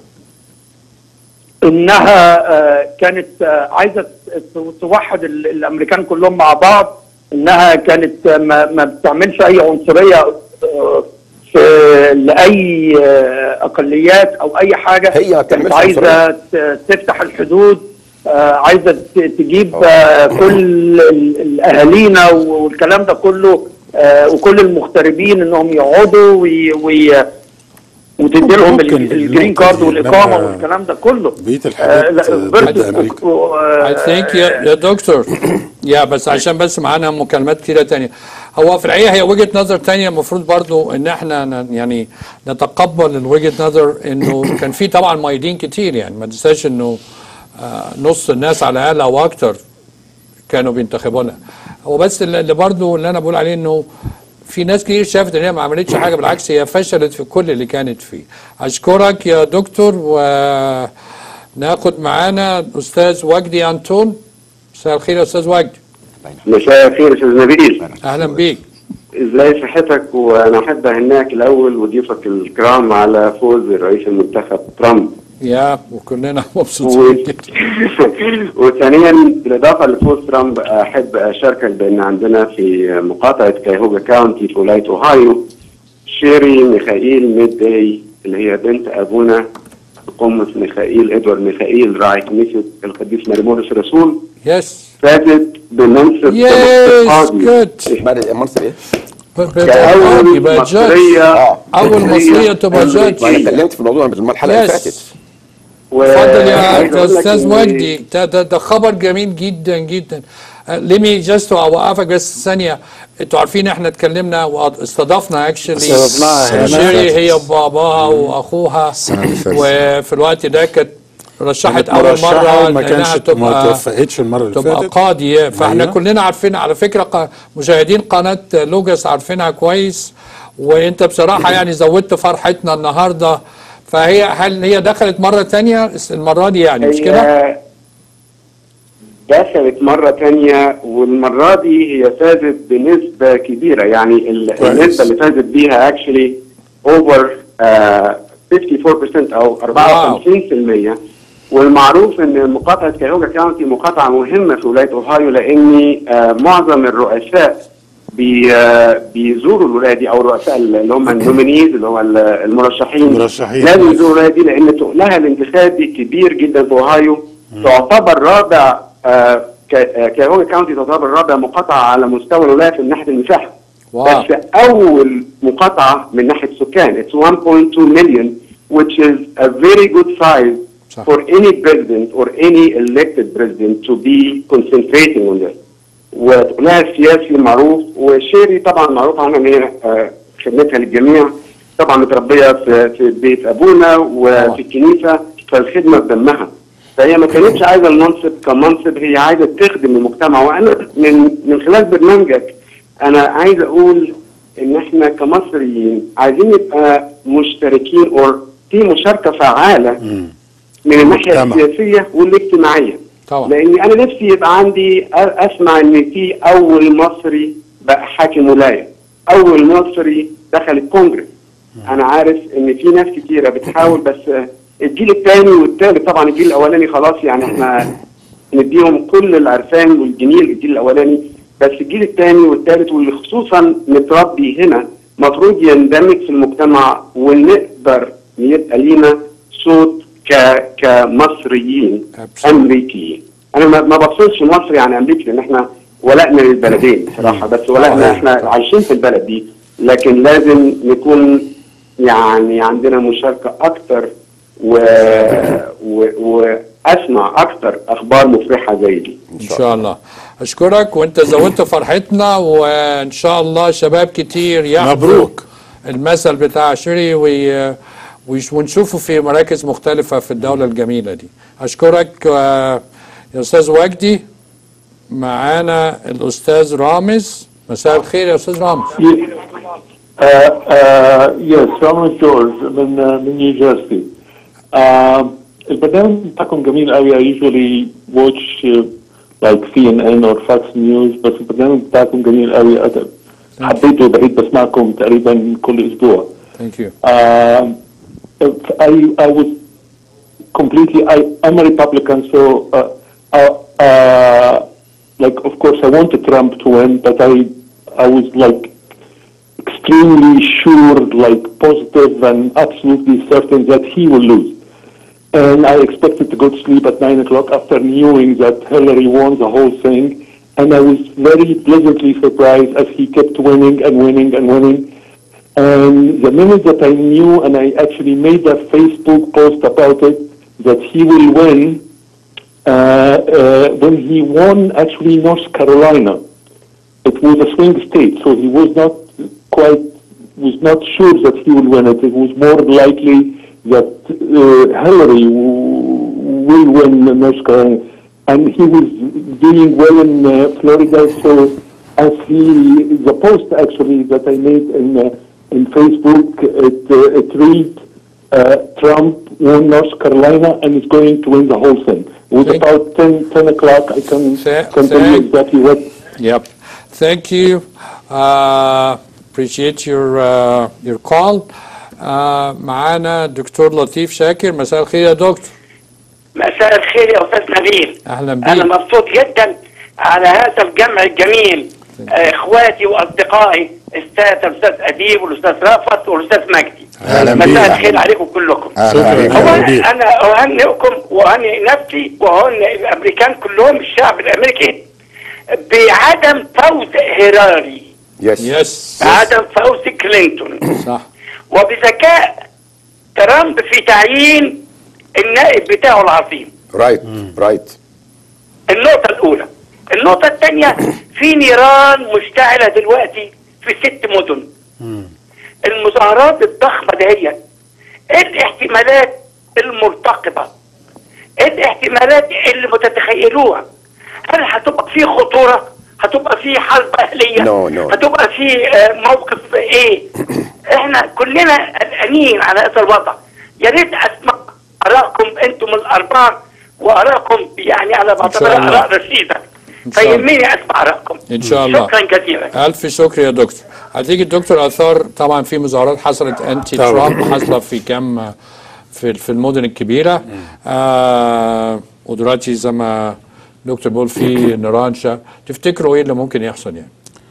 انها آه، كانت آه، عايزه ت- توحد ال- الامريكان كلهم مع بعض انها كانت آه، ما, ما بتعملش اي عنصريه آه، في لاي آه، اقليات او اي حاجه هي ما كانت بتعملش عايزه ت- تفتح الحدود آه، عايزه ت- تجيب آه، كل ال- الاهالينا والكلام ده كله آه، وكل المغتربين انهم يقعدوا وي وي وتدي لهم ممكن ال- الجرين النقطة كارد دي، والاقامه إنما والكلام ده كله بقية آه، الحاجات لا، ضد versus- أمريكا آه، I think يا, يا دكتور يا بس عشان بس معانا مكالمات كتيرة تانية هو في الحقيقة هي وجهة نظر تانية المفروض برضو ان احنا ن- يعني نتقبل الوجهة نظر انه كان في طبعا مؤيدين كتير يعني ما تنساش انه آه، نص الناس على الاقل او اكتر كانوا بينتخبونها هو بس اللي اللي برضو اللي انا بقول عليه انه في ناس كتير شافت ان هي ما عملتش حاجه بالعكس هي فشلت في كل اللي كانت فيه اشكرك يا دكتور وناخد معانا الاستاذ وجدي انتون مساء الخير يا استاذ وجدي مساء الخير استاذ نبيل اهلا بيك ازاي صحتك وانا احب اهناك الاول وضيوفك الكرام على فوز الرئيس المنتخب ترامب يا وكلنا و... مبسوطين جدا وثانيا بالاضافه لفوز ترامب احب اشاركك بان عندنا في مقاطعه كايهوجا كاونتي في ولايه اوهايو شيري ميخائيل ميداي اللي هي بنت ابونا قمص ميخائيل ادوارد ميخائيل راعي كنيسه القديس مريمونس الرسول يس فازت بمنصب يس قاضي. جود بعد المنصب ايه؟ كأول يبقى جاج مصرية اه اول مصريه تبقى ما انا جاج اتكلمت في الموضوع من الحلقه اللي فاتت يس اتفضل يا عايز أقول لك استاذ إن- وجدي ده, ده, ده خبر جميل جدا جدا let me just اوقفك بس ثانيه انتوا عارفين احنا اتكلمنا واستضفنا اكشلي استضفناها هنا. شيري هي وباباها واخوها السنة اللي فاتت. وفي الوقت ده كانت رشحت كانت اول مرشحة مره وما إنها كانش ما تبقى توفقتش المره اللي تبقى فاتت قاضية فاحنا أيوة. كلنا عارفين على فكرة ق- مشاهدين قناة لوجس عارفينها كويس وانت بصراحة يعني زودت فرحتنا النهاردة فهي هل هي دخلت مرة تانية المرة دي يعني مش كده؟ هي دخلت مرة تانية والمرة دي هي فازت بنسبة كبيرة يعني ال- كويس. النسبة اللي فازت بيها actually over uh, 54% أو 54% والمعروف ان مقاطعة كايوغا كاونتي مقاطعة مهمة في ولاية اوهايو لان آه، معظم الرؤساء بي آه، بيزوروا الولاية دي او الرؤساء اللي هم النومينيز اللي هو ال- المرشحين المرشحين. لازم يزوروا الولاية دي لان تقلها الانتخابي كبير جدا في اوهايو تعتبر رابع آه، كا- آه، كايوغا كاونتي تعتبر رابع مقاطعة على مستوى الولاية من ناحية المساحة واو. بس أول مقاطعة من ناحية سكان it's 1.2 million which is a very good size صح. for any president or any elected president to be concentrating on this وتقولها السياسي معروف وشيري طبعا معروف عنها ان هي آه، خدمتها للجميع طبعا متربيه في في بيت ابونا وفي الكنيسه فالخدمه بدمها فهي ما كانتش عايزه المنصب كمنصب هي عايزه تخدم المجتمع وانا من من خلال برنامجك انا عايز اقول ان احنا كمصريين عايزين نبقى مشتركين اور في مشاركه فعاله من الناحيه المجتمع. السياسيه والاجتماعيه طبعا لاني انا نفسي يبقى عندي أ- اسمع ان في اول مصري بقى حاكم ولايه اول مصري دخل الكونجرس انا عارف ان في ناس كتيره بتحاول بس الجيل الثاني والثالث طبعا الجيل الاولاني خلاص يعني احنا نديهم كل العرفان والجميل الجيل الاولاني بس الجيل الثاني والثالث واللي خصوصا متربي هنا مفروض يندمج في المجتمع ونقدر يبقى لينا صوت ك كمصريين Absolutely. امريكيين انا ما ما بفصلش مصري عن امريكا لان احنا ولائنا للبلدين بصراحه بس ولائنا احنا عايشين في البلد دي لكن لازم نكون يعني عندنا مشاركه اكتر و... و... واسمع اكتر اخبار مفرحه زي دي ان شاء الله اشكرك وانت زودت فرحتنا وان شاء الله شباب كتير ياخدوا مبروك. المثل بتاع شيري وي ويش- ونشوفه في مراكز مختلفة في الدولة الجميلة دي أشكرك آه، يا أستاذ وجدي معانا الأستاذ رامز مساء الخير يا أستاذ رامز Uh, uh, yes, رامز جورج من uh, من نيو جيرسي. Uh, البرنامج بتاعكم جميل قوي. I usually watch uh, like CNN or Fox News بس البرنامج بتاعكم جميل قوي. أت- حبيته وبقيت بسمعكم تقريبا كل أسبوع. Thank you Um, I I was completely I I'm a Republican, so uh, uh, uh, like of course I wanted Trump to win, but I I was like extremely sure, like positive and absolutely certain that he will lose. And I expected to go to sleep at nine o'clock after knowing that Hillary won the whole thing. And I was very pleasantly surprised as he kept winning and winning and winning. And the minute that I knew, and I actually made a Facebook post about it, that he will win, uh, uh, when he won actually North Carolina, it was a swing state, so he was not quite, was not sure that he will win it. It was more likely that uh, Hillary w- will win North Carolina. And he was doing well in uh, Florida, so as he, the post actually that I made in, uh, in Facebook, it, uh, it read, uh, Trump won North Carolina and is going to win the whole thing. It was Thank- about 10, 10 o'clock. I can, Tha- can tell you thank- exactly what Yep. Thank you. Uh, appreciate your uh, your call. Uh, معانا دكتور لطيف شاكر مساء الخير يا دكتور مساء الخير يا استاذ نبيل اهلا انا بيك مبسوط جدا على هذا الجمع الجميل آه، اخواتي واصدقائي استاذ الاستاذ اديب والاستاذ رافت والاستاذ مجدي أهلا بيك. مساء الخير عليكم كلكم أهلا بيك. هو أهلا بيك. انا اهنئكم واهنئ نفسي واهنئ الامريكان كلهم الشعب الامريكي بعدم فوز هيراري يس يس بعدم فوز كلينتون صح وبذكاء ترامب في تعيين النائب بتاعه العظيم رايت رايت النقطة الأولى النقطة الثانية في نيران مشتعلة دلوقتي في ست مدن المظاهرات الضخمة دهيت ايه الاحتمالات المرتقبة ايه الاحتمالات اللي متتخيلوها هل هتبقى في خطورة هتبقى في حرب أهلية No, no. هتبقى في آه، موقف ايه احنا كلنا قلقانين على هذا الوضع يا ريت اسمع ارائكم انتم الاربعه وارائكم يعني على بعتبرها الله. اراء رشيده إن شاء الله. فيهمني اسمع ارائكم ان شاء الله شكرا كثيرا الف شكر يا دكتور هتيجي الدكتور اثار طبعا في مظاهرات حصلت انتي طبعاً. ترامب حاصله في كم في في المدن الكبيره آه ودلوقتي زي ما دكتور بيقول في نيران شا- تفتكروا ايه اللي ممكن يحصل يعني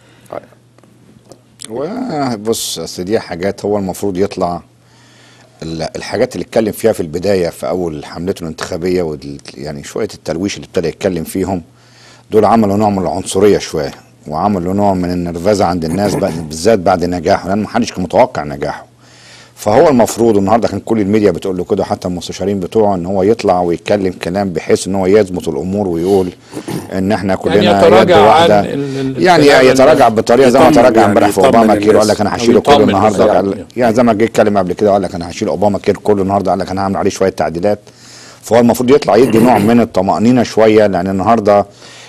بص اصل دي حاجات هو المفروض يطلع ال- الحاجات اللي اتكلم فيها في البدايه في اول حملته الانتخابيه وال يعني شويه التلويش اللي ابتدى يتكلم فيهم دول عملوا نوع من العنصريه شويه وعملوا نوع من النرفزه عند الناس بعد بالذات بعد نجاحه لان ما حدش كان متوقع نجاحه فهو المفروض النهارده كان كل الميديا بتقول له كده حتى المستشارين بتوعه ان هو يطلع ويتكلم كلام بحيث ان هو يظبط الامور ويقول ان احنا كلنا يد يتراجع عن واحده ال- ال- يعني الكلام يتراجع اللي- بطريقه زي ما يطمن تراجع يعني، امبارح في يطمن اوباما كير الناس. وقال لك انا أو هشيله كله يطمن النهارده الناس. قال يعني زي ما جه اتكلم قبل كده وقال لك انا هشيل اوباما كير كله النهارده قال لك انا هعمل عليه شويه تعديلات فهو المفروض يطلع يدي نوع من الطمانينه شويه لان النهارده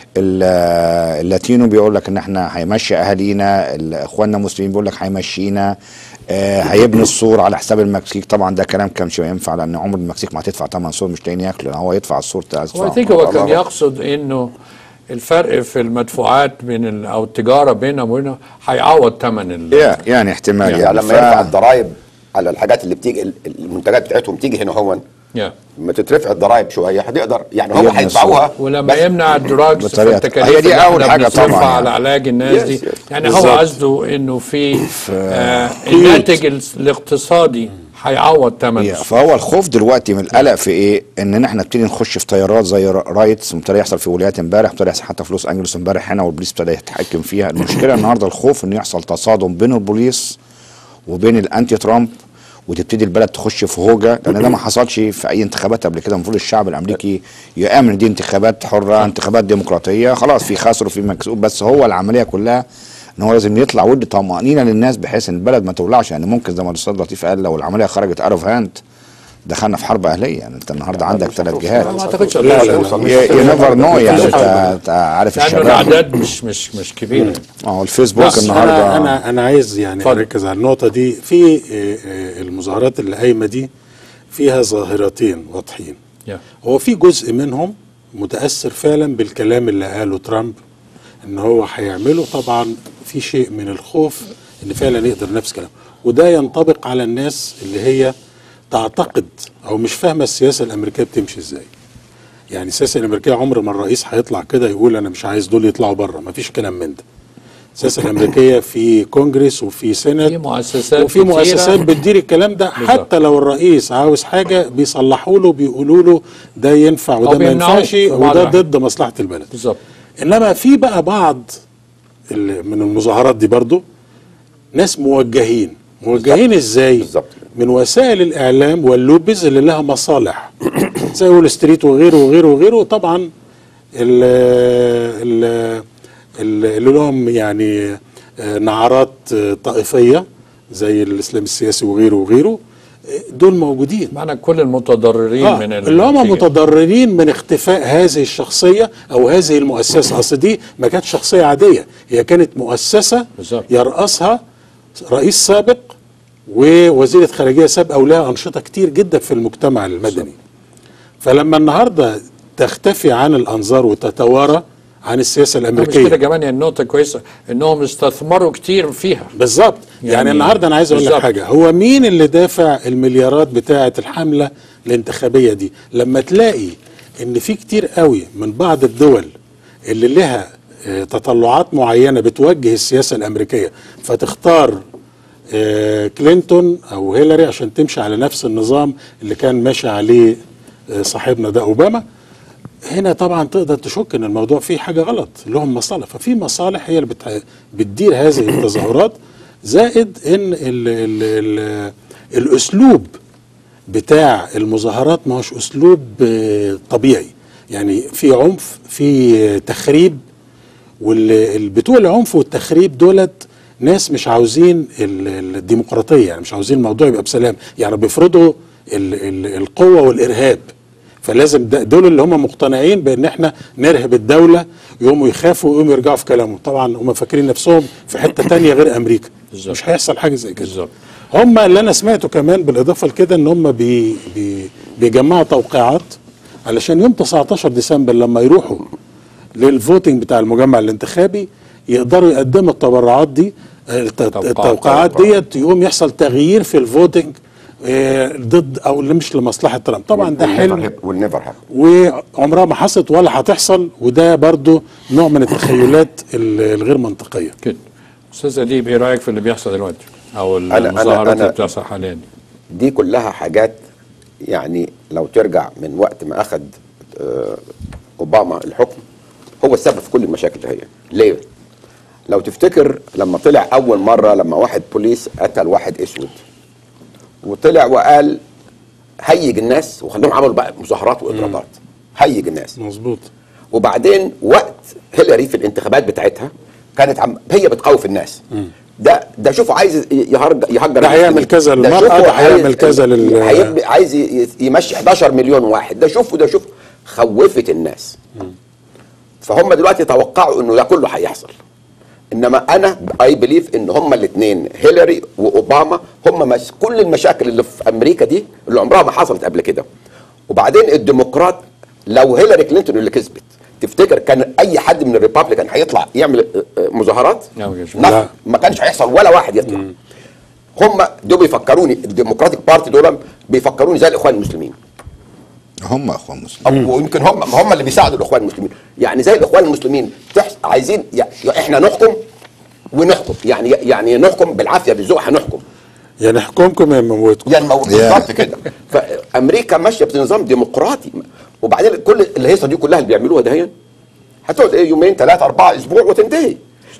ال- اللاتينو بيقول لك ان احنا هيمشي اهالينا ال- اخواننا المسلمين بيقول لك هيمشينا آه، هيبني السور على حساب المكسيك طبعا ده كلام كان مش ينفع لان عمر المكسيك ما هتدفع ثمن سور مش لاقيين ياكلوا هو يدفع السور بتاع هو I think هو كان يقصد انه الفرق في المدفوعات بين ال- او التجاره بيننا وبينه هيعوض ثمن ال يعني احتمال يعني, يعني لما يرفع الضرائب على الحاجات اللي بتيجي ال- المنتجات بتاعتهم تيجي هنا هون Yeah. لما تترفع الضرائب شويه هتقدر يعني هم يبني هيدفعوها ولما يمنع الدراجز في بطريقة- التكاليف هي دي اللي أول احنا حاجة بنصرفها طبعاً على يعني. علاج الناس Yes, دي yes. يعني هو بالظبط. قصده انه في آه الناتج ال- الاقتصادي هيعوض ثمن Yeah. فهو الخوف دلوقتي من القلق في ايه؟ ان احنا نبتدي نخش في طيارات زي را- رايتس وابتدى يحصل في ولايات امبارح ابتدى يحصل حتى في لوس انجلوس امبارح هنا والبوليس ابتدى يتحكم فيها المشكله النهارده الخوف انه يحصل تصادم بين البوليس وبين الانتي ترامب وتبتدي البلد تخش في هوجه لان ده ما حصلش في اي انتخابات قبل كده المفروض الشعب الامريكي يامن إن دي انتخابات حره انتخابات ديمقراطيه خلاص في خسر وفي مكسوب بس هو العمليه كلها ان هو لازم يطلع ويدي طمانينه للناس بحيث ان البلد ما تولعش يعني ممكن زي ما الاستاذ لطيف قال لو العمليه خرجت اوت اوف هاند دخلنا في حرب اهليه يعني انت النهارده عندك ثلاث جهات ما اعتقدش لا، لا، لا. يو نيفر نو يعني انت أنت عارف لانه الشباب الاعداد مش مش مش كبيره ما هو الفيسبوك بس النهارده انا انا انا عايز يعني اتفضل. اركز على النقطه دي في آه، آه، المظاهرات اللي قايمه دي فيها ظاهرتين واضحين Yeah. هو في جزء منهم متاثر فعلا بالكلام اللي قاله ترامب ان هو هيعمله طبعا في شيء من الخوف ان فعلا يقدر نفس كلامه وده ينطبق على الناس اللي هي تعتقد او مش فاهمه السياسه الامريكيه بتمشي ازاي يعني السياسه الامريكيه عمر ما الرئيس هيطلع كده يقول انا مش عايز دول يطلعوا بره مفيش كلام من ده السياسه الامريكيه في كونجرس وفي سينات في مؤسسات وفي كتيرة. مؤسسات بتدير الكلام ده بالظبط. حتى لو الرئيس عاوز حاجه بيصلحوا له بيقولوا له ده ينفع وده ما بيمنعوه ينفعش في بعض وده الأحيان. ضد مصلحه البلد بالظبط انما في بقى بعض ال- من المظاهرات دي برضو ناس موجهين موجهين ازاي بالظبط. من وسائل الاعلام واللوبز اللي لها مصالح زي وول ستريت وغيره وغيره وغيره طبعا ال ال ال- اللي لهم يعني آه، نعرات آه، طائفيه زي الاسلام السياسي وغيره وغيره آه، دول موجودين معنى كل المتضررين آه من اللي هم النتيجة. متضررين من اختفاء هذه الشخصيه او هذه المؤسسه اصل دي ما كانتش شخصيه عاديه هي كانت مؤسسه بالظبط. يرأسها رئيس سابق ووزيره خارجيه سابقه ولها انشطه كتير جدا في المجتمع المدني فلما النهارده تختفي عن الانظار وتتوارى عن السياسه مش كده الامريكيه كمان يعني النقطه كويسه انهم استثمروا كتير فيها بالظبط يعني, يعني يعني النهارده انا عايز اقول لك بالظبط. حاجه هو مين اللي دافع المليارات بتاعه الحمله الانتخابيه دي لما تلاقي ان في كتير قوي من بعض الدول اللي لها آه، تطلعات معينه بتوجه السياسه الامريكيه فتختار آه، كلينتون او هيلاري عشان تمشي على نفس النظام اللي كان ماشي عليه آه، صاحبنا ده اوباما هنا طبعا تقدر تشك ان الموضوع فيه حاجه غلط لهم مصالح ففي مصالح هي اللي بتح... بتدير هذه التظاهرات زائد ان ال... ال... ال... الاسلوب بتاع المظاهرات ما هوش اسلوب آه، طبيعي يعني في عنف في آه، تخريب واللي بتوع العنف والتخريب دولت ناس مش عاوزين ال- ال- الديمقراطيه يعني مش عاوزين الموضوع يبقى بسلام يعني بيفرضوا ال ال القوه والارهاب فلازم ده- دول اللي هم مقتنعين بان احنا نرهب الدوله يقوموا يخافوا ويقوموا يرجعوا في كلامهم طبعا هم فاكرين نفسهم في حته تانية غير امريكا مش هيحصل حاجه زي كده هم اللي انا سمعته كمان بالاضافه لكده ان هم بي بي بيجمعوا توقيعات علشان يوم 19 ديسمبر لما يروحوا للفوتنج بتاع المجمع الانتخابي يقدروا يقدموا التبرعات دي الت- التوقيعات ديت يقوم يحصل تغيير في الفوتنج آه، ضد او اللي مش لمصلحه ترامب طبعا ده حلم والنيفر هاب وعمرها ما حصلت ولا هتحصل وده برضو نوع من التخيلات ال- الغير منطقيه كده استاذ اديب ايه رايك في اللي بيحصل دلوقتي او أنا- المظاهرات أنا- اللي بتحصل حاليا دي كلها حاجات يعني لو ترجع من وقت ما اخذ آه، اوباما الحكم هو السبب في كل المشاكل دي هي ليه لو تفتكر لما طلع اول مره لما واحد بوليس قتل واحد اسود وطلع وقال هيج الناس وخلوهم عملوا بقى مظاهرات واضرابات هيج الناس مظبوط وبعدين وقت هيلاري في الانتخابات بتاعتها كانت عم هي بتخوف الناس ده ده شوفوا عايز يهرج يهجر ده هيعمل المسلمين. كذا ده للمرأة، شوفوا ده عايز- هيعمل كذا لل- هيبني- عايز ي- يمشي 11 مليون واحد ده شوفوا ده شوفوا خوفت الناس فهم دلوقتي توقعوا انه ده كله هيحصل انما انا اي بليف ان هم الاثنين هيلاري واوباما هم مس كل المشاكل اللي في امريكا دي اللي عمرها ما حصلت قبل كده وبعدين الديمقراط لو هيلاري كلينتون اللي كسبت تفتكر كان اي حد من الريبابليكان هيطلع يعمل آه، آه، مظاهرات نعم ما كانش هيحصل ولا واحد يطلع هم دول بيفكروني الديمقراطيك بارتي دول بيفكروني زي الاخوان المسلمين هم اخوان مسلمين أو ويمكن هم هم اللي بيساعدوا الاخوان المسلمين يعني زي الاخوان المسلمين تحس عايزين يا يا احنا نحكم ونحكم يعني يعني نحكم بالعافيه بالذوق هنحكم يعني حكومكم يا موتكم يعني مو- بالظبط كده فامريكا ماشيه بنظام ديمقراطي وبعدين كل الهيصه دي كلها اللي بيعملوها ده هي هتقعد ايه يومين ثلاثه اربعه اسبوع وتنتهي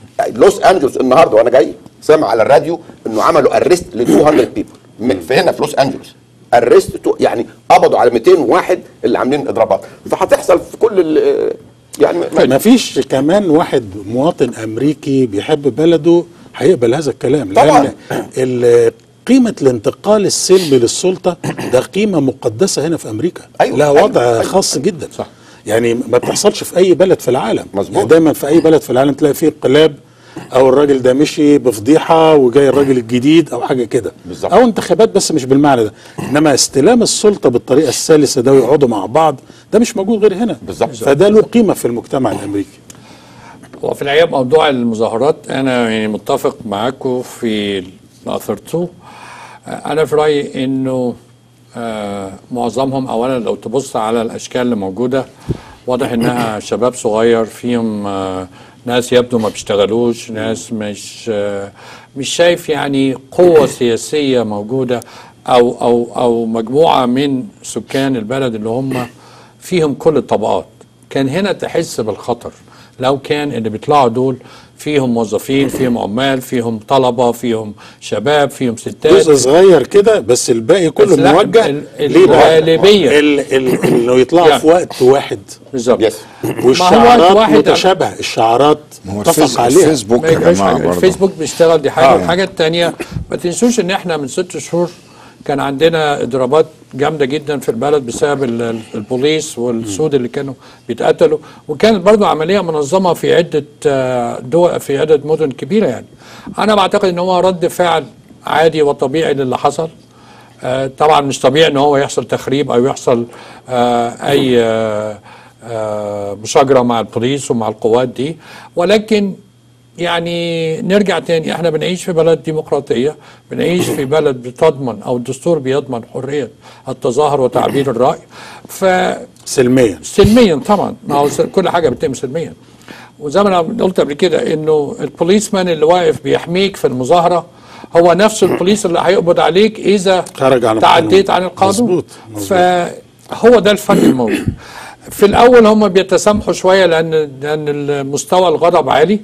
لوس انجلوس النهارده وانا جاي سامع على الراديو انه عملوا ارست ل 200 بيبل في هنا في لوس انجلوس ارست يعني قبضوا على 200 واحد اللي عاملين اضرابات فهتحصل في كل ال- يعني ما فيش كمان واحد مواطن امريكي بيحب بلده هيقبل هذا الكلام طبعاً. لان ال- قيمة الانتقال السلمي للسلطة ده قيمة مقدسة هنا في أمريكا أيوة لها وضع أيوة خاص جدا صح يعني ما بتحصلش في أي بلد في العالم مظبوط يعني دايما في أي بلد في العالم تلاقي فيه انقلاب أو الراجل ده مشي بفضيحة وجاي الراجل الجديد أو حاجة كده بالظبط. أو انتخابات بس مش بالمعنى ده إنما استلام السلطة بالطريقة السلسة ده ويقعدوا مع بعض ده مش موجود غير هنا بالظبط فده له قيمة في المجتمع الأمريكي وفي الحقيقه موضوع المظاهرات انا يعني متفق معاكم في اللي اثرتوه آه، انا في رايي انه آه، معظمهم اولا لو تبص على الاشكال اللي موجوده واضح انها شباب صغير فيهم آه، ناس يبدو ما بيشتغلوش ناس مش آه، مش شايف يعني قوه سياسيه موجوده او او او مجموعه من سكان البلد اللي هم فيهم كل الطبقات كان هنا تحس بالخطر لو كان اللي بيطلعوا دول فيهم موظفين فيهم عمال فيهم طلبه فيهم شباب فيهم ستات جزء صغير كده بس الباقي كله بس لا، موجه ال- ليه بقى؟ الغالبية. ال- ال- انه يطلعوا يعني. في وقت واحد بالظبط والشعارات واحد- متشابهه الشعارات متفق عليها ما يجراش حاجة. الفيسبوك بيشتغل دي حاجه آه. الحاجه الثانيه ما تنسوش ان احنا من ست شهور كان عندنا اضرابات جامده جدا في البلد بسبب ال- ال- البوليس والسود اللي كانوا بيتقتلوا وكانت برضو عمليه منظمه في عده آه، دول في عده مدن كبيره يعني انا بعتقد ان هو رد فعل عادي وطبيعي للي حصل آه، طبعا مش طبيعي ان هو يحصل تخريب او يحصل آه، اي آه، آه، مشاجره مع البوليس ومع القوات دي ولكن يعني نرجع تاني احنا بنعيش في بلد ديمقراطية بنعيش في بلد بتضمن او الدستور بيضمن حرية التظاهر وتعبير الرأي ف سلميا سلميا طبعا ما هو س- كل حاجة بتتم سلميا وزي ما انا قلت قبل كده انه البوليسمان اللي واقف بيحميك في المظاهرة هو نفس البوليس اللي هيقبض عليك اذا خرج عن تعديت عن القانون. القانون مظبوط، مظبوط. فهو ده الفرق الموجود في الاول هم بيتسامحوا شويه لان لان المستوى الغضب عالي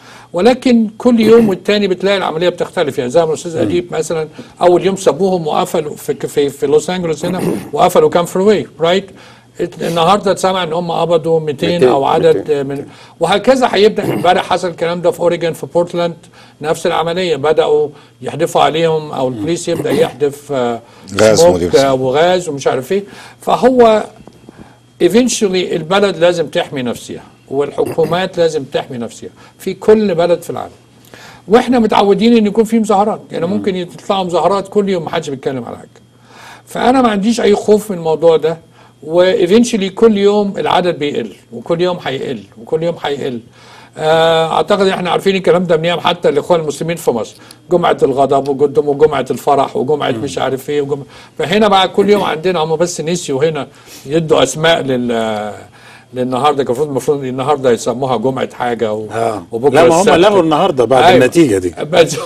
ولكن كل يوم والتاني بتلاقي العمليه بتختلف يعني زي ما الاستاذ اديب مثلا اول يوم سابوهم وقفلوا في في, في لوس انجلوس هنا وقفلوا كام فري واي رايت النهارده اتسمع ان هم قبضوا 200 200 او عدد 200. من وهكذا هيبدا امبارح حصل الكلام ده في اوريجون في بورتلاند نفس العمليه بداوا يحدفوا عليهم او البوليس يبدا يحدف آه، غاز smoke، مدير. آه، وغاز ومش عارف ايه فهو ايفينشولي البلد لازم تحمي نفسها والحكومات لازم تحمي نفسها في كل بلد في العالم واحنا متعودين ان يكون في مظاهرات يعني ممكن يطلعوا مظاهرات كل يوم محدش بيتكلم على حاجه فانا ما عنديش اي خوف من الموضوع ده وايفينشولي كل يوم العدد بيقل وكل يوم هيقل وكل يوم هيقل آه، اعتقد احنا عارفين الكلام ده من ايام حتى الاخوان المسلمين في مصر جمعه الغضب وجدهم وجمعه الفرح وجمعه مش عارف ايه وجمعة فهنا بقى كل يوم عندنا هم بس نسيوا هنا يدوا اسماء لل للنهارده كان المفروض المفروض النهارده يسموها جمعه حاجه و... وبكره لا ما هم السبت. لغوا النهارده بعد أيوة. النتيجه دي بس-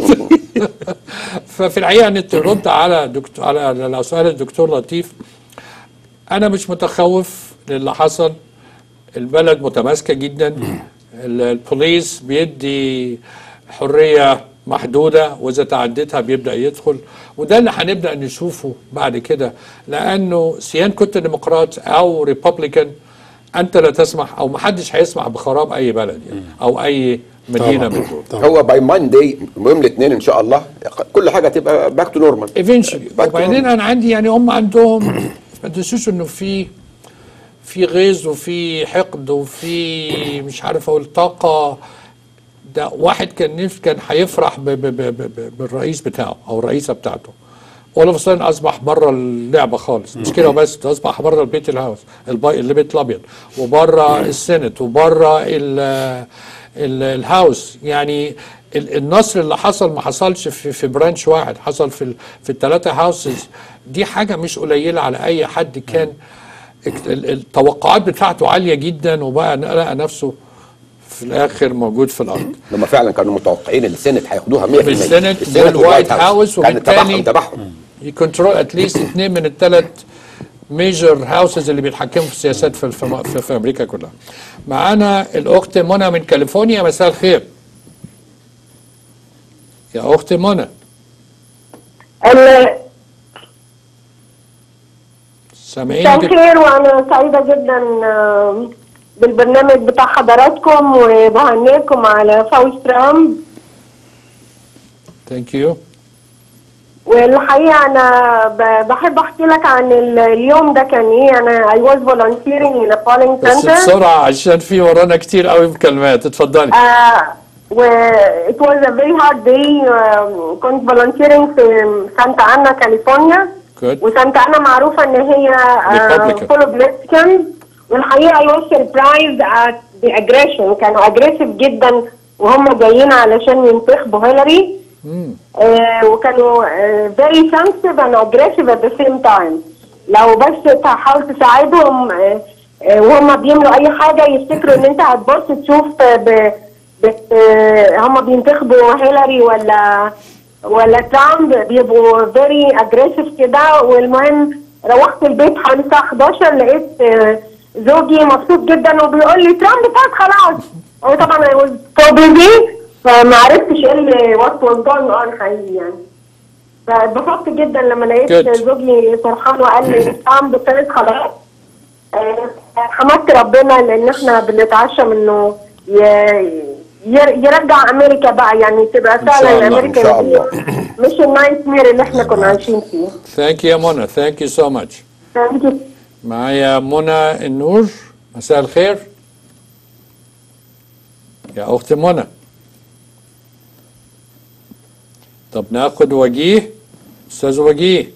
ففي الحقيقه ان ترد على دكتور على على سؤال الدكتور لطيف انا مش متخوف للي حصل البلد متماسكه جدا ال- البوليس بيدي حريه محدوده واذا تعدتها بيبدا يدخل وده اللي هنبدا نشوفه بعد كده لانه سيان كنت ديمقراط او ريبابليكان انت لا تسمح او محدش هيسمح بخراب اي بلد يعني او اي مدينه من دول هو باي ماندي يوم الاثنين ان شاء الله كل حاجه تبقى باك تو نورمال ايفينشولي وبعدين انا عندي يعني هم عندهم ما تنسوش انه في في غيظ وفي حقد وفي مش عارف اقول طاقه ده واحد كان نف كان هيفرح ب ب ب ب ب بالرئيس بتاعه او الرئيسه بتاعته اول اوف اصبح بره اللعبه خالص مش كده بس ده اصبح بره البيت الهاوس البي... البيت الابيض وبره السنت وبره ال... ال... الهاوس يعني ال- النصر اللي حصل ما حصلش في في برانش واحد حصل في ال... في الثلاثه هاوسز دي حاجه مش قليله على اي حد كان اكت- ال- التوقعات بتاعته عاليه جدا وبقى لقى نفسه في الاخر موجود في الارض لما فعلا كانوا متوقعين ان السنت هياخدوها 100% بالسنت والوايت هاوس كان تبعهم وبالتالي تبعهم يكنترول اتليست اثنين من الثلاث ميجر هاوسز اللي بيتحكموا في السياسات في, في, في, في امريكا كلها. معانا الاخت منى من كاليفورنيا مساء الخير. يا اخت منى ال- سامعيني مساء كده؟ الخير وانا سعيده جدا آه، بالبرنامج بتاع حضراتكم وبهنيكم على فوز ترامب ثانك يو والحقيقه انا ب- بحب احكي لك عن ال- اليوم ده كان ايه انا I was volunteering in a polling بس center بسرعه عشان في ورانا كتير قوي مكالمات اتفضلي. آه و it was a very hard day آه، كنت volunteering في سانتا انا كاليفورنيا Good. وسانتا انا معروفه ان هي آه، Republican. full of Mexicans والحقيقه I was surprised at the aggression كانوا aggressive جدا وهم جايين علشان ينتخبوا هيلاري آه، وكانوا آه، very sensitive and aggressive at the same time لو بس تحاول تساعدهم آه، آه، وهم بيعملوا اي حاجه يفتكروا ان انت هتبص تشوف آه، ب... بت... آه، هم بينتخبوا هيلاري ولا ولا ترامب بيبقوا very aggressive كده والمهم روحت البيت حوالي الساعه 11 لقيت آه، زوجي مبسوط جدا وبيقول لي ترامب فات خلاص هو طبعا I was so busy فما عرفتش ايه اللي what was going on حقيقي يعني فاتبسطت جدا لما لقيت Good. زوجي فرحان وقال لي ترامب فات خلاص آه، حمدت ربنا لان احنا بنتعشى منه ي- ير- يرجع امريكا بقى يعني تبقى شاء فعلا الله، امريكا إن شاء دي مش النايت مير اللي احنا كنا عايشين فيه ثانك يو يا منى ثانك يو سو ماتش. Thank you. معايا منى النور مساء الخير. يا اخت منى. طب ناخد وجيه استاذ وجيه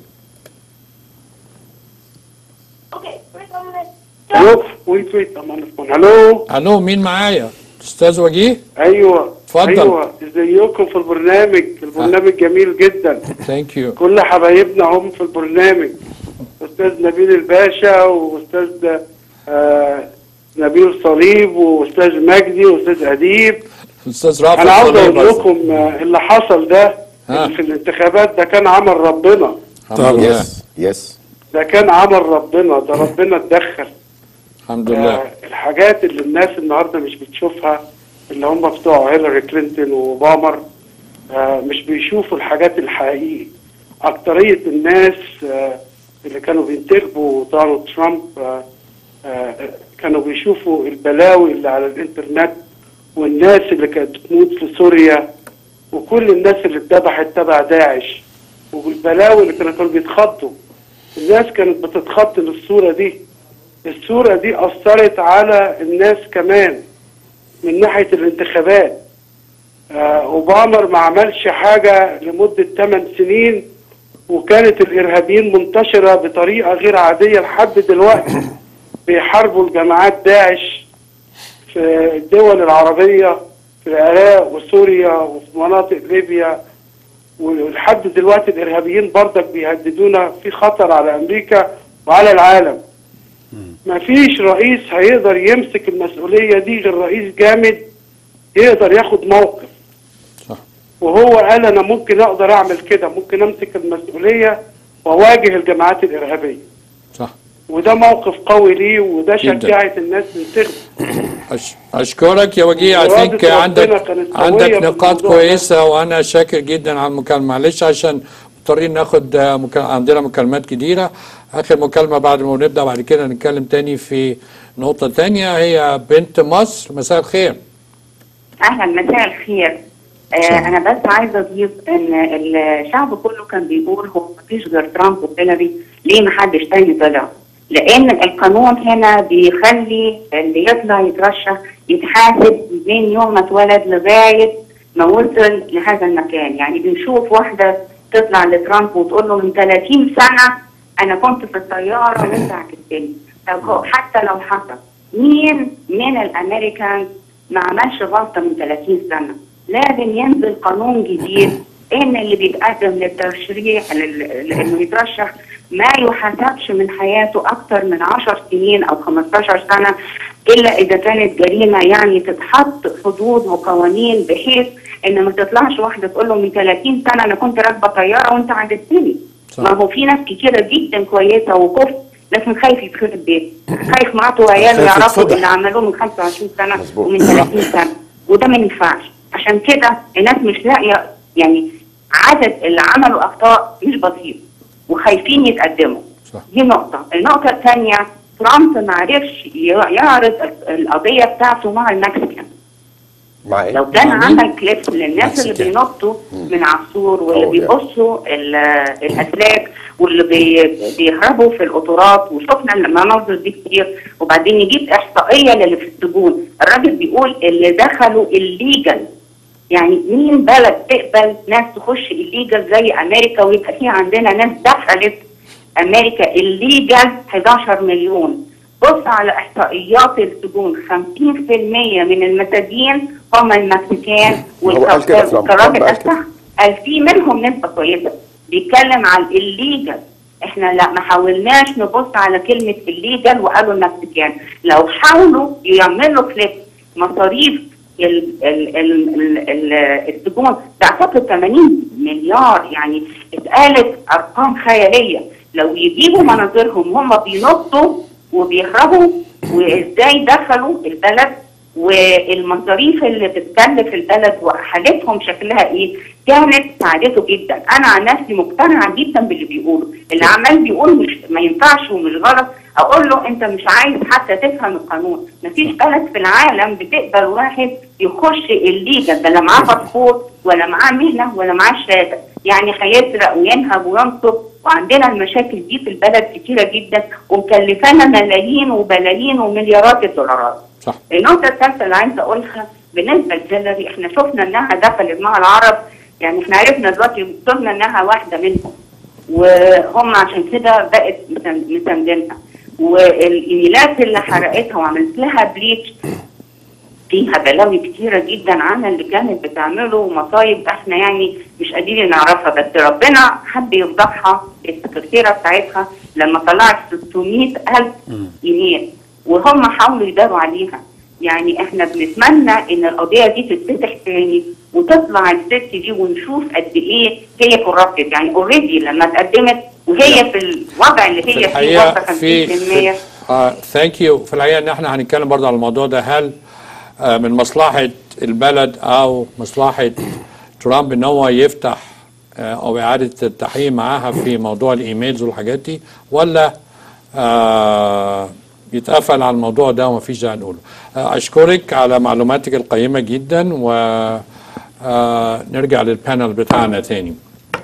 الو ويت ويت I'm on the phone. الو الو مين معايا استاذ وجيه ايوه اتفضل. ايوه ازيكم في البرنامج البرنامج جميل جدا ثانك يو كل حبايبنا هم في البرنامج استاذ نبيل الباشا واستاذ آه نبيل صليب واستاذ مجدي واستاذ اديب استاذ رافع انا عاوز صليب اقول قصدي. لكم آه، اللي حصل ده ها. في الانتخابات ده كان عمل ربنا الحمد لله يس يس ده كان عمل ربنا ده ربنا اتدخل الحمد لله آه، الحاجات اللي الناس النهارده مش بتشوفها اللي هم بتوع هيلاري كلينتون واوباما آه، مش بيشوفوا الحاجات الحقيقية أكترية الناس آه، اللي كانوا بينتخبوا دونالد ترامب آه، آه، كانوا بيشوفوا البلاوي اللي على الانترنت والناس اللي كانت بتموت في سوريا وكل الناس اللي اتذبحت تبع داعش والبلاوي اللي كانوا كانوا بيتخضوا الناس كانت بتتخض للصورة دي الصورة دي أثرت على الناس كمان من ناحية الانتخابات آه أوباما ما عملش حاجة لمدة 8 سنين وكانت الإرهابيين منتشرة بطريقة غير عادية لحد دلوقتي بيحاربوا الجماعات داعش في الدول العربية في العراق وسوريا وفي مناطق ليبيا ولحد دلوقتي الإرهابيين برضك بيهددونا في خطر على أمريكا وعلى العالم ما فيش رئيس هيقدر يمسك المسؤولية دي غير رئيس جامد يقدر ياخد موقف صح. وهو قال أنا ممكن أقدر أعمل كده ممكن أمسك المسؤولية وأواجه الجماعات الإرهابية صح وده موقف قوي ليه وده جداً. شجعت الناس تنتخب أش- اشكرك يا وجيه إرادة ثينك ربنا عندك كانت قوية عندك في نقاط الموضوع ده. كويسه وانا شاكر جدا على المكالمه معلش عشان مضطرين ناخد آه، مكا... عندنا مكالمات كتيره اخر مكالمه بعد ما نبدا بعد كده نتكلم تاني في نقطه تانية هي بنت مصر مساء الخير اهلا مساء الخير آه انا بس عايزه اضيف ان الشعب كله كان بيقول هو مفيش غير ترامب وهيلاري ليه ما حدش تاني طلع لان القانون هنا بيخلي اللي يطلع يترشح يتحاسب من يوم ما اتولد لغايه ما وصل لهذا المكان يعني بنشوف واحده تطلع لترامب وتقول له من 30 سنه انا كنت في الطياره وانت عكستني طب هو حتى لو حصل مين من الامريكان ما عملش غلطه من 30 سنه لازم ينزل قانون جديد ان اللي بيتقدم للترشيح لل- لانه يترشح ما يحاسبش من حياته اكثر من 10 سنين او 15 سنه الا اذا كانت جريمه يعني تتحط حدود وقوانين بحيث ان ما تطلعش واحده تقول له من 30 سنه انا كنت راكبه طياره وانت عدتني ما هو في ناس كتيره جدا كويسه وكفر لكن خايف يتخرب بيت خايف مراته وعياله خايف يعرفوا يتفضح. اللي عملوه من 25 سنه ومن 30 سنه وده ما ينفعش عشان كده الناس مش لاقيه يعني عدد اللي عملوا اخطاء مش بسيط وخايفين يتقدموا صح. دي نقطه النقطه الثانيه ترامب ما عرفش ي- يعرض القضيه بتاعته مع المكسيكان مع إيه؟ لو كان مع مين؟ عمل كليب للناس اللي مكسيكان. بينطوا من عصور واللي أوه، يا. بيقصوا ال- الاسلاك واللي بي- بيهربوا في القطارات وشفنا المناظر دي كتير وبعدين يجيب احصائيه للي في السجون الراجل بيقول اللي دخلوا الليجل يعني مين بلد تقبل ناس تخش الليجل زي امريكا ويبقى في عندنا ناس دخلت امريكا الليجل 11 مليون بص على احصائيات السجون 50% من المساجين هم المكسيكان هو قال كده ترامب. والكراجل ترامب قال كده. قال في منهم نسبه كويسه بيتكلم على الليجل احنا لا ما حاولناش نبص على كلمه الليجل وقالوا المكسيكان لو حاولوا يعملوا كليب مصاريف ال- ال- ال- ال- ال- السجون ده اعتقد 80 مليار يعني اتقالت ارقام خياليه لو يجيبوا مناظرهم هم بينطوا وبيهربوا وازاي دخلوا البلد والمصاريف اللي بتكلف البلد وحالتهم شكلها ايه كانت ساعدته جدا انا عن نفسي مقتنعه جدا باللي بيقوله اللي عمال بيقول مش ما ينفعش ومش غلط اقول له انت مش عايز حتى تفهم القانون مفيش بلد في العالم بتقبل واحد يخش الليجل ده لا معاه باسبور ولا معاه مهنه ولا معاه شهاده يعني هيسرق وينهب وينصب وعندنا المشاكل دي في البلد كتيره جدا ومكلفانا ملايين وبلايين ومليارات الدولارات صح. النقطة الثالثة اللي عايزة أقولها بالنسبة لهيلاري احنا شفنا إنها دخلت مع العرب يعني احنا عرفنا دلوقتي شفنا إنها واحدة منهم وهم عشان كده بقت مسن- مساندينها والإيميلات اللي حرقتها وعملت لها بليتش فيها بلاوي كتيرة جدا عنها اللي كانت بتعمله ومصايب احنا يعني مش قادرين نعرفها بس ربنا حب يفضحها السكرتيرة بتاعتها لما طلعت 600 ألف جنيه وهم حاولوا يداروا عليها يعني احنا بنتمنى ان القضيه دي تتفتح تاني وتطلع الست دي ونشوف قد ايه هي كوربتد يعني اوريدي لما اتقدمت وهي في الوضع اللي في هي فيه الحقيقه واخده في 50% ثانك يو في الحقيقه ان احنا هنتكلم برضه على الموضوع ده هل آه، من مصلحه البلد او مصلحه ترامب ان هو يفتح آه، او اعاده التحقيق معاها في موضوع الايميلز والحاجات دي ولا آه يتقفل على الموضوع ده ومفيش داعي نقوله آه اشكرك على معلوماتك القيمه جدا و آه نرجع للبانل بتاعنا تاني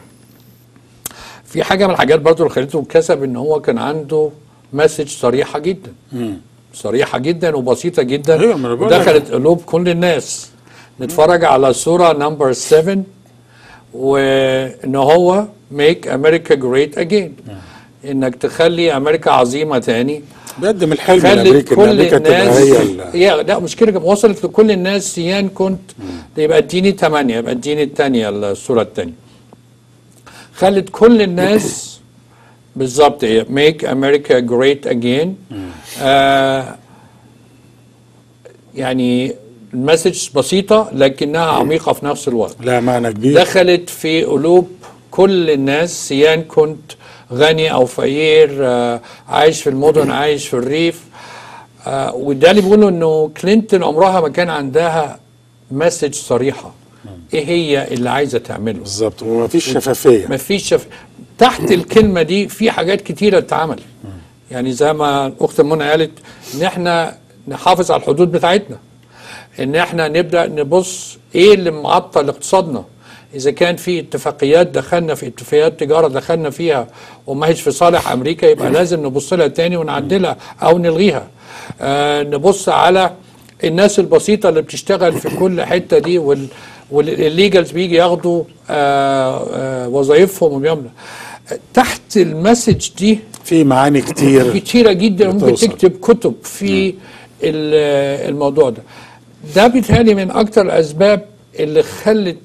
في حاجه من الحاجات برضو اللي خليته كسب ان هو كان عنده مسج صريحه جدا صريحه جدا وبسيطه جدا أيوة، ما أنا بقول لك. ودخلت قلوب كل الناس نتفرج على صوره نمبر 7 وان هو ميك امريكا جريت اجين انك تخلي امريكا عظيمه تاني بيقدم الحلم خلت الامريكي ان كل امريكا تبقى الناس هي ال- يا لا مش كده وصلت لكل الناس سيان كنت يبقى اديني ثمانية يبقى اديني الثانية الصورة الثانية خلت كل الناس بالظبط هي make America great again آه يعني المسج بسيطة لكنها عميقة في نفس الوقت لا معنى كبير دخلت في قلوب كل الناس سيان كنت غني او فقير آه، عايش في المدن عايش في الريف آه، وده اللي بيقولوا انه كلينتون عمرها ما كان عندها مسج صريحه ايه هي اللي عايزه تعمله بالظبط ومفيش شفافيه مفيش شف... تحت الكلمه دي في حاجات كتيره تتعمل يعني زي ما الاخت منى قالت ان احنا نحافظ على الحدود بتاعتنا ان احنا نبدا نبص ايه اللي معطل اقتصادنا اذا كان في اتفاقيات دخلنا في اتفاقيات تجاره دخلنا فيها وما هيش في صالح امريكا يبقى لازم نبص لها تاني ونعدلها او نلغيها آه نبص على الناس البسيطه اللي بتشتغل في كل حته دي وال والليجلز بيجي ياخدوا آه آه وظائفهم وبيعملوا تحت المسج دي في معاني كتير كتيره جدا ممكن بتوصل. تكتب كتب في ال- الموضوع ده ده بيتهيألي من اكتر الاسباب اللي خلت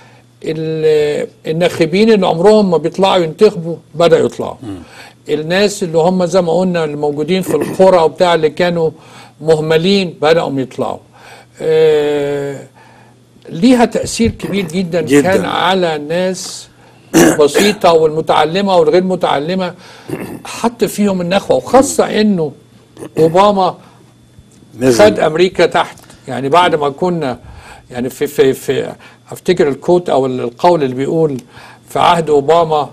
ال- الناخبين اللي عمرهم ما بيطلعوا ينتخبوا بدأوا يطلعوا الناس اللي هم زي ما قلنا اللي موجودين في القرى وبتاع اللي كانوا مهملين بدأوا يطلعوا آه ليها تأثير كبير جدا, جداً. كان على الناس البسيطة والمتعلمة والغير متعلمة حط فيهم النخوة وخاصة انه اوباما نزل. خد امريكا تحت يعني بعد ما كنا يعني في في في افتكر الكوت او القول اللي بيقول في عهد اوباما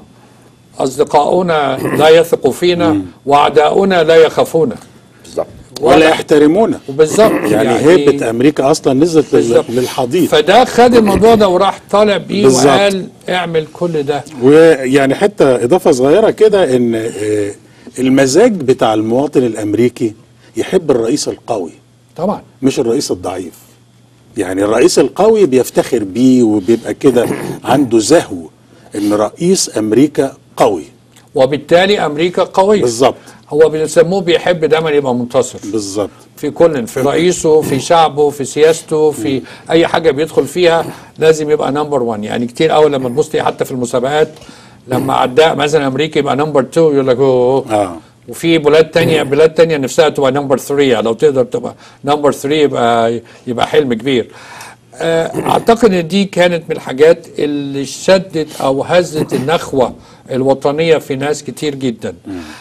اصدقاؤنا لا يثقوا فينا واعداؤنا لا يخافونا بالظبط ولا يحترمونا وبالظبط يعني, هيبه امريكا اصلا نزلت لل- بالظبط. للحضيض فده خد الموضوع ده وراح طالع بيه بالظبط. وقال اعمل كل ده ويعني حتى اضافه صغيره كده ان آه، المزاج بتاع المواطن الامريكي يحب الرئيس القوي طبعا مش الرئيس الضعيف يعني الرئيس القوي بيفتخر بيه وبيبقى كده عنده زهو ان رئيس امريكا قوي وبالتالي امريكا قويه بالظبط هو بيسموه بيحب دايما يبقى منتصر بالظبط في كل في رئيسه في شعبه في سياسته في اي حاجه بيدخل فيها لازم يبقى نمبر 1 يعني كتير قوي لما تبص لي حتى في المسابقات لما عداء مثلا امريكا يبقى نمبر 2 يقول لك اوه اه وفي بلاد تانية بلاد تانية نفسها تبقى نمبر 3 يعني لو تقدر تبقى نمبر 3 يبقى يبقى حلم كبير آه، اعتقد ان دي كانت من الحاجات اللي شدت او هزت النخوه الوطنيه في ناس كتير جدا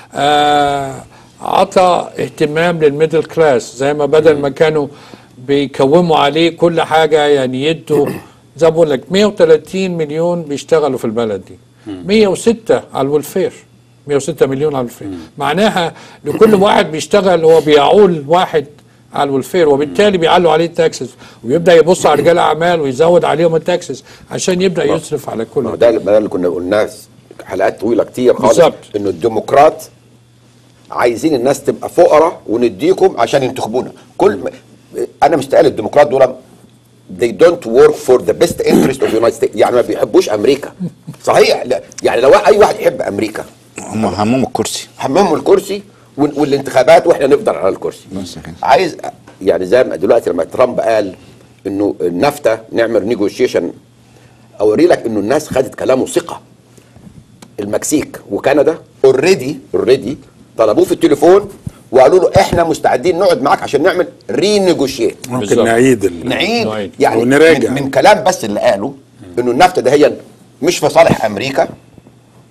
آه، عطى اهتمام للميدل كلاس زي ما بدل ما كانوا بيكوموا عليه كل حاجه يعني يدوا زي ما بقول لك 130 مليون بيشتغلوا في البلد دي 106 على الولفير 106 مليون على الولفير معناها لكل واحد بيشتغل هو بيعول واحد على الولفير وبالتالي بيعلوا عليه التاكسس ويبدا يبص على رجال اعمال ويزود عليهم التاكسس عشان يبدا يصرف على كل ما هو ده ده اللي كنا قلناه حلقات طويله كتير خالص بالظبط. انه الديمقراط عايزين الناس تبقى فقراء ونديكم عشان ينتخبونا كل م... انا مستقل الديمقراط دول they don't work for the best interest of the United States يعني ما بيحبوش امريكا صحيح لا يعني لو اي واحد يحب امريكا هم همهم الكرسي همهم الكرسي وال- والانتخابات واحنا نفضل على الكرسي عايز يعني زي ما دلوقتي لما ترامب قال انه النفتا نعمل نيجوشيشن اوري لك انه الناس خدت كلامه ثقه المكسيك وكندا اوريدي اوريدي طلبوه في التليفون وقالوا له احنا مستعدين نقعد معاك عشان نعمل رينيجوشيت ممكن بالظبط. نعيد ال- نعيد نعيد. يعني ونراجع. من, من كلام بس اللي قاله انه النفط ده هي مش في صالح امريكا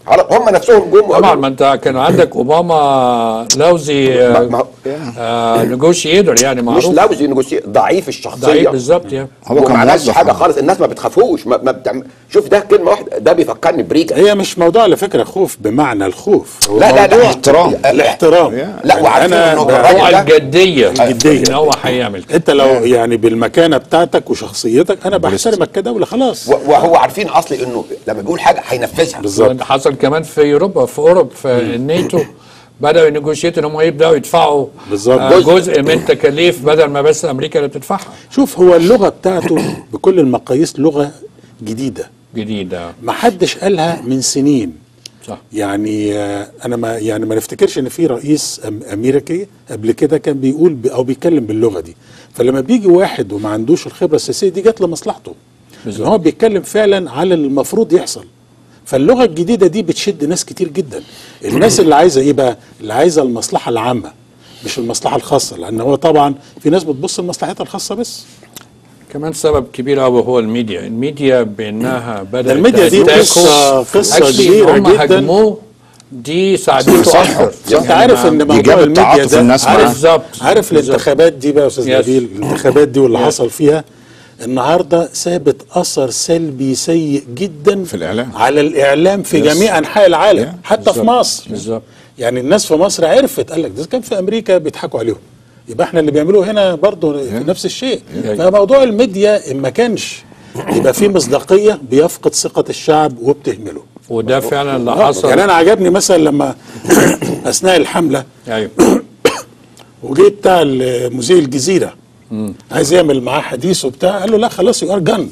على- هم نفسهم جم طبعا ما انت كان عندك اوباما لوزي نيجوشيتور يعني مش معروف لوزي نيجوشي ضعيف الشخصيه ضعيف بالظبط يعني هو كان عملش حاجه خالص الناس ما بتخافوش ما, ما بتعمل شوف ده كلمه واحده ده بيفكرني بريكا هي مش موضوع على فكره خوف بمعنى الخوف هو لا لا لا موضوع احترام الاحترام لا وعارفين أنا انه ب- الراجل ده الجديه الجديه ان هو هيعمل انت لو يعني بالمكانه بتاعتك وشخصيتك انا بحترمك كدوله خلاص و- وهو عارفين اصلي انه لما بيقول حاجه هينفذها بالظبط حصل كمان في اوروبا في اوروبا في الناتو بداوا ينيجوشيتوا ان هم يبداوا يدفعوا بالظبط. آه، جزء من تكاليف بدل ما بس امريكا اللي بتدفعها شوف هو اللغه بتاعته بكل المقاييس لغه جديده جديده ما حدش قالها من سنين صح يعني آه، انا ما يعني ما نفتكرش ان في رئيس أم- امريكي قبل كده كان بيقول ب- او بيتكلم باللغه دي فلما بيجي واحد وما عندوش الخبره السياسيه دي جت لمصلحته ان هو بيتكلم فعلا على اللي المفروض يحصل فاللغه الجديده دي بتشد ناس كتير جدا الناس اللي عايزه ايه بقى اللي عايزه المصلحه العامه مش المصلحه الخاصه لان هو طبعا في ناس بتبص لمصلحتها الخاصه بس كمان سبب كبير قوي هو الميديا الميديا بانها بدات الميديا دي تهتكوا. قصة- قصة Actually كبيرة هم جدا. هجموه دي ساعدته صح اكتر انت عارف ان موضوع الميديا ده عارف, بالظبط عارف بالظبط. الانتخابات دي بقى يا استاذ Yes. نبيل الانتخابات دي واللي Yes. حصل فيها النهارده سابت اثر سلبي سيء جدا في الاعلام على الاعلام في Yes. جميع انحاء العالم حتى في بالظبط. مصر بالظبط يعني الناس في مصر عرفت قال لك ده كان في امريكا بيضحكوا عليهم يبقى احنا اللي بيعملوه هنا برضه نفس الشيء Yeah. فموضوع الميديا ان ما كانش يبقى في مصداقيه بيفقد ثقه الشعب وبتهمله وده فعلا اللي آه، حصل يعني انا عجبني مثلا لما اثناء الحمله ايوه وجه بتاع مذيع الجزيره مم. عايز يعمل معاه حديث وبتاع قال له لا خلاص يو ار جن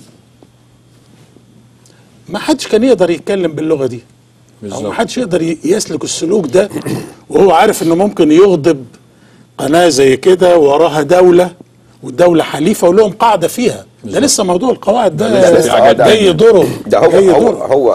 ما حدش كان يقدر يتكلم باللغه دي او ما بالظبط. حدش يقدر ي- يسلك السلوك ده وهو عارف انه ممكن يغضب قناه زي كده وراها دوله والدوله حليفه ولهم قاعده فيها ده لسه موضوع القواعد ده ده لسه آه، ده- جاي دوره ده هو جاي هو دوره هو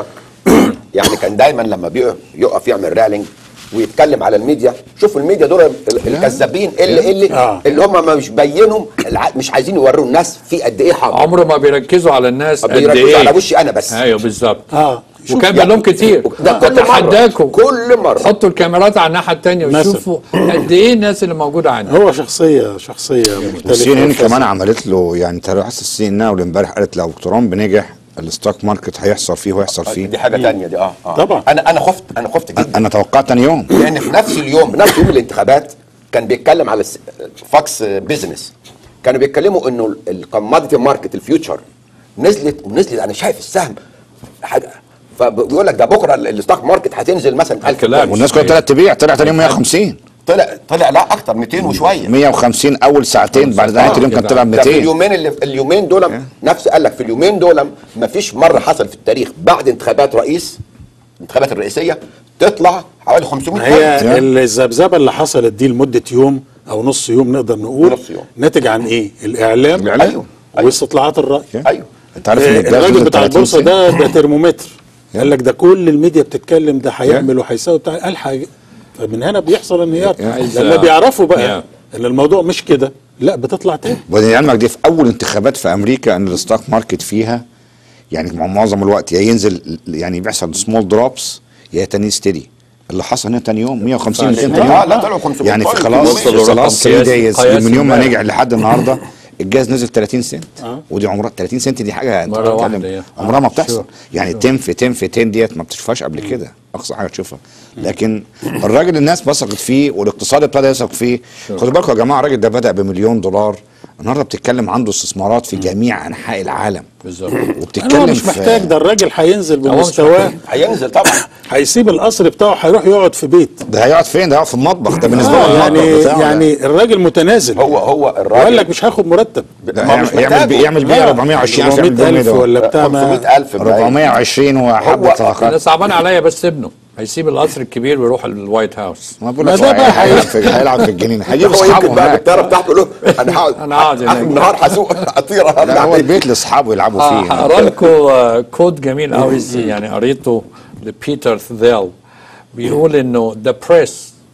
يعني كان دايما لما بيقف يقف يعمل رالينج ويتكلم على الميديا شوفوا الميديا دول ال- الكذابين اللي اللي آه. اللي هم مش باينهم الع- مش عايزين يوروا الناس في قد ايه حاضر عمره ما بيركزوا على الناس قد بيركزوا ايه على وشي انا بس ايوه بالظبط اه وكان بيقول لهم كتير ده كل مرة. اتحداكم كل مره حطوا الكاميرات على الناحيه الثانيه مثلا. وشوفوا قد ايه الناس اللي موجوده عندنا هو شخصيه شخصيه والسي ان ان مختلفه كمان عملت له يعني ترأس السي ان اول امبارح قالت لو ترامب نجح الستوك ماركت هيحصل فيه ويحصل فيه دي حاجه تانية دي اه, آه. طبعا. انا انا خفت انا خفت جدا انا توقعت تاني يوم لان في نفس اليوم بنفس يوم الانتخابات كان بيتكلم على الس- فاكس بيزنس كانوا بيتكلموا انه الكوماديتي ماركت الفيوتشر نزلت ونزلت انا شايف السهم حاجه فبيقول لك ده بكره ال- الستوك ماركت هتنزل مثلا 1000 بوينت. والناس كلها طلعت تبيع طلع تاني يوم 150 طلع طلع لا اكتر 200 وشويه 150 اول ساعتين بعد نهايه اليوم كان طلع ده في 200 اليومين اللي اليومين دول نفس قال لك في اليومين دول ما فيش مره حصل في التاريخ بعد انتخابات رئيس الانتخابات الرئيسيه تطلع حوالي 500 هي ألف. الذبذبه اللي حصلت دي لمده يوم او نص يوم نقدر نقول نص يوم. ناتج عن ايه؟ الاعلام الإعلام. أيوه. واستطلاعات الراي ايوه انت عارف ان آه، الجاز الراجل نزل بتاع 30 البورصه سنت؟ ده ده ترمومتر قال لك ده كل الميديا بتتكلم ده هيعمل وهيساوي بتاع قال حاجه فمن هنا بيحصل انهيار عايز- لما بيعرفوا بقى Yeah. ان الموضوع مش كده لا بتطلع تاني وبعدين علمك دي في اول انتخابات في امريكا ان الستوك ماركت فيها يعني مع معظم الوقت يا ينزل يعني بيحصل سمول دروبس يا تاني ستيدي اللي حصل هنا تاني يوم 150 200 تاني اه يوم لا طلعوا 500 يعني في بوينت. خلاص وصلوا في رقم خلاص 3 قياسي- دايز قياسي من يوم ما امبارح. نجح لحد النهارده الجاز نزل 30 سنت ودي عمرها 30 سنت دي حاجه مرة تتكلم- واحدة، يا. عمرها ما آه، بتحصل sure. يعني sure. 10 في 10 في 10 ديت ما بتشوفهاش قبل كده اقصى حاجه تشوفها لكن الراجل الناس وثقت فيه والاقتصاد ابتدى يثق فيه خدوا بالكم يا جماعه الراجل ده بدا بمليون دولار النهارده بتتكلم عنده استثمارات في جميع انحاء العالم بالظبط وبتتكلم هو مش في- محتاج ده الراجل هينزل هو مش بمستواه محتاج. هينزل طبعا هيسيب القصر بتاعه هيروح يقعد في بيت ده هيقعد فين ده هيقعد في المطبخ ده بالنسبه آه له يعني المطبخ بتاعه ده. يعني الراجل متنازل هو هو الراجل وقال لك مش هاخد مرتب ده يعمل- يعمل بي- يعمل بيه 420 ألف يعمل بيه 400000 ده. ولا بتاع ما- 500000 420 وحبه انا طاقات صعبان عليا بس ابنه هيسيب القصر الكبير ويروح الوايت هاوس ما بقول لك هو هيلعب في هيلعب في الجنينه هيجيب هو اصحابه يمكن بقى هناك بالطياره بتاعته يقول له انا هقعد انا هقعد اخر هناك. النهار هسوق هطير لا هو البيت لاصحابه يلعبوا فيه هقرا لكم آه، كود جميل قوي يعني قريته لبيتر ثيل بيقول انه the press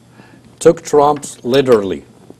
took Trump literally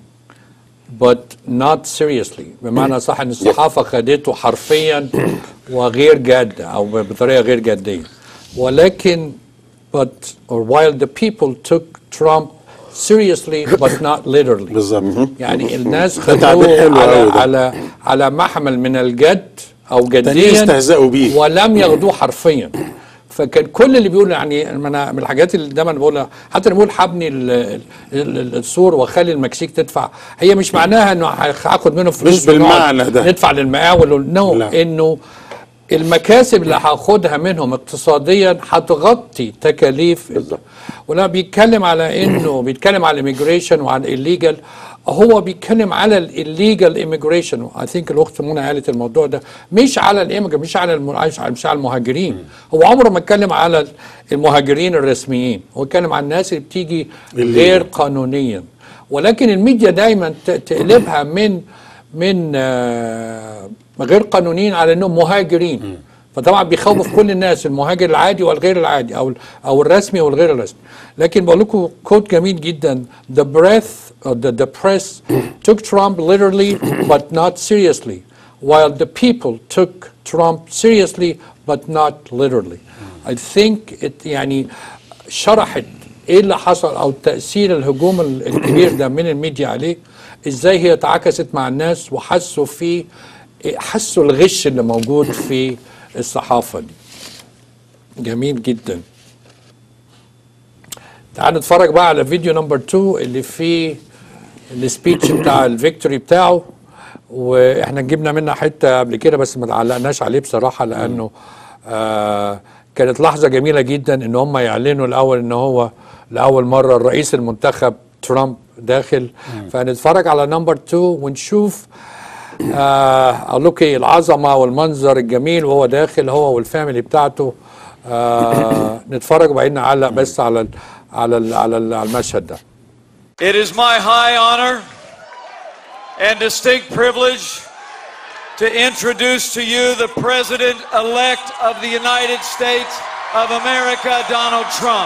but not seriously بمعنى صح ان الصحافه خدته حرفيا وغير جاده او بطريقه غير جاديه ولكن but or while the people took Trump seriously but not literally بالظبط يعني الناس ده تعبير خدوه حلو على أوي ده. على على محمل من الجد او تانيين جديا استهزأوا بيه. ولم ياخدوه حرفيا فكان كل اللي بيقول يعني من من الحاجات اللي دايما بقولها حتى اللي بيقول حبني ال- ال- ال- السور واخلي المكسيك تدفع هي مش معناها انه هاخد منهم فلوس مش بالمعنى ونقعد ده. ندفع للمقاول نو لا. انه المكاسب اللي هاخدها منهم اقتصاديا هتغطي تكاليف بالظبط ولما بيتكلم على انه بيتكلم على الاميجريشن وعن الليجل هو بيتكلم على الليجل ايميجريشن اي ثينك الاخت منى قالت الموضوع ده مش على الايميجر مش على الم... مش على المهاجرين هو عمره ما اتكلم على المهاجرين الرسميين هو اتكلم على الناس اللي بتيجي غير قانونيا ولكن الميديا دايما ت- تقلبها من من آه، غير قانونيين على انهم مهاجرين فطبعا بيخوف كل الناس المهاجر العادي والغير العادي او او الرسمي والغير الرسمي لكن بقول لكم كود جميل جدا the breath or the, the press took Trump literally but not seriously while the people took Trump seriously but not literally I think it يعني شرحت ايه اللي حصل او تاثير الهجوم ال- الكبير ده من الميديا عليه ازاي هي تعاكست مع الناس وحسوا في حسوا الغش اللي موجود في الصحافه دي جميل جدا تعال نتفرج بقى على فيديو نمبر 2 اللي فيه السبيتش بتاع الفيكتوري بتاعه واحنا جبنا منها حته قبل كده بس ما تعلقناش عليه بصراحه لانه آه كانت لحظه جميله جدا ان هم يعلنوا الاول ان هو لاول مره الرئيس المنتخب ترامب داخل فنتفرج على نمبر 2 ونشوف آه اقول لك إيه، العظمه والمنظر الجميل وهو داخل هو والفاميلي بتاعته آه نتفرج وبعدين نعلق بس على ال على ال على, ال على المشهد ده It is my high honor and distinct privilege to introduce to you the President elect of the United States of America, Donald Trump.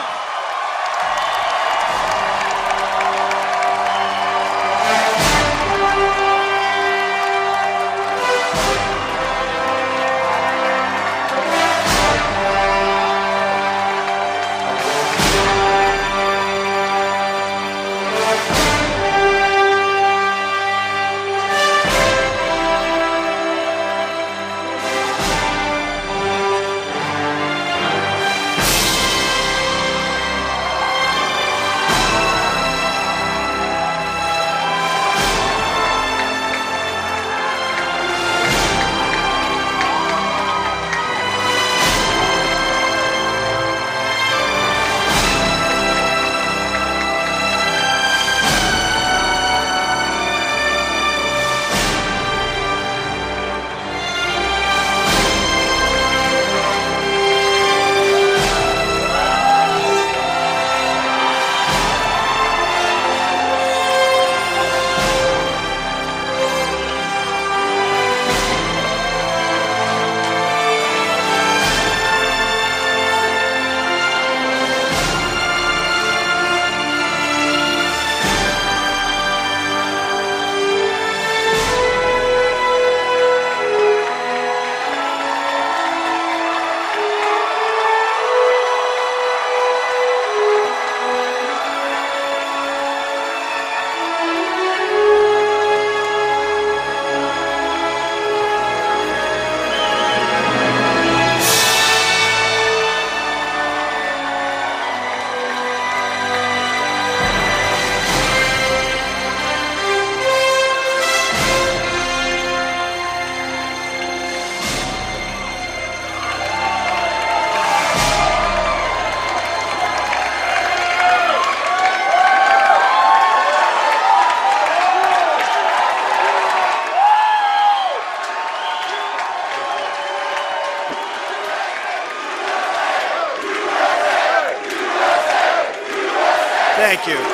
Thank you.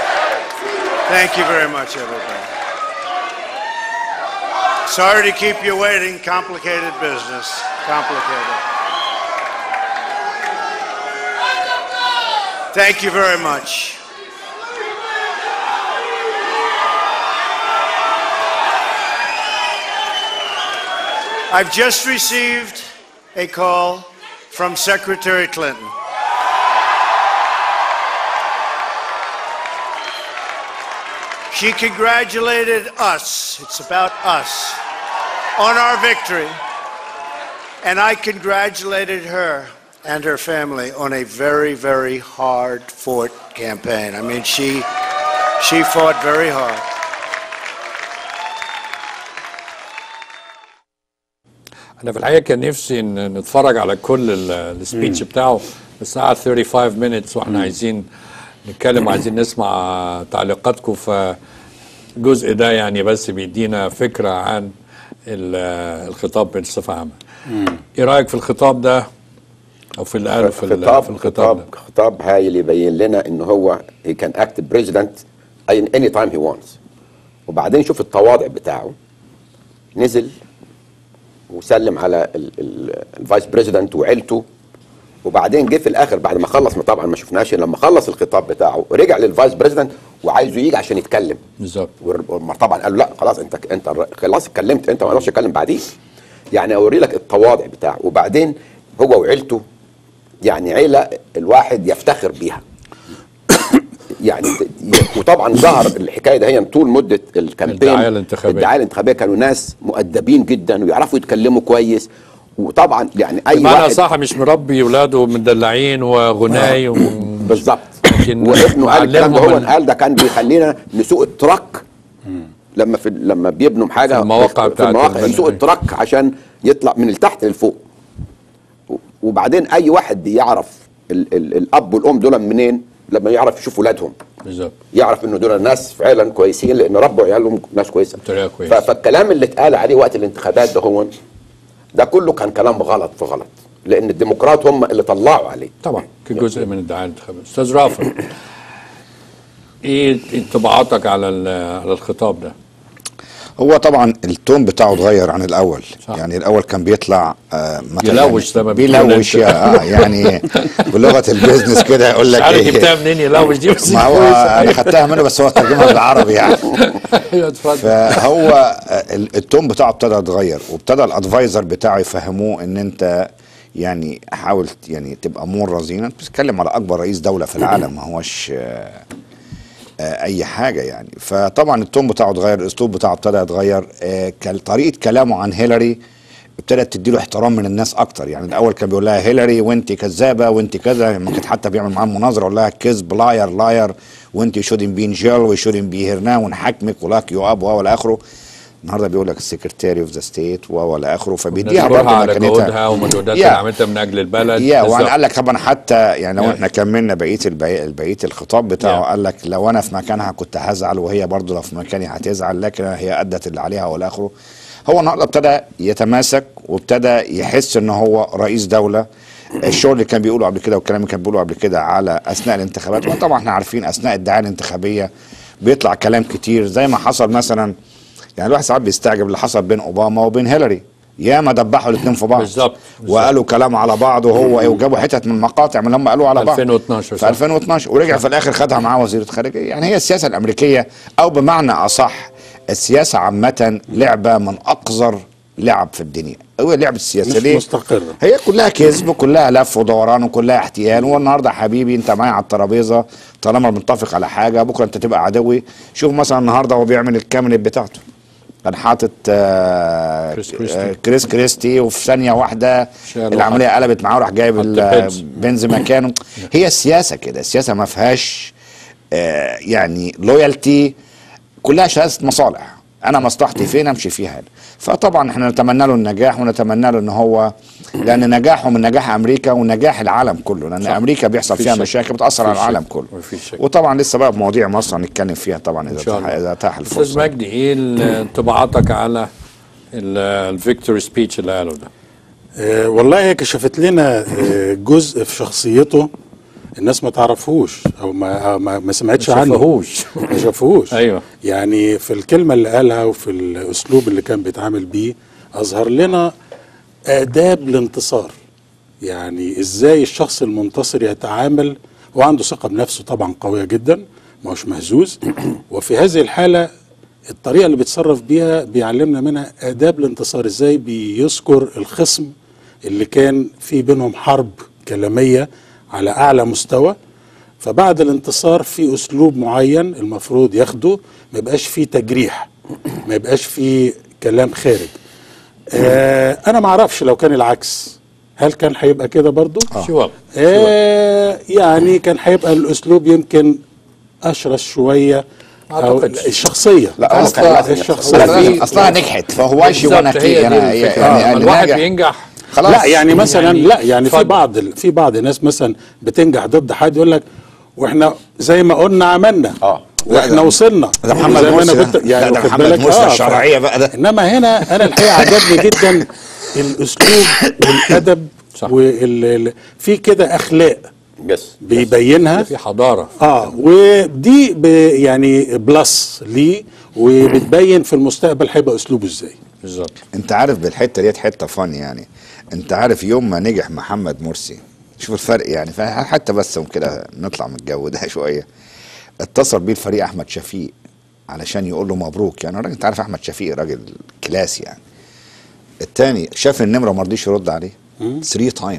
Thank you very much, everybody. Sorry to keep you waiting. Complicated business. Complicated. Thank you very much. I've just received a call from Secretary Clinton. She congratulated us. It's about us on our victory. And I congratulated her and her family on a very, very hard fought campaign. I mean, she, she fought very hard. انا في الحقيقه كان نفسي ان نتفرج على كل ال- السبيتش بتاعه بس قعد 35 مينتس واحنا عايزين نتكلم عايزين نسمع تعليقاتكم فالجزء ده يعني بس بيدينا فكره عن ال- الخطاب بصفه عامه ايه رايك في الخطاب ده او في اللي قاله في, ال- خطاب في الخطاب ده خطاب خطاب هايل يبين لنا ان هو he can act president any time he wants وبعدين شوف التواضع بتاعه نزل وسلم على ال- ال- الفايس بريزيدنت وعيلته وبعدين جه في الاخر بعد ما خلص ما طبعا ما شفناش لما خلص الخطاب بتاعه رجع للفايس بريزيدنت وعايزه يجي عشان يتكلم بالظبط طبعا قال له لا خلاص انت انت خلاص اتكلمت انت ما تقدرش تتكلم بعدين يعني اوري لك التواضع بتاعه وبعدين هو وعيلته يعني عيله الواحد يفتخر بيها يعني ت- وطبعا ظهر الحكايه ده هي طول مده الكامبين الدعاية الانتخابية. الدعايه الانتخابيه كانوا ناس مؤدبين جدا ويعرفوا يتكلموا كويس وطبعا يعني اي بمعنى واحد صح مش مربي ولاده مدلعين وغناي بالظبط لكن وابنه قال الكلام ده هو معلمهم قال ده كان بيخلينا نسوق التراك لما في لما بيبنوا حاجه في المواقع في بتاعت المواقع البناء. يسوق التراك عشان يطلع من التحت للفوق و- وبعدين اي واحد بيعرف ال ال الاب والام دول منين لما يعرف يشوف ولادهم بالظبط يعرف ان دول ناس فعلا كويسين لان ربوا عيالهم ناس كويسه بطريقه كويسه ف- فالكلام اللي اتقال عليه وقت الانتخابات ده هو ده كله كان كلام غلط في غلط لان الديمقراط هم اللي طلعوا عليه طبعا كجزء من الدعايه الانتخابيه استاذ رافع ايه انطباعاتك على ال- على الخطاب ده هو طبعا التون بتاعه اتغير عن الاول صح. يعني الاول كان بيطلع آه مثلا يلوش زي ما بتقول بيلوش أنت. يا آه يعني بلغه البيزنس كده يقول لك مش عارف إيه. جبتها منين يلوش دي بس ما هو كويسة. انا خدتها منه بس هو ترجمها بالعربي يعني ايوه اتفضل فهو آه، ال- التون بتاعه ابتدى يتغير وابتدى الادفايزر بتاعه يفهموه ان انت يعني حاول يعني تبقى مور رزين انت بتتكلم على اكبر رئيس دوله في العالم ما هوش آه، آه، اي حاجه يعني فطبعا التون بتاعه اتغير الاسلوب بتاعه ابتدى يتغير آه، كان طريقه كلامه عن هيلاري ابتدت تديله احترام من الناس اكتر يعني الاول كان بيقول لها هيلاري وانت كذابه وانت كذا لما كانت حتى بيعمل معاه مناظره يقول لها كذب لاير لاير وانت شودن بي ان جيل وشودن بي هير ناو ونحاكمك ولاك يو اب والى اخره النهارده بيقول لك السكرتيري اوف ذا ستيت والى اخره فبيديها نشكرها برضه على مكانتها جهودها ومجهوداتها Yeah. اللي عملتها من اجل البلد يا وانا بالظبط. قال لك طبعا حتى يعني لو Yeah. احنا كملنا بقيه البقيه بقيه الخطاب بتاعه Yeah. قال لك لو انا في مكانها كنت هزعل وهي برضه لو في مكاني هتزعل لكن هي ادت اللي عليها والى اخره هو النهارده ابتدى يتماسك وابتدى يحس ان هو رئيس دوله الشغل اللي كان بيقوله قبل كده والكلام اللي كان بيقوله قبل كده على اثناء الانتخابات وطبعا احنا عارفين اثناء الدعايه الانتخابيه بيطلع كلام كتير زي ما حصل مثلا يعني الواحد ساعات بيستعجب اللي حصل بين اوباما وبين هيلاري ياما دبحوا الاثنين في بعض بالظبط وقالوا كلام على بعض وهو ايه وجابوا حتت من مقاطع من اللي هم قالوه على بعض 2012 في صح. 2012 ورجع في الاخر خدها معاه وزير الخارجيه يعني هي السياسه الامريكيه او بمعنى اصح السياسه عامه لعبه من اقذر لعب في الدنيا هو لعبه السياسه مش ليه؟ مستقرة هي كلها كذب وكلها لف ودوران وكلها احتيال والنهارده حبيبي انت معايا على الترابيزه طالما بنتفق على حاجه بكره انت تبقى عدوي شوف مثلا النهارده هو بيعمل الكاميرا بتاعته كان حاطط آه كريس كريستي. آه كريس كريستي وفي ثانيه واحده شال العمليه قلبت معاه وراح جايب حط ال- بنز. بنز مكانه هي السياسه كده السياسه ما فيهاش آه يعني لويالتي كلها شهاده مصالح انا مصلحتي فين امشي فيها هنا فطبعا احنا نتمنى له النجاح ونتمنى له ان هو لان نجاحه من نجاح امريكا ونجاح العالم كله لان صح. امريكا بيحصل مفيش فيها شك. مشاكل بتاثر على مفيش شك. العالم كله مفيش شك. وطبعا لسه بقى بمواضيع مصر هنتكلم فيها طبعا ان اذا شاء اتاح- الله اذا اتاح استاذ الفرصه مجدي ايه ال- انطباعاتك على الفيكتوري سبيتش اللي قاله ده آه، والله هي كشفت لنا آه، جزء في شخصيته الناس ما تعرفهوش او ما ما, ما سمعتش ما عنه شافهوش. ما شافهوش ايوه يعني في الكلمه اللي قالها وفي الاسلوب اللي كان بيتعامل بيه اظهر لنا آداب الانتصار يعني ازاي الشخص المنتصر يتعامل هو عنده ثقة بنفسه طبعا قوية جدا ما هوش مهزوز وفي هذه الحالة الطريقة اللي بيتصرف بيها بيعلمنا منها آداب الانتصار ازاي بيذكر الخصم اللي كان في بينهم حرب كلامية على أعلى مستوى فبعد الانتصار في اسلوب معين المفروض ياخده ما يبقاش فيه تجريح ما يبقاش فيه كلام خارج آه انا ما اعرفش لو كان العكس هل كان هيبقى كده برضو شو آه يعني كان هيبقى الاسلوب يمكن اشرس شويه او أعتقدش. الشخصيه لا، هو كان لازم يحصل. الشخصيه أصلها- اصلها نجحت فهو واش بالظبط، وانا هي كي دي انا الفكرة. يعني آه، اللي الواحد ناجح بينجح خلاص لا يعني مثلا يعني لا يعني في اتفضل. بعض ال- في بعض الناس مثلا بتنجح ضد حد يقول لك واحنا زي ما قلنا عملنا اه واحنا وصلنا ده محمد زي ما مرسي انا ده. كنت يعني لا، ده واخد محمد بالك؟ مرسي آه، الشرعية ف- بقى ده. انما هنا انا الحقيقه عجبني جدا الاسلوب والادب صح. وال ال- في كده اخلاق يس بيبينها في حضاره اه ودي ب يعني بلس ليه وبتبين في المستقبل هيبقى اسلوبه ازاي بالظبط انت عارف بالحته ديت حته فن يعني انت عارف يوم ما نجح محمد مرسي شوف الفرق يعني فا- حتى بس كده نطلع من الجو ده شويه اتصل بيه الفريق احمد شفيق علشان يقول له مبروك يعني الراجل انت عارف احمد شفيق راجل كلاس يعني التاني شاف النمره ما رضيش يرد عليه 3 تايم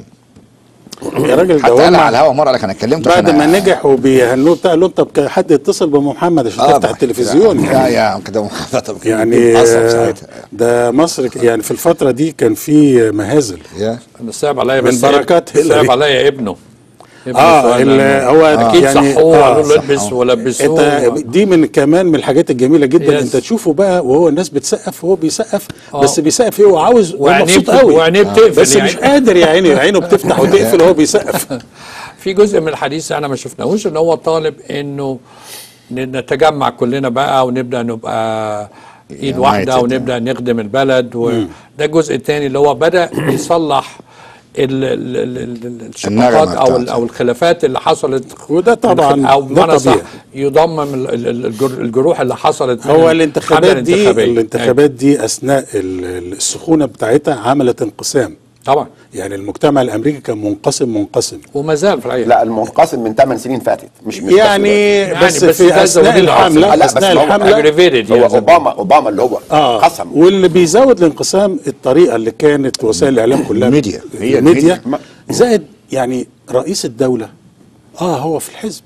يا راجل ده حتى قال هم على الهوا مره قال لك انا كلمته بعد عشان ما أ- نجح وبيهنوه بتاع قال له انت بك- حد يتصل بام محمد عشان آه تفتح بقى. التلفزيون يا يا كده محمد يعني أصعب آه، ساعتها ده مصر ك- يعني في الفترة دي كان في مهازل يا انا صعب عليا من بس بركات صعب هيلاري. عليا ابنه ابنه اه سؤال ال- لأنه هو اكيد يعني صحوه آه، قالوا له البس صحوه. ولبسوه انت دي من كمان من الحاجات الجميله جدا Yes. انت تشوفه بقى وهو الناس بتسقف وهو بيسقف آه. بس بيسقف ايه هو عاوز هو وعينيه مبسوط بت- قوي وعينيه بتقفل بس يعني. مش قادر يا عيني عينه بتفتح وتقفل وهو بيسقف في جزء من الحديث انا ما شفناهوش ان هو طالب انه ن- نتجمع كلنا بقى ونبدا نبقى ايد واحده United. ونبدا نخدم البلد وده الجزء الثاني اللي هو بدا يصلح ال- ال- ال- ال- الشقاقات او ال- بتاعته. او الخلافات اللي حصلت وده طبعا او ده بمعنى صح طبيعي. يضمم ال- ال- ال- الجر- الجروح اللي حصلت من هو الحملة الانتخابات دي الانتخابية. الانتخابات دي اثناء ال- ال- السخونه بتاعتها عملت انقسام طبعا يعني المجتمع الامريكي كان منقسم منقسم وما زال في الحقيقه لا المنقسم من 8 سنين فاتت مش مش يعني يعني بس, بس في ده اثناء زودين الحمله لا بس اثناء هو الحمله aggravated هو يعني زي ما اوباما اوباما اللي هو اه قسم واللي بيزود الانقسام الطريقه اللي كانت وسائل الاعلام كلها الميديا. هي الميديا الميديا. زائد يعني رئيس الدوله اه هو في الحزب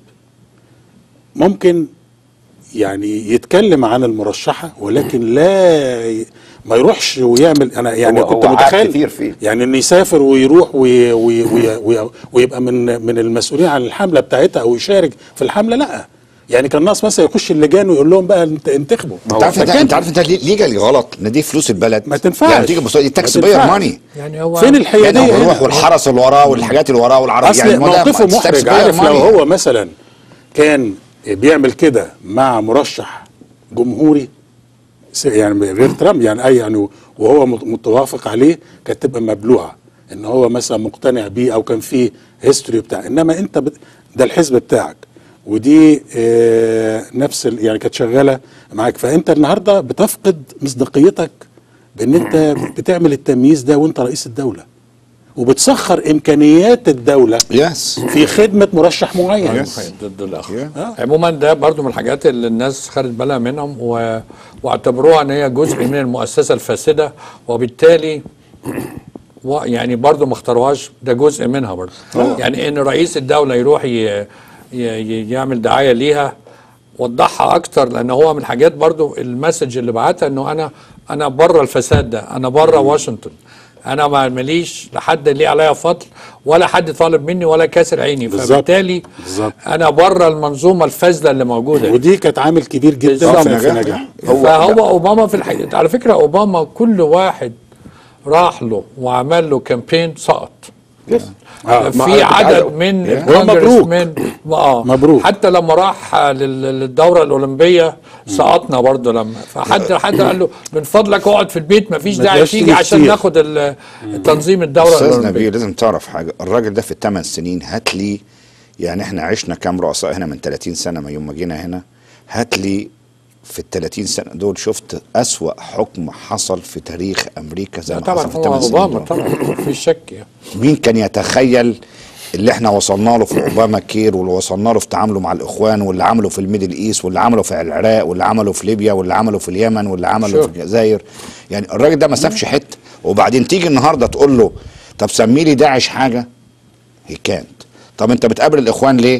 ممكن يعني يتكلم عن المرشحه ولكن لا ي... ما يروحش ويعمل انا يعني هو- كنت هو قعد متخيل كتير فيه. يعني انه يسافر ويروح وي وي وي وي ويبقى من من المسؤولين عن الحمله بتاعتها او يشارك في الحمله لا يعني كان ناقص مثلا يخش اللجان ويقول لهم بقى انت انتخبوا انت عارف انت, انت عارف انت ليه ليجالي غلط ان دي فلوس البلد ما تنفعش. يعني تيجي بص دي تاكس ما باير تنفعش. ماني يعني هو فين الحياديه يعني هنا؟ الروح والحرس اللي وراه والحاجات اللي وراه والعربية اصل يعني ما ده موقفه ما- tax محرج payer عارف لو money. هو مثلا كان بيعمل كده مع مرشح جمهوري س- يعني غير ترامب يعني اي يعني وهو مت- متوافق عليه كانت تبقى مبلوعه ان هو مثلا مقتنع بيه او كان فيه هيستوري بتاع انما انت بت ده الحزب بتاعك ودي آه نفس ال- يعني كانت شغاله معاك فانت النهارده بتفقد مصداقيتك بان انت بتعمل التمييز ده وانت رئيس الدوله وبتسخر امكانيات الدوله يس في خدمه مرشح معين ضد الاخر عموما ده برضو من الحاجات اللي الناس خدت بالها منهم و... واعتبروها ان هي جزء من المؤسسه الفاسده وبالتالي و... يعني برضو ما اختاروهاش ده جزء منها برضو يعني ان رئيس الدوله يروح ي... ي... ي- يعمل دعايه ليها وضحها اكتر لان هو من الحاجات برضو المسج اللي بعتها انه انا انا بره الفساد ده انا بره واشنطن انا ما ماليش لحد ليه عليا فضل ولا حد طالب مني ولا كاسر عيني بالظبط. فبالتالي بالظبط انا بره المنظومه الفاسده اللي موجوده ودي كانت عامل كبير جدا بالظبط. في في نجاح فهو اوباما في الحقيقه على فكره اوباما كل واحد راح له وعمل له كامبين سقط آه، ما في أنا كنت عايز عدد أقول. من هو مبروك. الكونجرسمان اه مبروك. حتى لما راح لل- للدوره الاولمبيه سقطنا برضه لما فحد حد قال له من فضلك اقعد في البيت مفيش ما داعي تبقاش تيجي تيجي عشان كتير. ناخد ال- تنظيم الدوره استاذ الاولمبيه نبيل لازم تعرف حاجه الراجل ده في الثمان سنين هات لي يعني احنا عشنا كام رؤساء هنا من 30 سنه ما يوم ما جينا هنا هات لي في ال 30 سنه دول شفت اسوا حكم حصل في تاريخ امريكا زي ما طبعا حصل في هو الثمان سنين اوباما دول. طبعا في شك يعني. مين كان يتخيل اللي احنا وصلنا له في اوباما كير واللي وصلنا له في تعامله مع الاخوان واللي عمله في الميدل ايست واللي عمله في العراق واللي عمله في ليبيا واللي عمله في اليمن واللي عمله Sure. في الجزائر يعني الراجل ده ما سابش حته وبعدين تيجي النهارده تقول له طب سمي لي داعش حاجه هي كانت طب انت بتقابل الاخوان ليه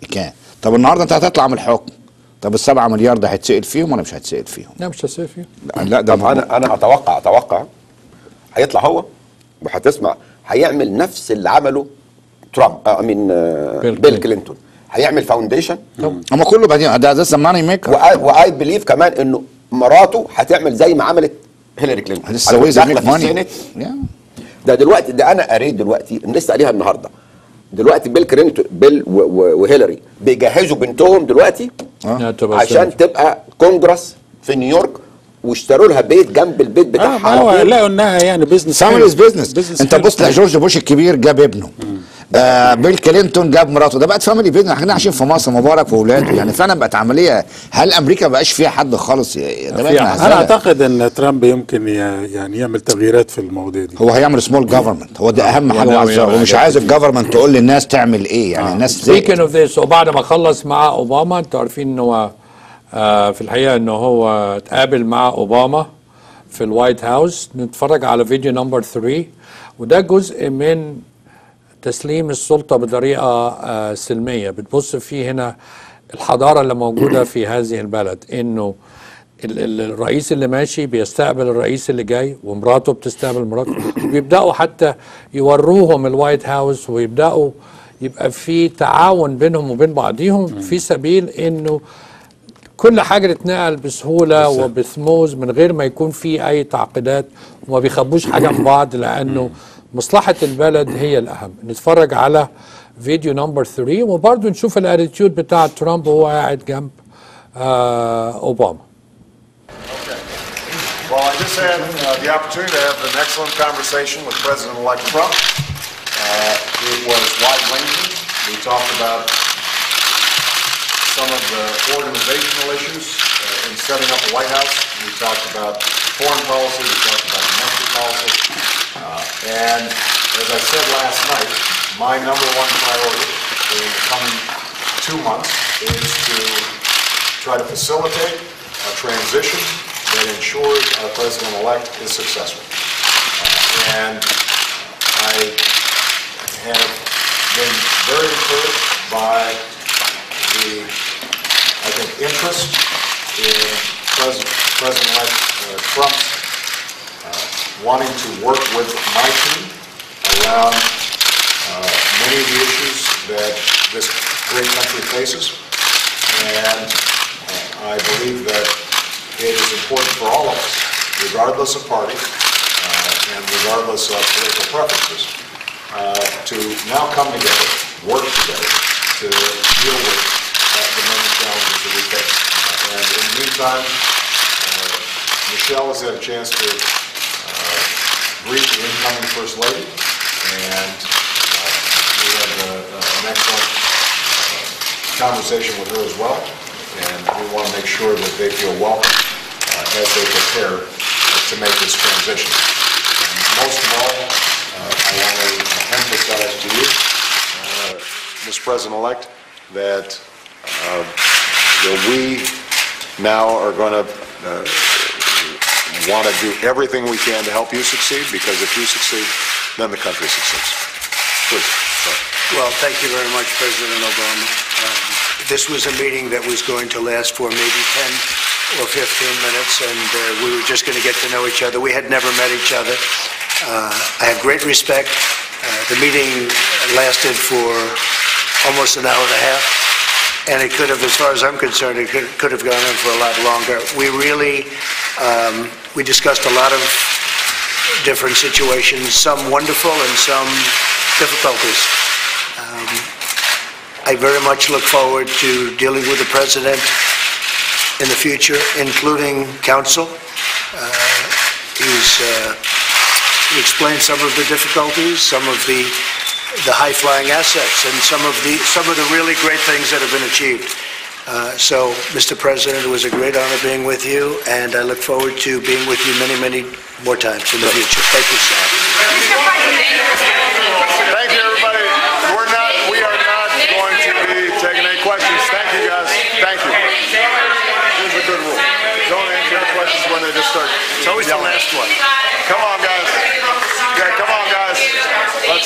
كان طب النهارده انت هتطلع من الحكم طب السبعة مليار ده هيتسأل فيهم ولا مش هيتسأل فيهم؟ لا مش هسير فيه لا ده طب انا انا اتوقع اتوقع هيطلع هو وهتسمع هيعمل نفس اللي عمله ترامب آه مين بيل, بيل كلينتون هيعمل فاونديشن هم كله بعدين ده ده ماني ميكر واي بليف كمان انه مراته هتعمل زي ما عملت هيلاري كلينتون هتسويه زي داخلة ميك في ماني. السينات. ده دلوقتي ده انا قريت دلوقتي لسه قاريها النهارده دلوقتي بيل كلينتون بيل و- و- وهيلاري بيجهزوا بنتهم دلوقتي تبقى عشان سينات. تبقى كونجرس في نيويورك واشتروا لها بيت جنب البيت بتاعها ما هو على طول. لقوا انها يعني بزنس فاميليز بزنس انت بص لجورج بوش الكبير جاب ابنه آه بيل كلينتون جاب مراته ده بقت فاميلي بزنس احنا عايشين في مصر مبارك واولاده يعني فعلا بقت عمليه هل امريكا بقاش فيها حد خالص ي- ده بقت انا مهزلة. اعتقد ان ترامب يمكن ي- يعني يعمل تغييرات في المواضيع دي هو هيعمل سمول جفرمنت هو ده اهم هو حاجه ناوي وعايز- يعمل هو مش حاجات عايز كتير. الجفرمنت تقول للناس تعمل ايه يعني الناس سبيكن اوف ذيس وبعد ما خلص مع اوباما انتوا عارفين ان هو آه في الحقيقه ان هو اتقابل مع اوباما في الوايت هاوس نتفرج على فيديو نمبر 3 وده جزء من تسليم السلطه بطريقه آه سلميه بتبص فيه هنا الحضاره اللي موجوده في هذه البلد انه ال- ال- الرئيس اللي ماشي بيستقبل الرئيس اللي جاي ومراته بتستقبل مراته بيبداوا حتى يوروهم الوايت هاوس ويبداوا يبقى في تعاون بينهم وبين بعضيهم في سبيل انه كل حاجه تتنقل بسهوله وبثموز من غير ما يكون في اي تعقيدات وما بيخبوش حاجه من بعض لانه مصلحه البلد هي الاهم نتفرج على فيديو نمبر 3 وبرضه نشوف الاتيتيود بتاع ترامب وهو قاعد جنب آه اوباما Well, I just had uh, the opportunity to have an excellent conversation with President-elect Trump. Uh, it was wide-ranging. We talked about some of the organizational issues uh, in setting up the White House. We talked about foreign policy. We talked about domestic policy. Uh, and as I said last night, my number one priority in the coming two months is to try to facilitate a transition that ensures our president-elect is successful. Uh, And I have been very encouraged by the, I think, interest in Pres- President-elect uh, Trump's uh, wanting to work with my team around uh, many of the issues that this great country faces. And uh, I believe that it is important for all of us, regardless of party uh, and regardless of political preferences, uh, to now come together, work together to deal with uh, the many challenges that we face. Uh, And in the meantime, uh, Michelle has had a chance to uh, greet the incoming First Lady, and uh, we had uh, an excellent uh, conversation with her as well, and we want to make sure that they feel welcome uh, as they prepare uh, to make this transition. And most of all, uh, I want to emphasize to you, uh, Mr. President-elect, that uh, that we now are going to want to do everything we can to help you succeed, because if you succeed, then the country succeeds. Please. sir. Well, thank you very much, President Obama. Um, This was a meeting that was going to last for maybe 10 or 15 minutes, and uh, we were just going to get to know each other. We had never met each other. Uh, I have great respect. Uh, The meeting lasted for almost an hour and a half, and it could have, as far as I'm concerned, it could could have gone on for a lot longer. We really, um, we discussed a lot of different situations, some wonderful and some difficulties. Um, I very much look forward to dealing with the president in the future, including counsel. Uh, He's, uh, he explained some of the difficulties, some of the, the high-flying assets, and some of the, some of the really great things that have been achieved. Uh, So, Mr. President, it was a great honor being with you, and I look forward to being with you many, many more times in the future. Thank you, sir. Thank you, everybody. We're not, we are not going to be taking any questions. Thank you, guys. Thank you. Here's a good rule. Don't answer any questions when they just start. It's always the last one. Come on, guys. Okay, come on, guys. Let's go.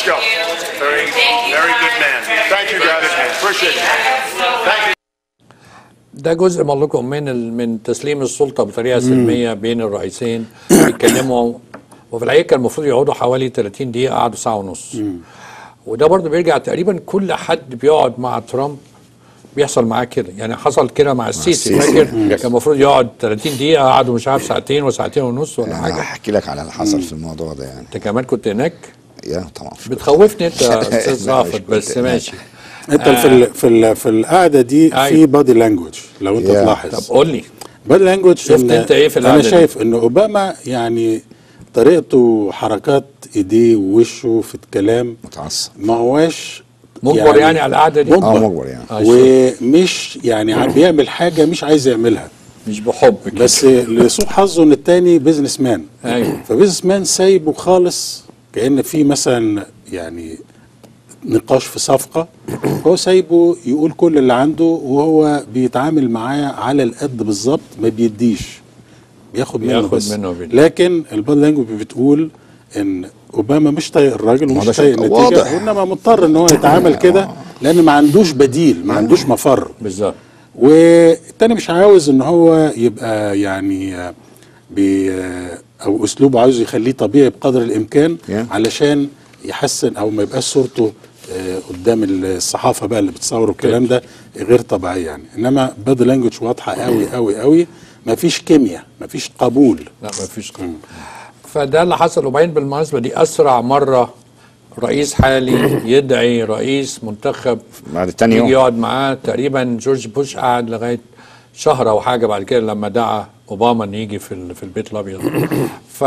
Very, very good man. Thank you, guys. Appreciate it. Thank you. ده جزء من لكم من ال- من تسليم السلطه بطريقه سلميه بين الرئيسين بيتكلموا وفي الحقيقه كان المفروض يقعدوا حوالي 30 دقيقه قعدوا ساعه ونص وده برضه بيرجع تقريبا كل حد بيقعد مع ترامب بيحصل معاه كده يعني حصل كده مع السيسي السيسي. فاكر مم. كان المفروض يقعد 30 دقيقه قعدوا مش عارف ساعتين وساعتين ونص ولا انا حاجه هحكي لك على اللي حصل في الموضوع ده يعني انت كمان كنت هناك يا طبعا بتخوفني انت يا استاذ لا، رافت مش بس كنت ماشي انت في ال في ال في القعده دي في أيوة. بادي لانجوج لو انت يا. تلاحظ طب قول لي بادي لانجوج شفت انت ايه في انا القعدة دي؟ شايف ان اوباما يعني طريقته حركات ايديه ووشه في الكلام متعصب ما هواش مجبر يعني على القعده دي مجبر. اه مجبر يعني آه، شوف. ومش يعني عم بيعمل حاجه مش عايز يعملها مش بحب كده بس لسوء حظه ان التاني بيزنس مان ايوه فبيزنس مان سايبه خالص كان في مثلا يعني نقاش في صفقه هو سايبه يقول كل اللي عنده وهو بيتعامل معاه على القد بالظبط ما بيديش بياخد منه بياخد بس منه وبيدي. لكن الباد لانجوج بتقول ان اوباما مش طايق الراجل ما ده ومش طايق شيء النتيجه واضح. وانما مضطر ان هو يتعامل كده لان ما عندوش بديل ما عندوش مفر بالظبط والتاني مش عاوز ان هو يبقى يعني آه، بي آه، او اسلوبه عاوز يخليه طبيعي بقدر الامكان Yeah. علشان يحسن او ما يبقاش صورته آه، قدام الصحافه بقى اللي بتصور الكلام ده غير طبيعيه يعني انما بادي لانجوج واضحه قوي قوي قوي ما فيش كيمياء ما فيش قبول لا ما فيش قانون فده اللي حصل وبعدين بالمناسبه دي اسرع مره رئيس حالي يدعي رئيس منتخب بعد تاني يجي يوم يقعد معاه تقريبا جورج بوش قعد لغايه شهر او حاجه بعد كده لما دعا اوباما ان يجي في ال- في البيت الابيض ف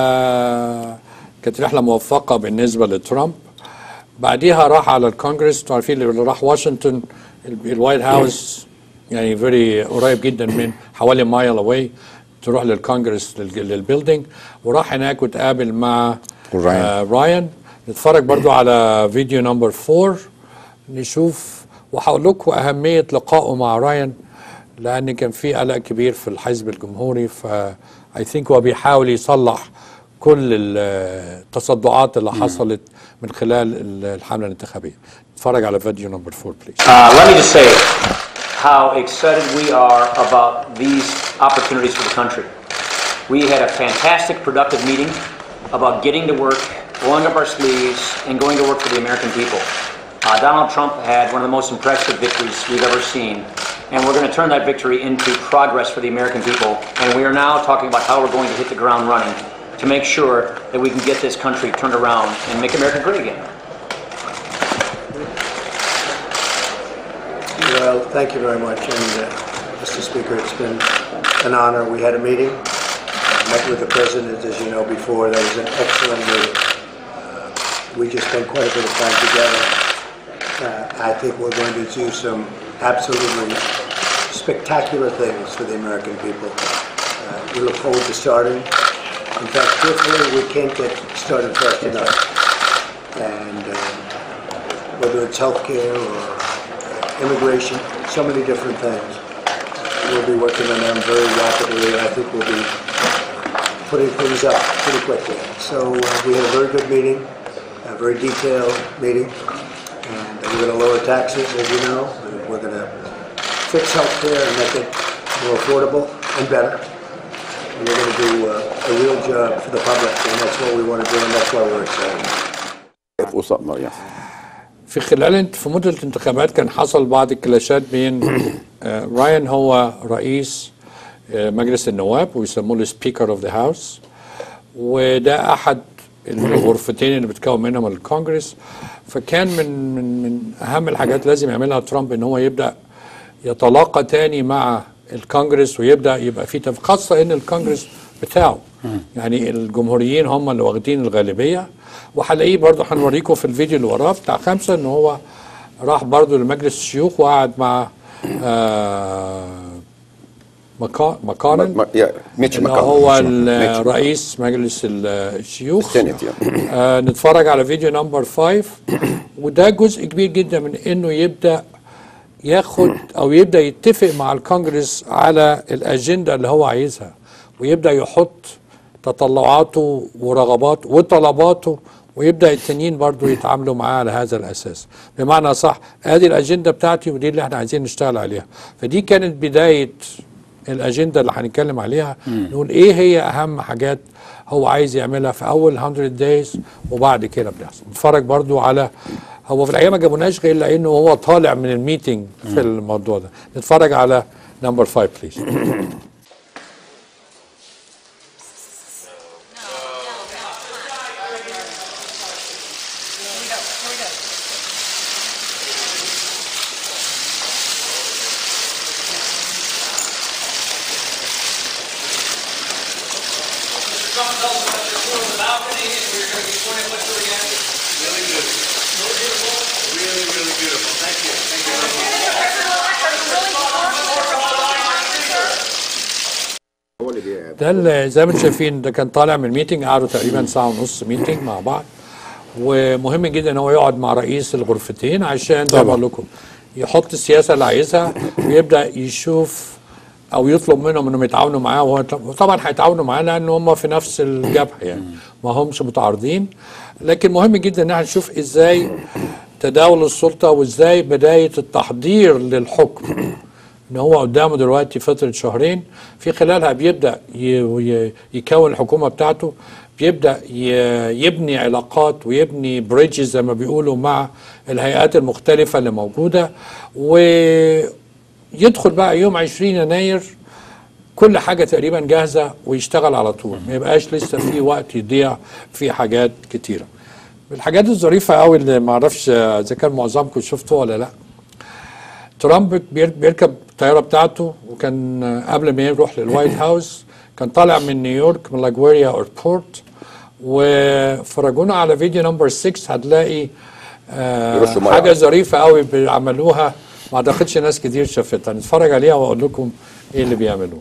كانت رحله موفقه بالنسبه لترامب بعديها راح على الكونجرس انتوا عارفين اللي راح واشنطن ال- الوايت هاوس يعني فيري قريب جدا من حوالي مايل اواي تروح للكونجرس لل- للبيلدينج وراح هناك وتقابل مع وراين. آه رايان نتفرج برضو على فيديو نمبر فور نشوف وهقول لكم اهميه لقائه مع رايان لان كان في قلق كبير في الحزب الجمهوري ف اي ثينك هو بيحاول يصلح كل ال- التصدعات اللي حصلت من خلال ال- الحمله الانتخابيه نتفرج على فيديو نمبر 4 بليز Uh, let me just say how excited we are about these opportunities for the country. We had a fantastic, productive meeting about getting to work, rolling up our sleeves, and going to work for the American people. Uh, Donald Trump had one of the most impressive victories we've ever seen, and we're going to turn that victory into progress for the American people. And we are now talking about how we're going to hit the ground running to make sure that we can get this country turned around and make America great again. Well, thank you very much, and uh, Mr. Speaker, it's been an honor. We had a meeting, I met with the president, as you know, before. That was an excellent meeting. Uh, We just spent quite a bit of time together. Uh, I think we're going to do some absolutely spectacular things for the American people. Uh, We look forward to starting. In fact, truthfully, we can't get started fast enough. And um, whether it's healthcare or uh, immigration, so many different things. We'll be working on them very rapidly, and I think we'll be putting things up pretty quickly. So uh, we had a very good meeting, a very detailed meeting, and we're going to lower taxes, as you know. and We're going to fix healthcare and make it more affordable and better. And we're going to do uh, a real job for the public, and that's what we want to do, and that's why we're excited. قصاد يعني في خلال في مدة الانتخابات كان حصل بعض الكلاشات بين آه، رايان هو رئيس آه، مجلس النواب ويسموه السبيكر اوف ذا هاوس وده احد الغرفتين اللي بتكون منهم الكونجرس فكان من من من اهم الحاجات لازم يعملها ترامب ان هو يبدا يتلاقى تاني مع الكونجرس ويبدا يبقى في تف... خاصه ان الكونجرس بتاعه يعني الجمهوريين هم اللي واخدين الغالبيه وهلاقيه برضه هنوريكم في الفيديو اللي وراه بتاع خمسه ان هو راح برضه لمجلس الشيوخ وقعد مع آه مكا... مكارن ما- يا- ميتش اللي مكارن. هو ميتش مكارن. رئيس مجلس ال- الشيوخ السنت يعني. آه نتفرج على فيديو نمبر 5 وده جزء كبير جدا من انه يبدا ياخد او يبدا يتفق مع الكونجرس على الاجنده اللي هو عايزها ويبدا يحط تطلعاته ورغباته وطلباته ويبدا التانيين برضو يتعاملوا معاه على هذا الاساس بمعنى صح ادي الاجنده بتاعتي ودي اللي احنا عايزين نشتغل عليها فدي كانت بدايه الاجنده اللي هنتكلم عليها نقول ايه هي اهم حاجات هو عايز يعملها في اول 100 دايز وبعد كده بنحصل نتفرج برضو على هو في الحقيقه ما جابوناش غير لانه هو طالع من الميتنج في الموضوع ده نتفرج على نمبر 5 بليز Really, really beautiful. Thank you. Thank you. ده اللي زي ما انتم شايفين ده كان طالع من الميتنج قعدوا تقريبا ساعه ونص ميتنج مع بعض ومهم جدا ان هو يقعد مع رئيس الغرفتين عشان زي ما بقول لكم يحط السياسه اللي عايزها ويبدا يشوف او يطلب منهم انهم يتعاونوا معاه وهو طبعا هيتعاونوا معاه لان هم في نفس الجبهه يعني ما همش متعارضين لكن مهم جدا ان احنا نشوف ازاي تداول السلطه وازاي بدايه التحضير للحكم ان هو قدامه دلوقتي فتره شهرين في خلالها بيبدا ي- ي- يكون الحكومه بتاعته بيبدا ي- يبني علاقات ويبني بريدجز زي ما بيقولوا مع الهيئات المختلفه اللي موجوده ويدخل بقى يوم 20 يناير كل حاجه تقريبا جاهزه ويشتغل على طول ما يبقاش لسه في وقت يضيع في حاجات كتيره من الحاجات الظريفه قوي اللي ما اعرفش اذا كان معظمكم شفتوها ولا لا ترامب بير- بيركب الطياره بتاعته وكان قبل ما يروح للوايت هاوس كان طالع من نيويورك من لاجويريا ايربورت وفرجونا على فيديو نمبر 6 هتلاقي آه يرشوا مية حاجه عليه. ظريفه قوي عملوها ما اعتقدش ناس كتير شافتها نتفرج عليها واقول لكم ايه اللي بيعملوه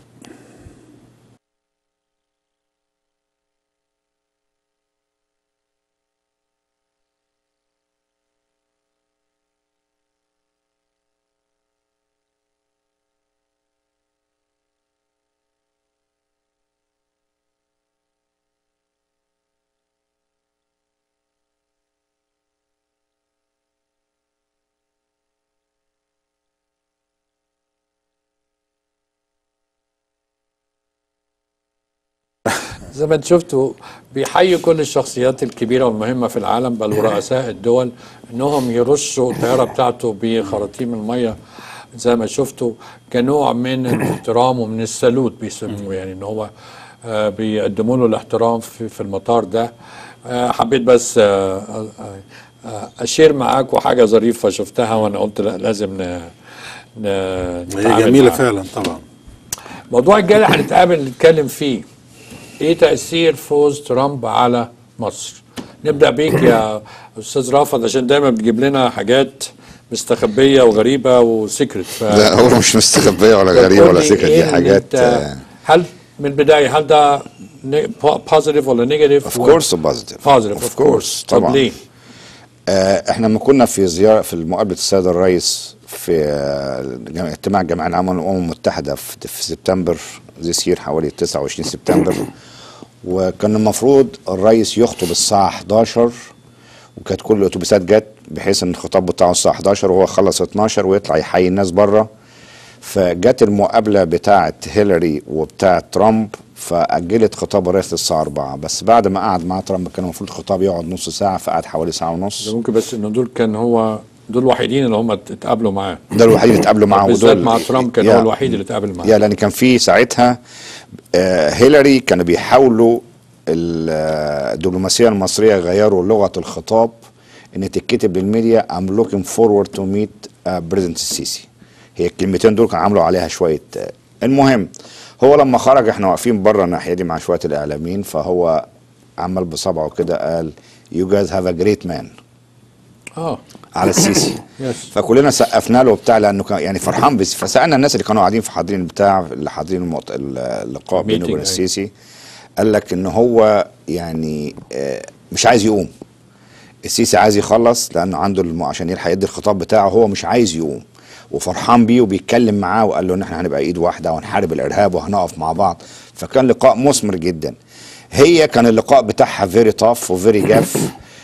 زي ما انت شفتوا بيحيي كل الشخصيات الكبيره والمهمه في العالم بل ورؤساء الدول انهم يرشوا الطياره بتاعته بخراطيم الميه زي ما شفتوا كنوع من الاحترام ومن السلوت بيسموه يعني ان هو آه، بيقدموا له الاحترام في, في المطار ده آه، حبيت بس آه، آه، آه، اشير معاكم حاجه ظريفه شفتها وانا قلت لا لازم ن ن هي نتعامل جميله معاها. فعلا طبعا موضوع الجاي اللي هنتقابل نتكلم فيه ايه تاثير فوز ترامب على مصر نبدا بيك يا استاذ رافض عشان دايما بتجيب لنا حاجات مستخبيه وغريبه وسكرت ف... لا هو مش مستخبيه ولا غريبه ولا سكه دي حاجات هل من البدايه هل ده بوزيتيف ولا نيجاتيف اوف كورس بوزيتيف بوزيتيف اوف كورس طب طبعا ليه؟ آه، احنا لما كنا في زياره في مقابله السيد الرئيس في آه، جم- اجتماع الجمعيه العامه للامم المتحده في, في سبتمبر ذيس يير حوالي 29 سبتمبر وكان المفروض الرئيس يخطب الساعه 11 وكانت كل الاتوبيسات جت بحيث ان الخطاب بتاعه الساعه 11 وهو خلص 12 ويطلع يحيي الناس بره فجت المقابله بتاعه هيلاري وبتاعه ترامب فاجلت خطاب الرئيس للساعه 4 بس بعد ما قعد مع ترامب كان المفروض الخطاب يقعد نص ساعه فقعد حوالي ساعه ونص ده ممكن بس انه دول كان هو دول الوحيدين اللي هم اتقابلوا معاه ده الوحيد اللي اتقابلوا معاه بالذات ودول مع ترامب كان يا- هو الوحيد اللي اتقابل معاه يا لان كان في ساعتها آه، هيلاري كانوا بيحاولوا ال- آه، الدبلوماسيه المصريه يغيروا لغه الخطاب ان تتكتب للميديا I'm looking forward to meet uh, President السيسي هي الكلمتين دول كان عملوا عليها شويه آه، المهم هو لما خرج احنا واقفين بره الناحيه دي مع شويه الاعلاميين فهو عمل بصبعه كده قال you guys have a great man اه على السيسي يس فكلنا سقفنا له وبتاع لانه كان يعني فرحان بس فسالنا الناس اللي كانوا قاعدين في حاضرين البتاع اللي حاضرين المؤت... اللقاء بينه Meeting، وبين أيوة. السيسي قال لك ان هو يعني آه، مش عايز يقوم السيسي عايز يخلص لانه عنده الم... عشان يلحق يدي الخطاب بتاعه هو مش عايز يقوم وفرحان بيه وبيتكلم معاه وقال له ان احنا هنبقى ايد واحده وهنحارب الارهاب وهنقف مع بعض فكان لقاء مثمر جدا هي كان اللقاء بتاعها فيري تاف وفيري جاف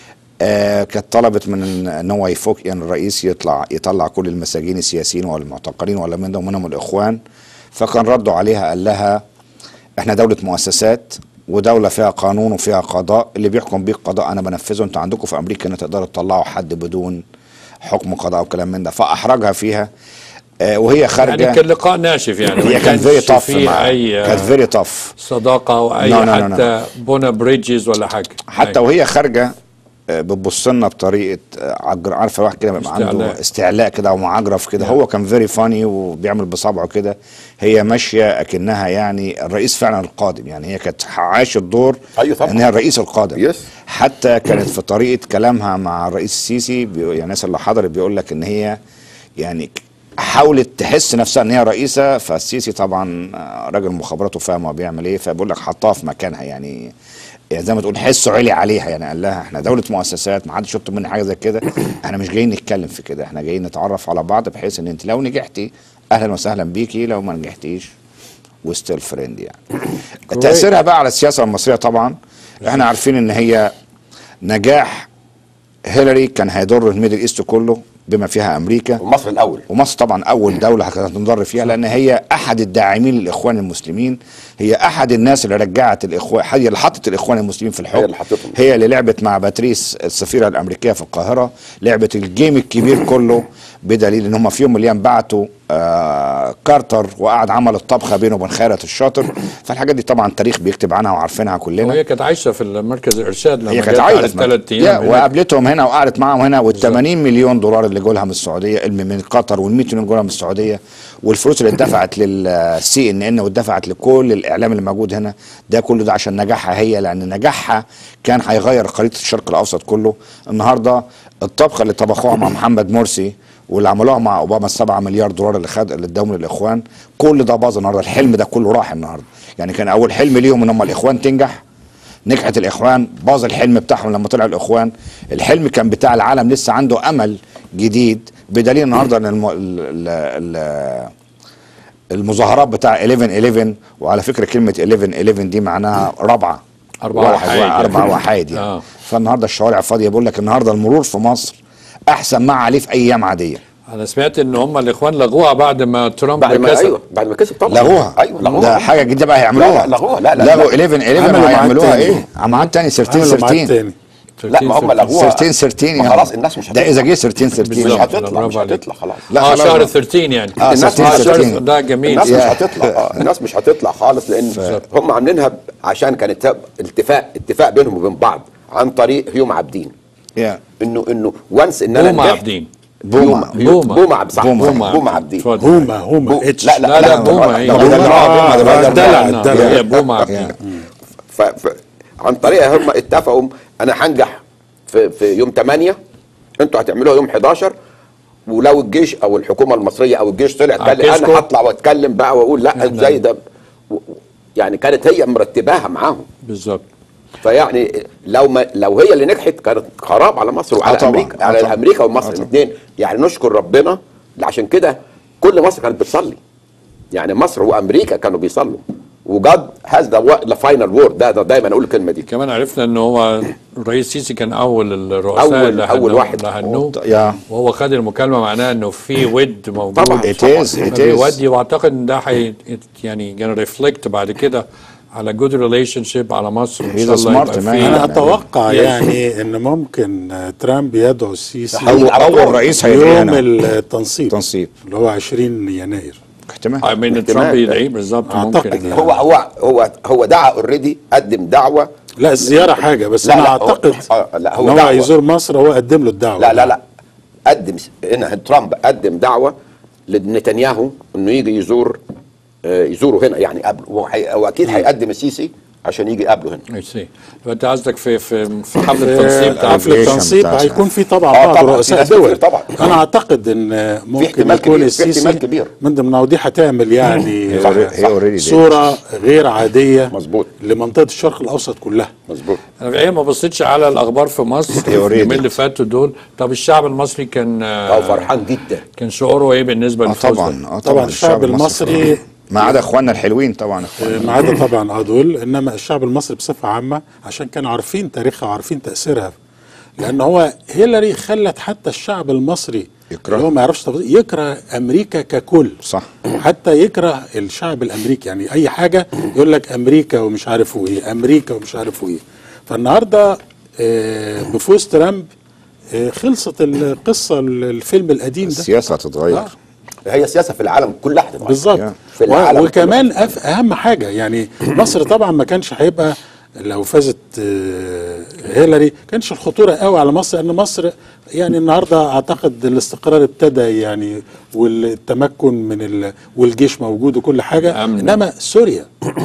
آه كانت طلبت من ان إن هو يفك يعني الرئيس يطلع يطلع كل المساجين السياسيين والمعتقلين ولا منهم منهم الاخوان فكان ردوا عليها قال لها احنا دولة مؤسسات ودولة فيها قانون وفيها قضاء اللي بيحكم بيه القضاء انا بنفذه انتوا عندكم في امريكا ان تقدروا تطلعوا حد بدون حكم قضاء وكلام من ده فاحرجها فيها آه وهي خارجه يعني كان لقاء ناشف يعني ما هي كان كانش فيري تاف فيه اي كانت فيري تاف صداقه او اي No, no, no, حتى بونا بريدجز ولا حاجه حتى وهي خارجه آه، بتبص لنا بطريقه آه، عجر عارفه واحد كده بيبقى عنده استعلاء. استعلاء كده او معجرف كده هو كان فيري فاني وبيعمل بصابعه كده هي ماشيه اكنها يعني الرئيس فعلا القادم يعني هي كانت عايشه الدور أيوة طبعا. ان هي الرئيس القادم حتى كانت في طريقه كلامها مع الرئيس السيسي بي- يعني الناس اللي حضرت بيقول لك ان هي يعني حاولت تحس نفسها ان هي رئيسه فالسيسي طبعا آه، راجل مخابرات وفاهم هو بيعمل ايه فبيقول لك حطها في مكانها يعني يعني زي ما تقول حسه علي عليها يعني قال لها احنا دوله مؤسسات ما حدش يطلب مني حاجه زي كده احنا مش جايين نتكلم في كده احنا جايين نتعرف على بعض بحيث ان انت لو نجحتي اهلا وسهلا بيكي لو ما نجحتيش وستيل فريند يعني تاثيرها بقى على السياسه المصريه طبعا احنا عارفين ان هي نجاح هيلاري كان هيضر الميدل ايست كله بما فيها امريكا ومصر الاول ومصر طبعا اول دوله كانت هتنضر فيها لان هي احد الداعمين للاخوان المسلمين هي احد الناس اللي رجعت الاخوان هي اللي حطت الاخوان المسلمين في الحكم هي اللي حطتهم. هي اللي لعبت مع باتريس السفيره الامريكيه في القاهره لعبت الجيم الكبير كله بدليل ان هم في يوم من الايام بعتوا آه كارتر وقعد عمل الطبخه بينه وبين خيرت الشاطر فالحاجات دي طبعا التاريخ بيكتب عنها وعارفينها كلنا وهي كانت عايشه في مركز الارشاد لما هي جت كانت على عايزه الثلاث يا، ايام هناك. وقابلتهم هنا وقعدت معاهم هنا وال 80 مليون دولار اللي جولها من السعوديه الم- من قطر وال 100 مليون جولها من السعوديه والفلوس اللي اتدفعت للسي ان ان واتدفعت لكل الاعلام اللي موجود هنا ده كله ده عشان نجاحها هي لان نجاحها كان هيغير خريطه الشرق الاوسط كله النهارده الطبخه اللي طبخوها مع محمد مرسي واللي عملوها مع اوباما السبعة مليار دولار اللي خد اللي اداهم للاخوان كل ده باظ النهارده الحلم ده كله راح النهارده يعني كان اول حلم ليهم ان هم الاخوان تنجح نجحت الاخوان باظ الحلم بتاعهم لما طلع الاخوان الحلم كان بتاع العالم لسه عنده امل جديد بدليل النهارده ان الم... ال... ال... ال... المظاهرات بتاع 11 11 وعلى فكره كلمه 11 11 دي معناها رابعه أربعة واحد وحايد. اربعه وحايد يعني آه. فالنهارده الشوارع فاضيه بيقول لك النهارده المرور في مصر احسن ما عليه في ايام عاديه انا سمعت ان هم الاخوان لغوها بعد ما ترامب بعد ما كسب ايوه بعد ما كسب طبعا لغوها ايوه لغوها ده حاجه جديده بقى هيعملوها لا لا لغوها لا لا لغوا لا. 11 11 عملوا ميعاد هيعملوها تاني. ايه؟ ميعاد تاني 13 عملوا ميعاد 13 تاني. لا ما هم لغوها 13 13 ما يعني. خلاص الناس مش ده اذا جه 13 مش 13 هتطلع مش هتطلع خلاص لا اه شهر 13 يعني آه، الناس 13 مش 13. ده جميل الناس مش يا. هتطلع آه، الناس مش هتطلع خالص لان هم عاملينها ب- عشان كانت اتفاق اتفاق بينهم وبين بعض عن طريق هيوم عابدين يا انه انه وانس ان انا بوما نجحت- عابدين بوما بوما. بوما عبد صح بوما. بوما بوما عابدين هوما هوما اتش لا لا لا، لا، بوما ده- هي. ده- بوما. ده- بوما ده- ده- ده- الدلع، ده- الدلع. هي بوما عابدين ف... ف... عن طريقها هم اتفقوا انا هنجح في في يوم 8 انتوا هتعملوها يوم 11 ولو الجيش او الحكومه المصريه او الجيش طلع قال لي عكسكم. انا هطلع واتكلم بقى واقول لا ازاي ده و- و- يعني كانت هي مرتباها معاهم بالظبط فيعني لو ما لو هي اللي نجحت كانت خراب على مصر وعلى آه طبعاً. امريكا آه على طبعاً. امريكا ومصر الاثنين يعني نشكر ربنا عشان كده كل مصر كانت بتصلي يعني مصر وامريكا كانوا بيصلوا وجاد هاز ذا فاينل وورد ده, ده دايما اقول الكلمه دي كمان عرفنا ان هو الرئيس السيسي كان اول الرؤساء أول- اللي أول هنوه- واحد. اللي هنوه يا وهو خد المكالمه معناها انه في ود موجود طبعاً، It is, it is. بيودي واعتقد ان ده حي يعني كان ريفلكت بعد كده على جود ريليشن شيب على مصر ان He's شاء a الله smart يبقى man. في انا اتوقع Yes. يعني ان ممكن آه، ترامب يدعو السيسي هو اول رئيس هيبقى يوم هنا التنصيب تنصيب اللي هو 20 يناير احتمال I mean ترامب يدعيه بالظبط أعتقد ممكن هو هو هو هو دعا اوريدي قدم دعوه لا الزياره حاجه بس لا، انا لا، هو- اعتقد آه، لا، هو ان هو دعوة. هيزور مصر هو قدم له الدعوه لا لا لا قدم هنا ترامب قدم دعوه لنتنياهو انه يجي يزور آه، يزوره هنا يعني قبله وهي- واكيد هيقدم السيسي عشان يجي يقابله هنا I see. فانت قصدك في في في حفل في التنصيب بتاع حفل التنصيب بتاع- هيكون في طبعا آه، بعض طبعاً، في رؤساء ناس كتير دول طبعاً. انا اعتقد ان ممكن احتمال يكون كبير، في السيسي احتمال كبير. من ضمن ودي هتعمل يعني صح، هي already did. صوره غير عاديه مظبوط لمنطقه الشرق الاوسط كلها مظبوط انا الحقيقه ما بصيتش على الاخبار في مصر already اليومين اللي فاتوا دول طب الشعب المصري كان اه فرحان جدا كان شعوره ايه بالنسبه اه للفوز ده؟ طبعا اه طبعا الشعب المصري ما عدا اخواننا الحلوين طبعا آه، ما عدا طبعا اه دول انما الشعب المصري بصفه عامه عشان كانوا عارفين تاريخها وعارفين تاثيرها لان هو هيلاري خلت حتى الشعب المصري يكره. اللي هو ما يعرفش تفاصيل، يكره امريكا ككل صح حتى يكره الشعب الامريكي يعني اي حاجه يقول لك امريكا ومش عارفوا ايه امريكا ومش عارفوا ايه فالنهارده آه، بفوز ترامب آه، خلصت القصه الفيلم القديم ده السياسه هتتغير آه. هي السياسه في العالم كلها هتتغير بالظبط في العالم و- وكمان أف اهم حاجه يعني مصر طبعا ما كانش هيبقى لو فازت آه، هيلاري كانش الخطوره قوي على مصر لان مصر يعني النهارده اعتقد الاستقرار ابتدى يعني والتمكن من ال والجيش موجود وكل حاجه انما سوريا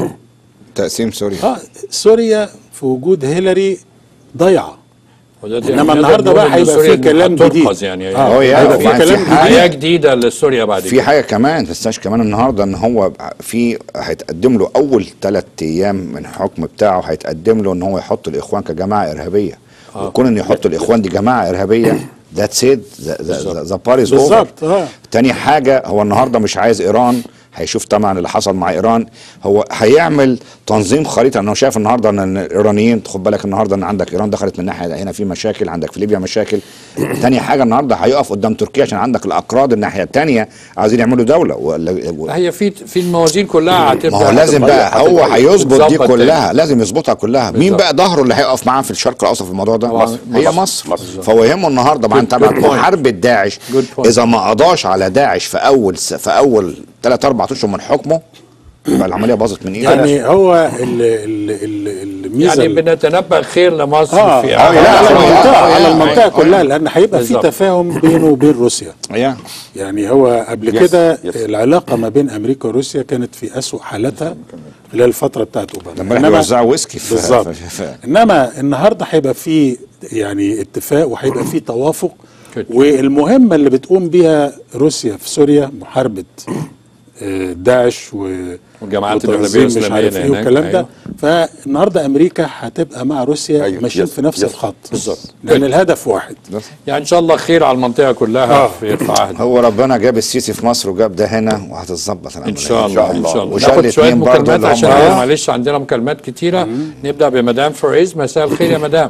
تقسيم سوريا اه سوريا في وجود هيلاري ضايعه ودلوقتي انما نقدر النهارده نقول بقى إن هيبقى سوريا في كلام هتنقذ جديد يعني اه يعني هيبقى في وبعدين كلام في جديد حياه جديده لسوريا بعد في كده حاجه كمان تنساش كمان النهارده ان هو في هيتقدم له اول ثلاث ايام من الحكم بتاعه هيتقدم له ان هو يحط الاخوان كجماعه ارهابيه آه. وكون ان يحط الاخوان دي جماعه ارهابيه ذاتس ات ذا باريز اوفر بالظبط اه تاني حاجة هو النهاردة مش عايز إيران هيشوف طبعا اللي حصل مع إيران هو هيعمل تنظيم خريطة أنه شايف النهاردة أن الإيرانيين خد بالك النهاردة أن عندك إيران دخلت من ناحية هنا في مشاكل عندك في ليبيا مشاكل تاني حاجة النهاردة هيقف قدام تركيا عشان عندك الأكراد الناحية التانية عايزين يعملوا دولة ولا هي في في الموازين كلها هتبقى ما هو لازم بقى هو هيظبط دي تتظبط كلها تاني. لازم يظبطها كلها مين بالظبط. بقى ظهره اللي هيقف معاه في الشرق الاوسط في الموضوع ده مصر. هي مصر. مصر, فهو يهمه النهارده مع Good- تبع good point. محاربه داعش point. اذا ما قضاش على داعش في اول س- في اول ثلاث اربع اشهر من حكمه يبقى العمليه باظت من ايده يعني هو ال- ال- ال- الميزه يعني بنتنبأ خير لمصر اه في لا على أعمال المنطقه آه، على آه، المنطقه آه، كلها لان هيبقى في بالظبط. تفاهم بينه وبين روسيا يا يعني هو قبل Yes, كده yes. العلاقه ما بين امريكا وروسيا كانت في اسوء حالاتها خلال الفتره بتاعت اوباما لما إنما- بيوزعوا ويسكي في- بالظبط في- في- انما النهارده هيبقى في يعني اتفاق وهيبقى في توافق Good. والمهمه اللي بتقوم بيها روسيا في سوريا محاربه آه، داعش و والجماعات وتنظيم الإرهابية مش عارف الإسلامية ايه هناك، والكلام ده أيوة. فالنهارده امريكا هتبقى مع روسيا أيوة. ماشيين يس. في نفس يس. الخط بالظبط. لان الهدف واحد يعني ان شاء الله خير على المنطقه كلها آه. في ارفاعها هو ربنا جاب السيسي في مصر وجاب ده هنا وهتتظبط العمليه ان شاء الله ان شاء الله وشال ناخد شويه الاتنين برضه مكالمات اللي هم- عشان آه. معلش عندنا مكالمات كتيره نبدا بمدام فريز مساء الخير يا مدام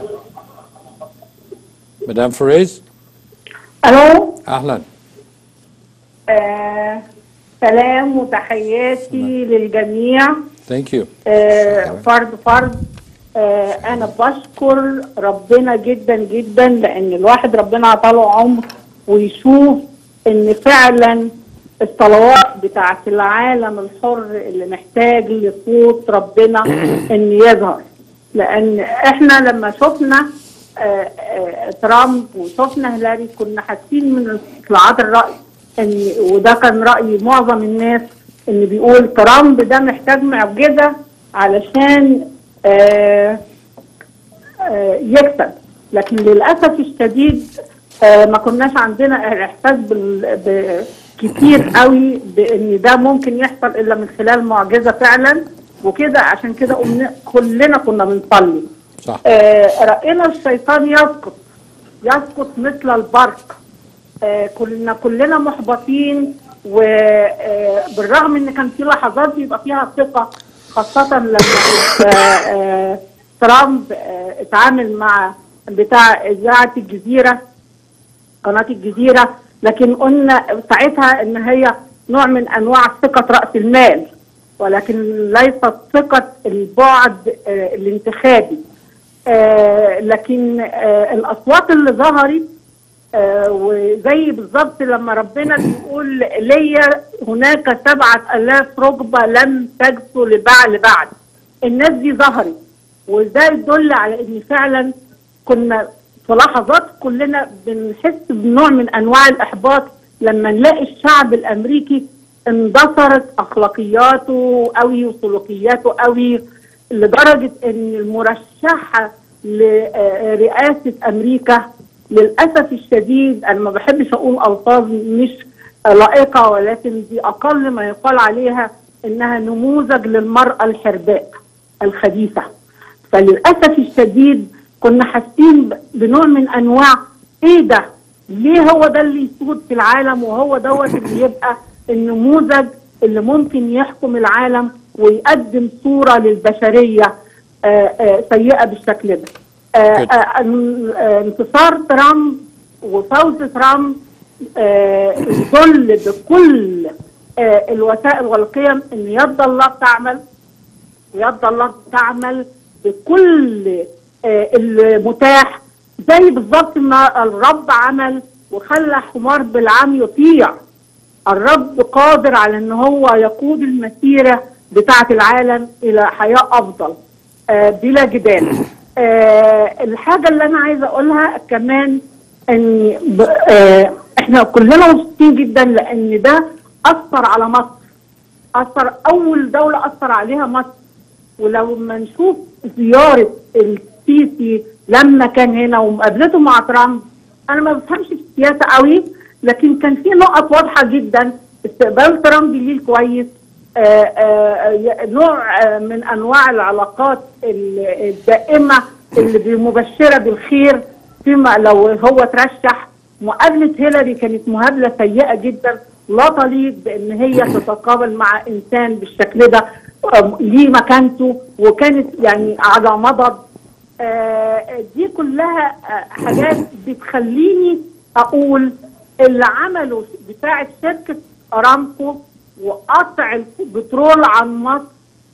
مدام فريز الو اهلا آه سلام وتحياتي للجميع ثانك يو آه فرد فرد آه انا بشكر ربنا جدا جدا لان الواحد ربنا عطاله عمر ويشوف ان فعلا الصلوات بتاعت العالم الحر اللي محتاج لصوت ربنا ان يظهر لان احنا لما شفنا آه، آه، ترامب وشفنا هيلاري كنا حاسين من اطلاعات الراي ان وده كان راي معظم الناس ان بيقول ترامب ده محتاج معجزه علشان آه آه يكسب لكن للاسف الشديد آه ما كناش عندنا احساس بال- ب- كتير قوي بان ده ممكن يحصل الا من خلال معجزه فعلا وكده عشان كده قمنا- كلنا كنا بنصلي صح آه راينا الشيطان يسقط يسقط مثل البرق آه كلنا كلنا محبطين وبالرغم ان كان في لحظات بيبقى فيها ثقه خاصه لما آه آه ترامب آه اتعامل مع بتاع اذاعه الجزيره قناه الجزيره لكن قلنا ساعتها ان هي نوع من انواع ثقه راس المال ولكن ليست ثقه البعد آه الانتخابي آه لكن آه الاصوات اللي ظهرت آه وزي بالظبط لما ربنا بيقول ليا هناك سبعة ألاف ركبة لم تجثوا لبعل بعد الناس دي ظهرت وده يدل على ان فعلا كنا في لحظات كلنا بنحس بنوع من انواع الاحباط لما نلاقي الشعب الامريكي اندثرت اخلاقياته قوي وسلوكياته قوي لدرجه ان المرشحه لرئاسه امريكا للاسف الشديد انا ما بحبش اقول الفاظ مش لائقه ولكن دي اقل ما يقال عليها انها نموذج للمراه الحرباء الخبيثه فللاسف الشديد كنا حاسين ب- بنوع من انواع ايه ده؟ ليه هو ده اللي يسود في العالم وهو دوت اللي يبقى النموذج اللي ممكن يحكم العالم ويقدم صورة للبشرية آه، آه، سيئة بالشكل ده آه، آه، ان- آه، انتصار ترامب وفوز ترامب آه، يدل بكل آه، الوسائل والقيم ان يد الله بتعمل يد الله تعمل بكل آه، المتاح زي بالظبط ما الرب عمل وخلى حمار بالعام يطيع الرب قادر على ان هو يقود المسيره بتاعه العالم الى حياه افضل آه، بلا جدال آه، الحاجه اللي انا عايزه اقولها كمان ان ب- آه، احنا كلنا مبسوطين جدا لان ده اثر على مصر اثر اول دوله اثر عليها مصر ولو ما نشوف زياره السيسي لما كان هنا ومقابلته مع ترامب انا ما بفهمش في السياسه قوي لكن كان في نقط واضحه جدا استقبال ترامب ليه كويس آه، آه، ي- نوع آه، من انواع العلاقات ال- الدائمه اللي ب- مبشره بالخير فيما لو هو ترشح مقابله هيلاري كانت مقابله سيئه جدا لا تليق بان هي تتقابل مع انسان بالشكل ده آه، ليه مكانته وكانت يعني على مضض آه، دي كلها آه، حاجات بتخليني اقول اللي عمله بتاعه شركه ارامكو وقطع البترول عن مصر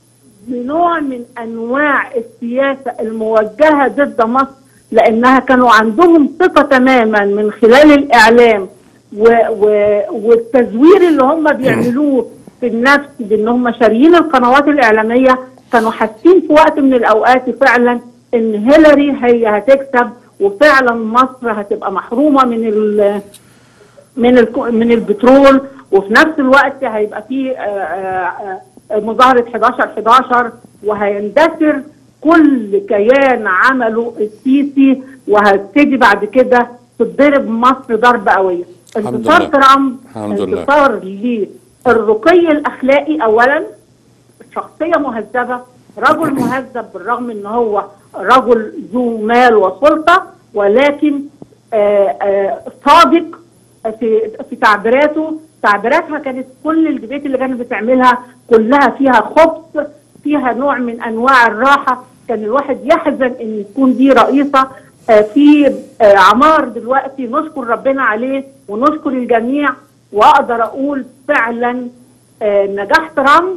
بنوع من انواع السياسه الموجهه ضد مصر لانها كانوا عندهم ثقه تماما من خلال الاعلام و و والتزوير اللي هم بيعملوه في النفس بان هم شاريين القنوات الاعلاميه كانوا حاسين في وقت من الاوقات فعلا ان هيلاري هي هتكسب وفعلا مصر هتبقى محرومه من ال من الك- من البترول وفي نفس الوقت هيبقى في آه، آه، آه، مظاهره 11 11 وهيندثر كل كيان عمله السيسي وهتبتدي بعد كده تتضرب مصر ضربه قويه الحمد انتصار لله. ترامب الحمد لله. انتصار للرقي الاخلاقي اولا شخصيه مهذبه رجل مهذب بالرغم ان هو رجل ذو مال وسلطه ولكن آه، آه، صادق في في تعبيراته تعبيراتها كانت كل الديبيت اللي كانت بتعملها كلها فيها خبث فيها نوع من انواع الراحه كان الواحد يحزن ان تكون دي رئيسه آه، في آه، عمار دلوقتي نشكر ربنا عليه ونشكر الجميع واقدر اقول فعلا آه، نجاح ترامب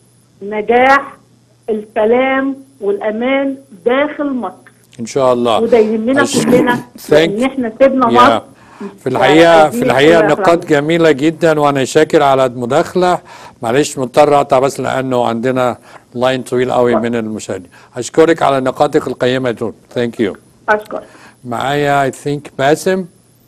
نجاح السلام والامان داخل مصر ان شاء الله وده يهمنا أش- كلنا Thank- لان احنا سيبنا يا. مصر في الحقيقه في عايزين الحقيقه كلها نقاط إخلاص. جميله جدا وانا شاكر على المداخله معلش مضطر اقطع بس لانه عندنا لاين طويل قوي من المشاهدين اشكرك على نقاطك القيمه دول ثانك يو اشكر معايا اي ثينك باسم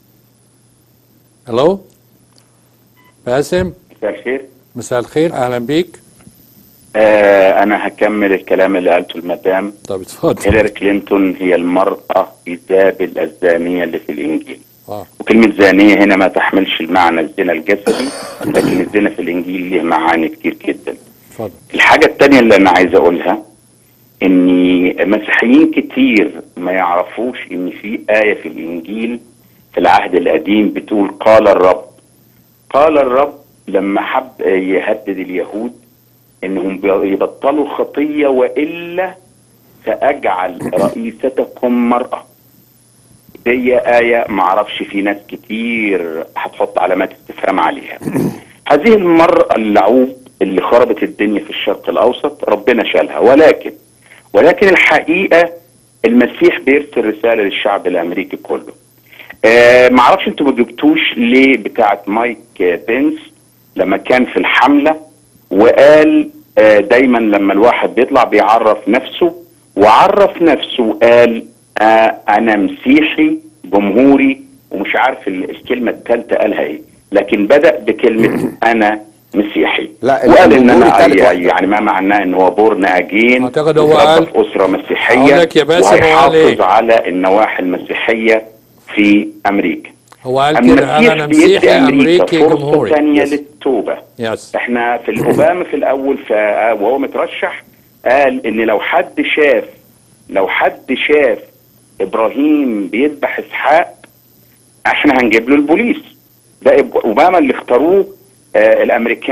الو باسم مساء الخير مساء الخير اهلا بيك آه انا هكمل الكلام اللي قالته المدام طب اتفضل هيلاري كلينتون هي المرأة إيزابل الزانية اللي في الإنجيل آه. وكلمة زانية هنا ما تحملش المعنى الزنا الجسدي لكن الزنا في الإنجيل له معاني كتير جدا اتفضل الحاجة التانية اللي أنا عايز أقولها إن مسيحيين كتير ما يعرفوش إن في آية في الإنجيل في العهد القديم بتقول قال الرب قال الرب لما حب يهدد اليهود انهم بي- يبطلوا الخطيه والا ساجعل رئيستكم مراه دي آية معرفش في ناس كتير هتحط علامات استفهام عليها هذه المرأة اللعوب اللي خربت الدنيا في الشرق الأوسط ربنا شالها ولكن ولكن الحقيقة المسيح بيرسل رسالة للشعب الأمريكي كله آه معرفش انتوا ما جبتوش ليه بتاعت مايك آه، بينس لما كان في الحملة وقال آه دايما لما الواحد بيطلع بيعرف نفسه وعرف نفسه وقال آه انا مسيحي جمهوري ومش عارف ال- الكلمة الثالثة قالها ايه لكن بدأ بكلمة انا مسيحي لا، وقال ان الجمهوري انا تالت واحدة. يعني ما معناه ان هو بورن اجين أعتقد هو قال- في اسره مسيحيه أقول لك يا باسم هو قال وهيحافظ إيه؟ على النواحي المسيحيه في امريكا هو قال كده قال انا المسيح بيدي مسيحي امريكا امريكي فرصه جمهوري ثانيه يس. للتوبه يس احنا في الاوباما في الاول ف... وهو مترشح قال ان لو حد شاف لو حد شاف ابراهيم بيذبح اسحاق احنا هنجيب له البوليس ده إب- اوباما اللي اختاروه آه الامريكان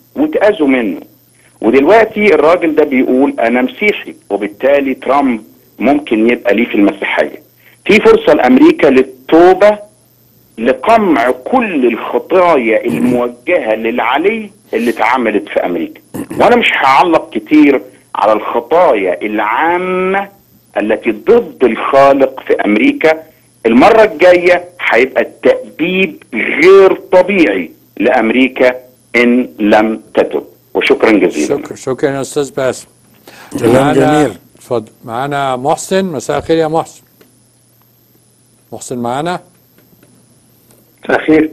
واتأذوا منه ودلوقتي الراجل ده بيقول انا مسيحي وبالتالي ترامب ممكن يبقى ليه في المسيحيه في فرصه لامريكا للتوبه لقمع كل الخطايا الموجهه للعلي اللي اتعملت في امريكا وانا مش هعلق كتير على الخطايا العامه التي ضد الخالق في امريكا المره الجايه هيبقى التأديب غير طبيعي لامريكا ان لم تتب وشكرا جزيلا شكرا شكرا يا استاذ باسم كلام معانا- جميل. اتفضل معانا محسن مساء الخير يا محسن محسن معانا مساء الخير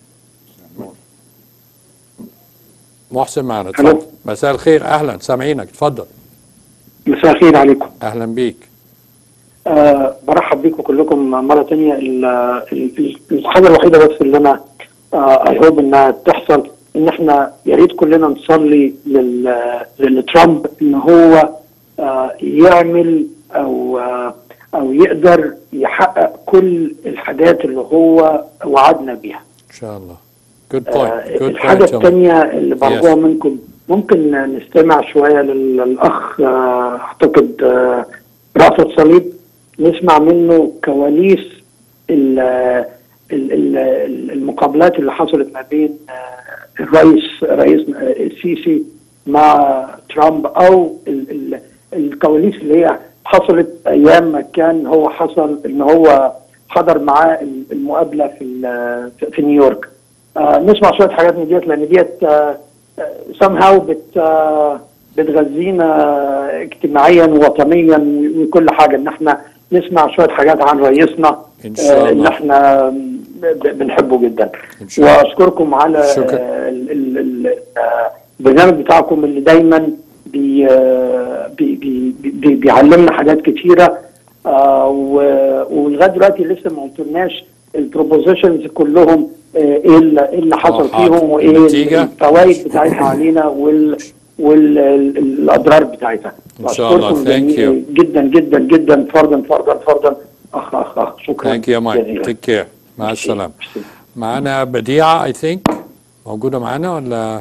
محسن معانا اتفضل مساء الخير اهلا سامعينك اتفضل مساء الخير عليكم اهلا بيك أه برحب بيكم كلكم مرة تانية ال- ال- الحاجة الوحيدة بس اللي أنا اي هوب إنها تحصل إن إحنا يا ريت كلنا نصلي لل- لترامب إن هو آه، يعمل أو آه، أو يقدر يحقق كل الحاجات اللي هو وعدنا بيها. ان شاء الله جود آه، بوينت جود الحاجة الثانية اللي برجوها Yes. منكم ممكن نستمع شوية لل- للأخ آه، أعتقد آه، رأفت صليب نسمع منه كواليس ال- ال- ال- المقابلات اللي حصلت ما بين آه، الرئيس رئيس السيسي مع ترامب أو ال- ال- الكواليس اللي هي حصلت أيام ما كان هو حصل إن هو حضر معاه المقابلة في ال- في نيويورك. آه، نسمع شويه حاجات من ديت لان ديت سام هاو بت آه، بتغذينا اجتماعيا ووطنيا وكل حاجه ان احنا نسمع شويه حاجات عن رئيسنا إن شاء آه، ان الله. احنا ب- بنحبه جدا شاء الله. واشكركم على شكرا. آه، ال- ال- ال- آه، البرنامج بتاعكم اللي دايما بي آه، بي بي بي بيعلمنا حاجات كتيره آه، و- ولغايه دلوقتي لسه ما قلتلناش البروبوزيشنز كلهم آه، ايه اللي إيه اللي حصل آه، حاضر. فيهم وايه النتيجة؟ الفوائد بتاعتها علينا وال والاضرار بتاعتها إن شاء الله. وأشكركم Thank جميع- جدا جدا جدا فردا فردا فردا اخ اخ اخ شكرا ثانك يو مايك جزيلا. تيك كير مع السلامه معانا بديعه اي ثينك موجوده معانا ولا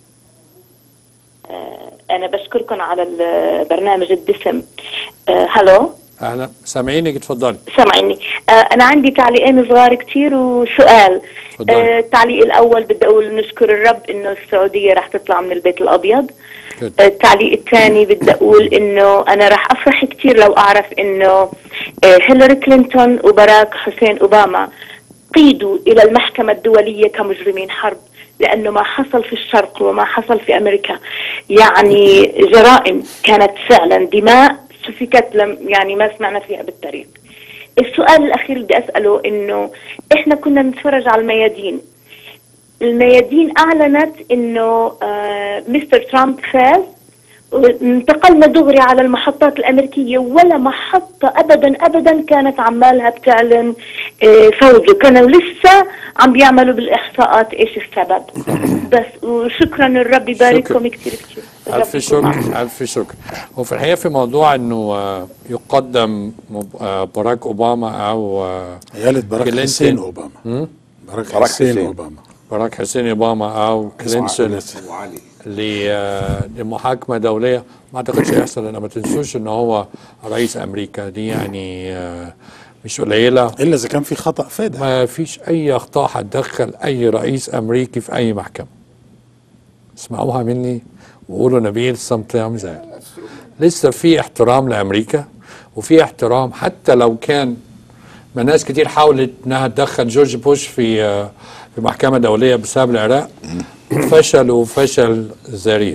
أنا بشكركم على البرنامج الدسم آه، هلو اهلا سامعينك اتفضلي سامعيني آه، أنا عندي تعليقين صغار كتير وسؤال تفضلي. آه، التعليق الأول بدي أقول نشكر الرب إنه السعودية رح تطلع من البيت الأبيض Good. آه، التعليق الثاني بدي أقول إنه أنا رح أفرح كتير لو أعرف إنه آه، هيلاري كلينتون وبراك حسين أوباما قيدوا إلى المحكمة الدولية كمجرمين حرب لأنه ما حصل في الشرق وما حصل في أمريكا يعني جرائم كانت فعلا دماء سفكت لم يعني ما سمعنا فيها بالتاريخ السؤال الأخير اللي بدي أسأله إنه إحنا كنا نتفرج على الميادين الميادين أعلنت إنه آه مستر ترامب فاز انتقلنا دغري على المحطات الأمريكية ولا محطة أبدا أبدا كانت عمالها بتعلن آه، فوزه كانوا لسه عم بيعملوا بالإحصاءات إيش السبب بس وشكرا الرب يبارككم كثير كثير الف شكر الف شكر وفي الحقيقه في موضوع انه آه، يقدم مب- آه، باراك اوباما او آه، عيالة باراك كلينتون. حسين أوباما. مم؟ باراك باراك حسين حسين. أوباما. باراك حسين اوباما او كلينتون وعلي ل- آه، لمحاكمه دوليه ما اعتقدش هيحصل لان ما تنسوش ان هو رئيس امريكا دي يعني آه، مش قليله الا اذا كان في خطا فادح ما فيش اي اخطاء هتدخل اي رئيس امريكي في اي محكمه اسمعوها مني وقولوا نبيل sometimes لسه في احترام لامريكا وفي احترام حتى لو كان ما ناس كتير حاولت انها تدخل جورج بوش في آه، في محكمه دوليه بسبب العراق فشلوا فشل ذريع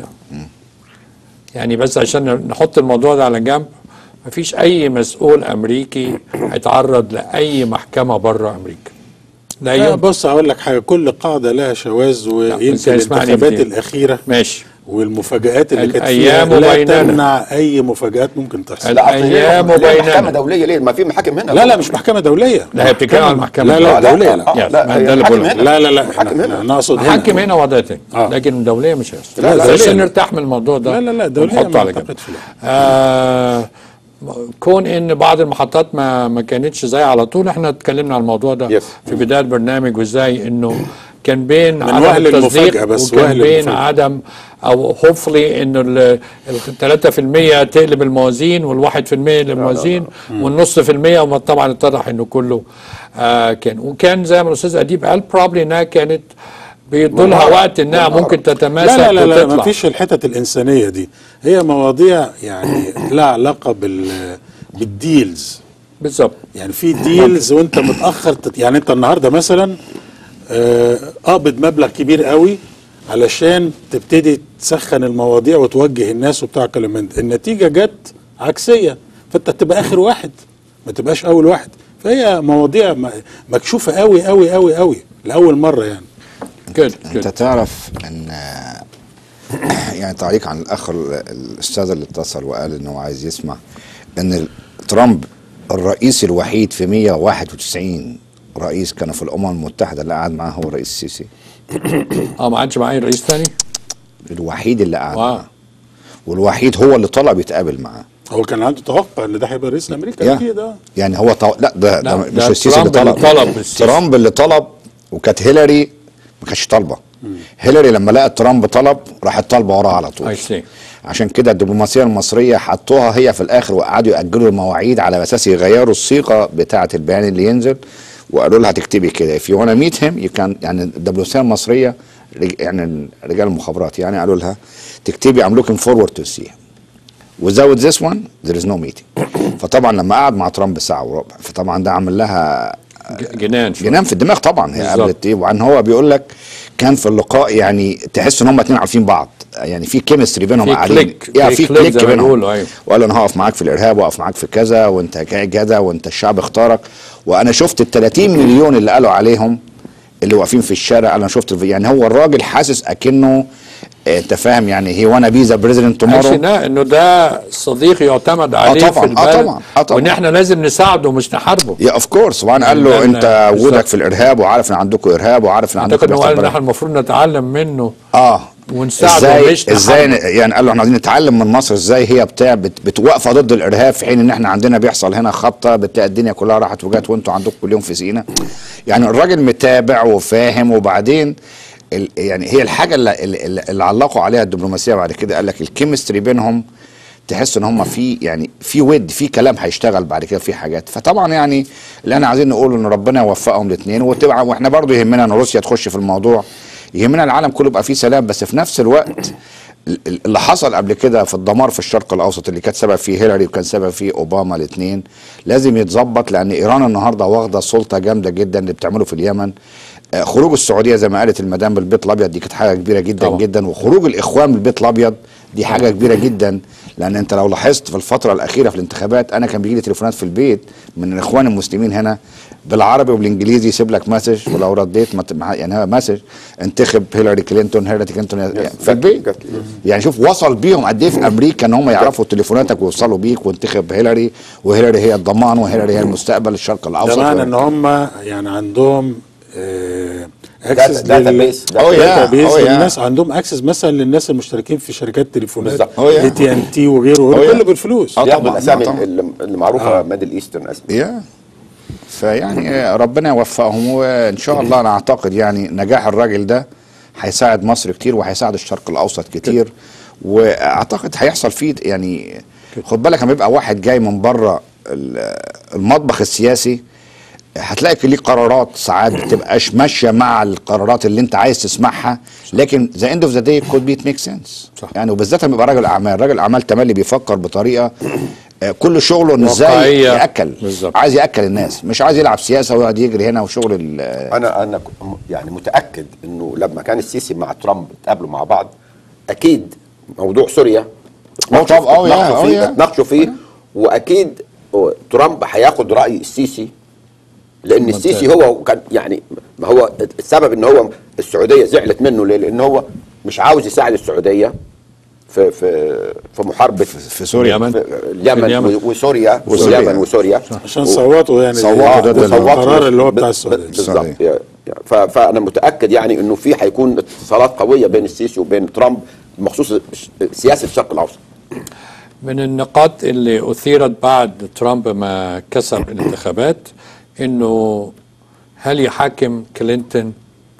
يعني بس عشان نحط الموضوع ده على جنب مفيش اي مسؤول امريكي هيتعرض لاي محكمه بره امريكا لا لا يمكن بص اقول لك حاجه كل قاعده لها شواذ ويمكن اسمعني الانتخابات بدي. الاخيره ماشي والمفاجآت اللي كانت الأيام فيها لا بيننا. تمنع اي مفاجآت ممكن تحصل الأيام ليه بيننا. محكمه دوليه ليه ما في محاكم هنا لا لا مش محكمه دوليه لا هي بتتكلم عن المحكمه لا لا الدولية. دوليه لا يس، ما ده اللي بقوله. لا لا لا محاكم هنا نقصد هنا محاكم هنا وضع تاني لكن دوليه مش هيحصل لا، لا، عشان دولية. نرتاح من الموضوع ده لا لا لا دوليه ونحطه ما على جنب أعتقدش لا. آه كون ان بعض المحطات ما ما كانتش زي على طول احنا اتكلمنا عن الموضوع ده في بدايه البرنامج وازاي انه كان بين من عدم وهل التصديق المفاجأة بس، وكان وهل بين المفاجأة. عدم او هوفلي انه ال 3% تقلب الموازين وال1% للموازين والنص في المية وما طبعا اتضح انه كله آه كان وكان زي ما الاستاذ اديب قال بروبلي انها كانت بيدوا لها مهارة. وقت انها مهارة. ممكن تتماسك لا لا لا, لا وتطلع ما فيش الحتت الإنسانية دي هي مواضيع يعني لها علاقة بال بالديلز بالظبط يعني في ديلز وانت متاخر تت... يعني انت النهارده مثلا آه، قابض مبلغ كبير قوي علشان تبتدي تسخن المواضيع وتوجه الناس وبتاع كلام من ده. النتيجه جت عكسيه فانت تبقى اخر واحد ما تبقاش اول واحد فهي مواضيع م- مكشوفه قوي قوي قوي قوي لاول مره يعني كده انت تعرف ان يعني تعليق عن الاخ ال- الاستاذ اللي اتصل وقال انه عايز يسمع ان ال- ترامب الرئيس الوحيد في 191 رئيس كانوا في الامم المتحده اللي قعد معاه هو الرئيس السيسي اه ما عادش معايا رئيس تاني الوحيد اللي قعد واو. معاه والوحيد هو اللي طلب يتقابل معاه هو كان عنده توقع ان ده هيبقى رئيس امريكا يا. اكيد اه يعني هو طو... لا ده, لا، ده ده مش السيسي اللي ترامب طلب اللي طلب السيسي. ترامب اللي طلب وكانت هيلاري ما كانتش طالبه هيلاري لما لقت ترامب طلب راحت طالبه وراه على طول I see. عشان كده الدبلوماسيه المصريه حطوها هي في الاخر وقعدوا ياجلوا المواعيد على اساس يغيروا الصيغه بتاعه البيان اللي ينزل وقالوا لها تكتبي كده if you wanna meet him you can يعني الدبلوماسيه المصريه رج- يعني رجال المخابرات يعني قالوا لها تكتبي I'm looking forward to see him without this one there is no meeting فطبعا لما قعد مع ترامب ساعه وربع فطبعا ده عمل لها ج- جنان شوية. جنان في الدماغ طبعا هي بالظبط. قابلت ايه وعن هو بيقول لك كان في اللقاء يعني تحس ان هم اتنين عارفين بعض يعني في كيمستري بينهم في قاعدين كليك. يعني في في كليك كليك زي ما بينهم بيقولوا، أيوة. وقال انا هقف معاك في الارهاب واقف معاك في كذا وانت جاي كذا وانت الشعب اختارك وانا شفت ال 30 مليون اللي قالوا عليهم اللي واقفين في الشارع انا شفت الفي- يعني هو الراجل حاسس اكنه آه، انت فاهم يعني هي وانا بي ذا بريزيدنت تومورو حسنا انه ده صديق يعتمد عليه طبعاً، في آه البلد طبعاً، آه طبعاً. وان احنا لازم نساعده مش نحاربه يا اوف كورس وبعدين قال له لأن- انت وجودك بالظبط. في الارهاب وعارف ان عندكم ارهاب وعارف ان عندكم اعتقد انه قال ان بيحصل احنا المفروض نتعلم منه اه ونساعده ازاي مش ازاي نحاربه. يعني قال له احنا عايزين نتعلم من مصر ازاي هي بتاع بت بتوقف ضد الارهاب في حين ان احنا عندنا بيحصل هنا خبطه بتلاقي الدنيا كلها راحت وجات وانتوا عندكم كل يوم في سينا يعني الراجل متابع وفاهم وبعدين ال يعني هي الحاجه اللي, اللي, اللي علقوا عليها الدبلوماسيه بعد كده قال لك الكيمستري بينهم تحس ان هم في يعني في ود في كلام هيشتغل بعد كده في حاجات فطبعا يعني اللي احنا عايزين نقوله ان ربنا يوفقهم الاثنين وتبقى واحنا برضو يهمنا ان روسيا تخش في الموضوع يهمنا العالم كله يبقى فيه سلام بس في نفس الوقت ال- ال- اللي حصل قبل كده في الدمار في الشرق الاوسط اللي كانت سبب فيه هيلاري وكان سبب فيه اوباما الاثنين لازم يتظبط لان ايران النهارده واخده سلطه جامده جدا اللي بتعمله في اليمن آه، خروج السعوديه زي ما قالت المدام بالبيت الابيض دي كانت حاجه كبيره جدا طبعا. جدا وخروج الاخوان من البيت الابيض دي حاجه كبيره جدا لان انت لو لاحظت في الفتره الاخيره في الانتخابات انا كان بيجي لي تليفونات في البيت من الاخوان المسلمين هنا بالعربي وبالانجليزي يسيب لك مسج ولو رديت ما ت- مع- يعني هو مسج انتخب هيلاري كلينتون هيلاري كلينتون يعني في البيت يعني شوف وصل بيهم قد ايه في امريكا ان هم يعرفوا تليفوناتك ويوصلوا بيك وانتخب هيلاري وهيلاري هي الضمان وهيلاري هي المستقبل الشرق ده الاوسط معنى ان هم يعني عندهم اكسس Data- database. Oh yeah, بيس oh yeah. الناس عندهم اكسس مثلا للناس المشتركين في شركات تليفونات بالظبط. Oh yeah. اي تي ان تي وغيره Oh وغيره yeah. كله بالفلوس آه ياخدوا طبعاً، الاسامي طبعاً. اللي اللي معروفه ميدل ايسترن اسماء يا فيعني ربنا يوفقهم وان شاء الله انا اعتقد يعني نجاح الراجل ده هيساعد مصر كتير وهيساعد الشرق الاوسط كتير واعتقد هيحصل فيه يعني خد بالك لما يبقى واحد جاي من بره ال- المطبخ السياسي هتلاقي ليه قرارات ساعات بتبقاش ماشيه مع القرارات اللي انت عايز تسمعها لكن ذا اند اوف ذا داي كود بي ميك سنس يعني وبالذات لما يبقى راجل اعمال راجل اعمال تملي بيفكر بطريقه آه، كل شغله انه ازاي واقعية. ياكل بالظبط. عايز ياكل الناس مش عايز يلعب سياسه ويقعد يجري هنا وشغل ال- انا انا ك- يعني متاكد انه لما كان السيسي مع ترامب اتقابلوا مع بعض اكيد موضوع سوريا أه طب- أه يا- اتناقشوا أه فيه يا. اتناقشوا فيه واكيد ترامب هياخد راي السيسي لان السيسي هو كان يعني ما هو السبب ان هو السعوديه زعلت منه ليه؟ لان هو مش عاوز يساعد السعوديه في في في محاربه في سوريا. اليمن. في اليمن, اليمن. و- وسوريا وسوريا. واليمن وسوريا عشان و- صوتوا يعني صوتوا ضد وصوتوا القرار اللي هو ب- بتاع ب- السعوديه بالظبط يا- يا- ف- فانا متاكد يعني انه في هيكون اتصالات قويه بين السيسي وبين ترامب بخصوص ش- سياسه الشرق الاوسط من النقاط اللي أثيرت بعد ترامب ما كسب الانتخابات إنه هل يحاكم كلينتون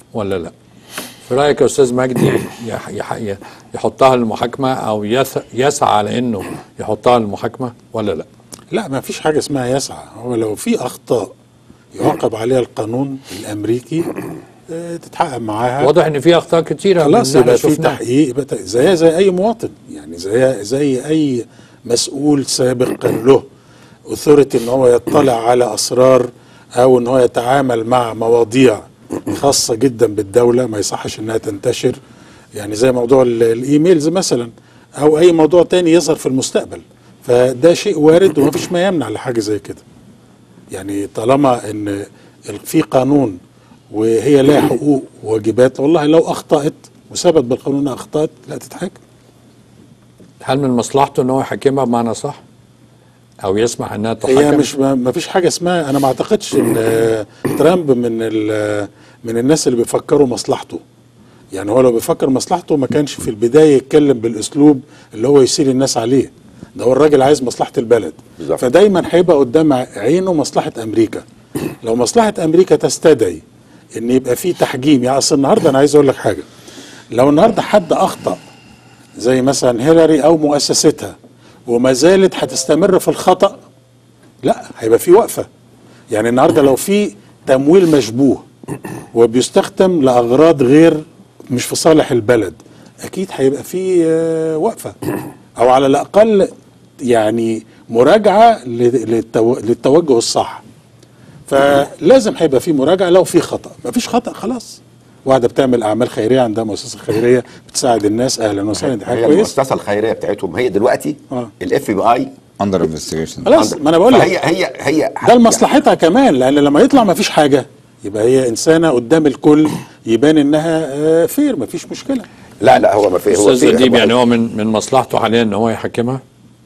ولا لا في رايك يا استاذ مجدي يح- يح- يحطها للمحاكمه او يس- يسعى على انه يحطها للمحاكمه ولا لا لا ما فيش حاجه اسمها يسعى هو لو في اخطاء يعاقب عليها القانون الامريكي آه، تتحقق معاها واضح ان في اخطاء كتيره من خلاص اللي احنا يبقى في شفناه. تحقيق يبقى ت- زيها زي اي مواطن يعني زي زي اي مسؤول سابق كان له اثوريتي ان هو يطلع على اسرار او ان هو يتعامل مع مواضيع خاصه جدا بالدوله ما يصحش انها تنتشر يعني زي موضوع ال- الايميلز مثلا او اي موضوع تاني يظهر في المستقبل فده شيء وارد وما فيش ما يمنع لحاجه زي كده يعني طالما ان ال- في قانون وهي لها حقوق وواجبات والله لو اخطات وثبت بالقانون انها اخطات لا تتحاكم هل من مصلحته ان هو يحاكمها بمعنى صح او يسمح انها تحاكم هي مش ما ما فيش حاجه اسمها انا ما اعتقدش ان آه، ترامب من ال- من الناس اللي بيفكروا مصلحته يعني هو لو بيفكر مصلحته ما كانش في البدايه يتكلم بالاسلوب اللي هو يسير الناس عليه ده هو الراجل عايز مصلحه البلد بالظبط. فدايما هيبقى قدام عينه مصلحه امريكا لو مصلحه امريكا تستدعي ان يبقى في تحجيم يعني اصل النهارده انا عايز اقول لك حاجه لو النهارده حد اخطا زي مثلا هيلاري او مؤسستها وما زالت هتستمر في الخطا لا هيبقى في وقفه يعني النهارده لو في تمويل مشبوه وبيستخدم لاغراض غير مش في صالح البلد اكيد هيبقى في آه، وقفه او على الاقل يعني مراجعه ل- للتو- للتوجه الصح فلازم هيبقى في مراجعه لو في خطا ما فيش خطا خلاص واحده بتعمل اعمال خيريه عندها مؤسسه خيريه بتساعد الناس اهلا وسهلا دي حاجه هي كويسه المؤسسه الخيريه بتاعتهم هي دلوقتي آه. الاف بي اي اندر انفستيجيشن خلاص ما انا بقول لك هي هي هي ده لمصلحتها كمان لان لما يطلع ما فيش حاجه يبقى هي انسانه قدام الكل يبان انها آه، فير ما فيش مشكله لا لا هو ما في هو استاذ في اديب يعني هو من من مصلحته حاليا ان هو يحاكمها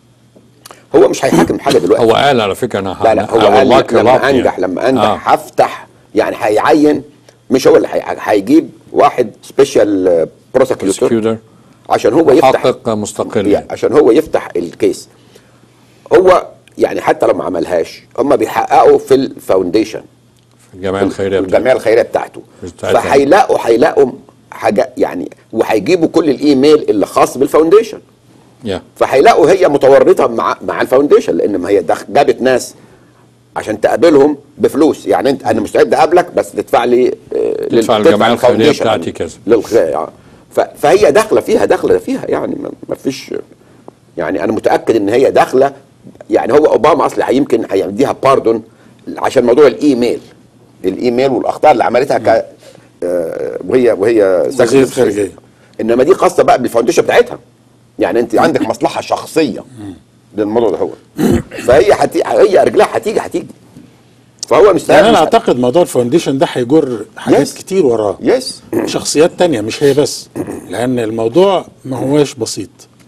هو مش هيحاكم حاجه دلوقتي هو قال على فكره انا لا لا هو I will قال lock her لما up انجح يعني. لما انجح آه. هفتح يعني هيعين مش هو اللي هي- هيجيب واحد سبيشال بروسكيوتور عشان هو يفتح محقق مستقل يعني عشان هو يفتح الكيس هو يعني حتى لو ما عملهاش هم بيحققوا في الفاونديشن في الجمعيه الخيريه في الجمعيه الخيريه بتاعته بتاعتها. فهيلاقوا هيلاقوا حاجه يعني وهيجيبوا كل الايميل اللي خاص بالفاونديشن يا فهيلاقوا هي متورطه مع مع الفاونديشن لان ما هي دخ- جابت ناس عشان تقابلهم بفلوس يعني انت انا مستعد اقابلك بس تدفع لي آه، لل- تدفع الجمعيه الخيريه الفاونديشن. بتاعتي كذا للخ... آه. ف... فهي داخله فيها داخله فيها يعني ما ما فيش يعني انا متاكد ان هي داخله يعني هو اوباما اصلا يمكن هيديها باردون عشان موضوع الايميل الايميل والاخطاء اللي عملتها ك آه، وهي وهي وزيرة خارجية. انما دي خاصه بقى بالفاونديشن بتاعتها يعني انت عندك مصلحه شخصيه للموضوع ده هو فهي حتي... هي رجلها هتيجي هتيجي فهو مش يعني انا مش- اعتقد موضوع الفاونديشن ده هيجر حاجات Yes. كتير وراه يس شخصيات تانية مش هي بس لان الموضوع ما هواش بسيط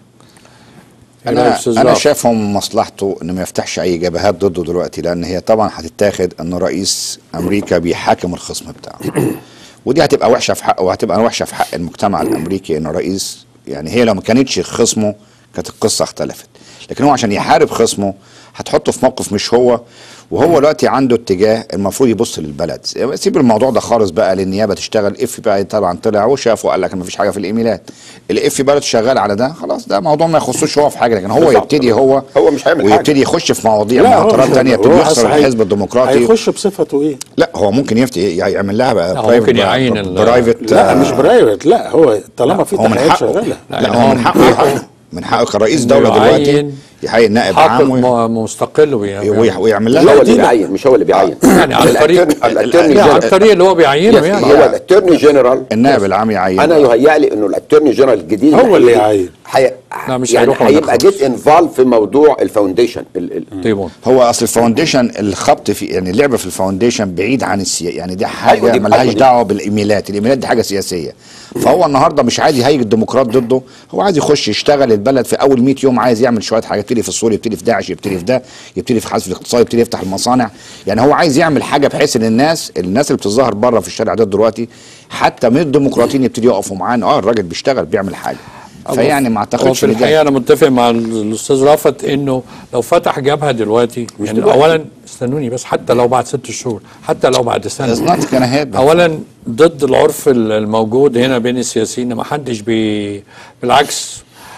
انا انا شايف هو من مصلحته انه ما يفتحش اي جبهات ضده دلوقتي لان هي طبعا هتتاخد ان رئيس امريكا بيحاكم الخصم بتاعه ودي هتبقى وحشه في حقه وهتبقى وحشه في حق المجتمع الامريكي انه رئيس يعني هي لو ما كانتش خصمه كانت القصه اختلفت لكن هو عشان يحارب خصمه هتحطه في موقف مش هو وهو دلوقتي عنده اتجاه المفروض يبص للبلد سيب الموضوع ده خالص بقى للنيابه تشتغل اف بقى طبعا طلع وشاف وقال لك ما فيش حاجه في الايميلات الاف بقى شغال على ده خلاص ده موضوع ما يخصوش هو في حاجه لكن هو بالظبط. يبتدي هو هو مش هيعمل حاجة. ويبتدي يخش في مواضيع لا، هو معطلات مش- ثانيه هو يبتدي يخسر أصل هي- الحزب الديمقراطي هيخش بصفته ايه؟ لا هو ممكن يفتي يعمل لها بقى لا، هو ممكن يعين ال- برايفت لا مش برايفت لا هو طالما في هو من تحقيقات حقه شغاله لا هو من حقه من حقه كرئيس دوله دلوقتي يعين يحيي النائب حقق عام وي- م- مستقل وي- وي- ويعمل مش لها هو اللي دي- بيعين مش هو اللي بيعين يعني على الطريق الاتورني يعني على الطريق اللي هو بيعينه هو يعني الاتورني جنرال النائب العام يعين انا يهيألي انه الاتورني جنرال الجديد هو اللي هيجي- يعين. حي... لا، مش يعني هيروح ولا هيبقى خالص. جيت انفولف في موضوع الفاونديشن ال... ال... طيبون هو اصل الفاونديشن الخبط في يعني اللعبه في الفاونديشن بعيد عن السياسه يعني دي حاجه أيوة دي- ملهاش أيوة دي. دعوه بالايميلات الايميلات دي حاجه سياسيه فهو النهارده مش عايز يهيج الديمقراط ضده هو عايز يخش يشتغل البلد في اول 100 يوم عايز يعمل شويه حاجات يبتدي في السوري يبتدي في داعش يبتدي في ده يبتدي في حذف الاقتصاد يبتدي يفتح المصانع يعني هو عايز يعمل حاجه بحيث ان الناس الناس اللي بتظهر بره في الشارع ده دلوقتي حتى من الديمقراطيين يبتدي يقفوا معاه إن اه الراجل بيشتغل بيعمل حاجه فيعني ما هو اعتقدش في إن ده- الحقيقه انا متفق مع الاستاذ رافت انه لو فتح جبهه دلوقتي يعني دلوقتي. اولا استنوني بس حتى لو بعد ست شهور حتى لو بعد It's سنه not gonna happen. اولا ضد العرف ال- الموجود هنا بين السياسيين ما حدش بي بالعكس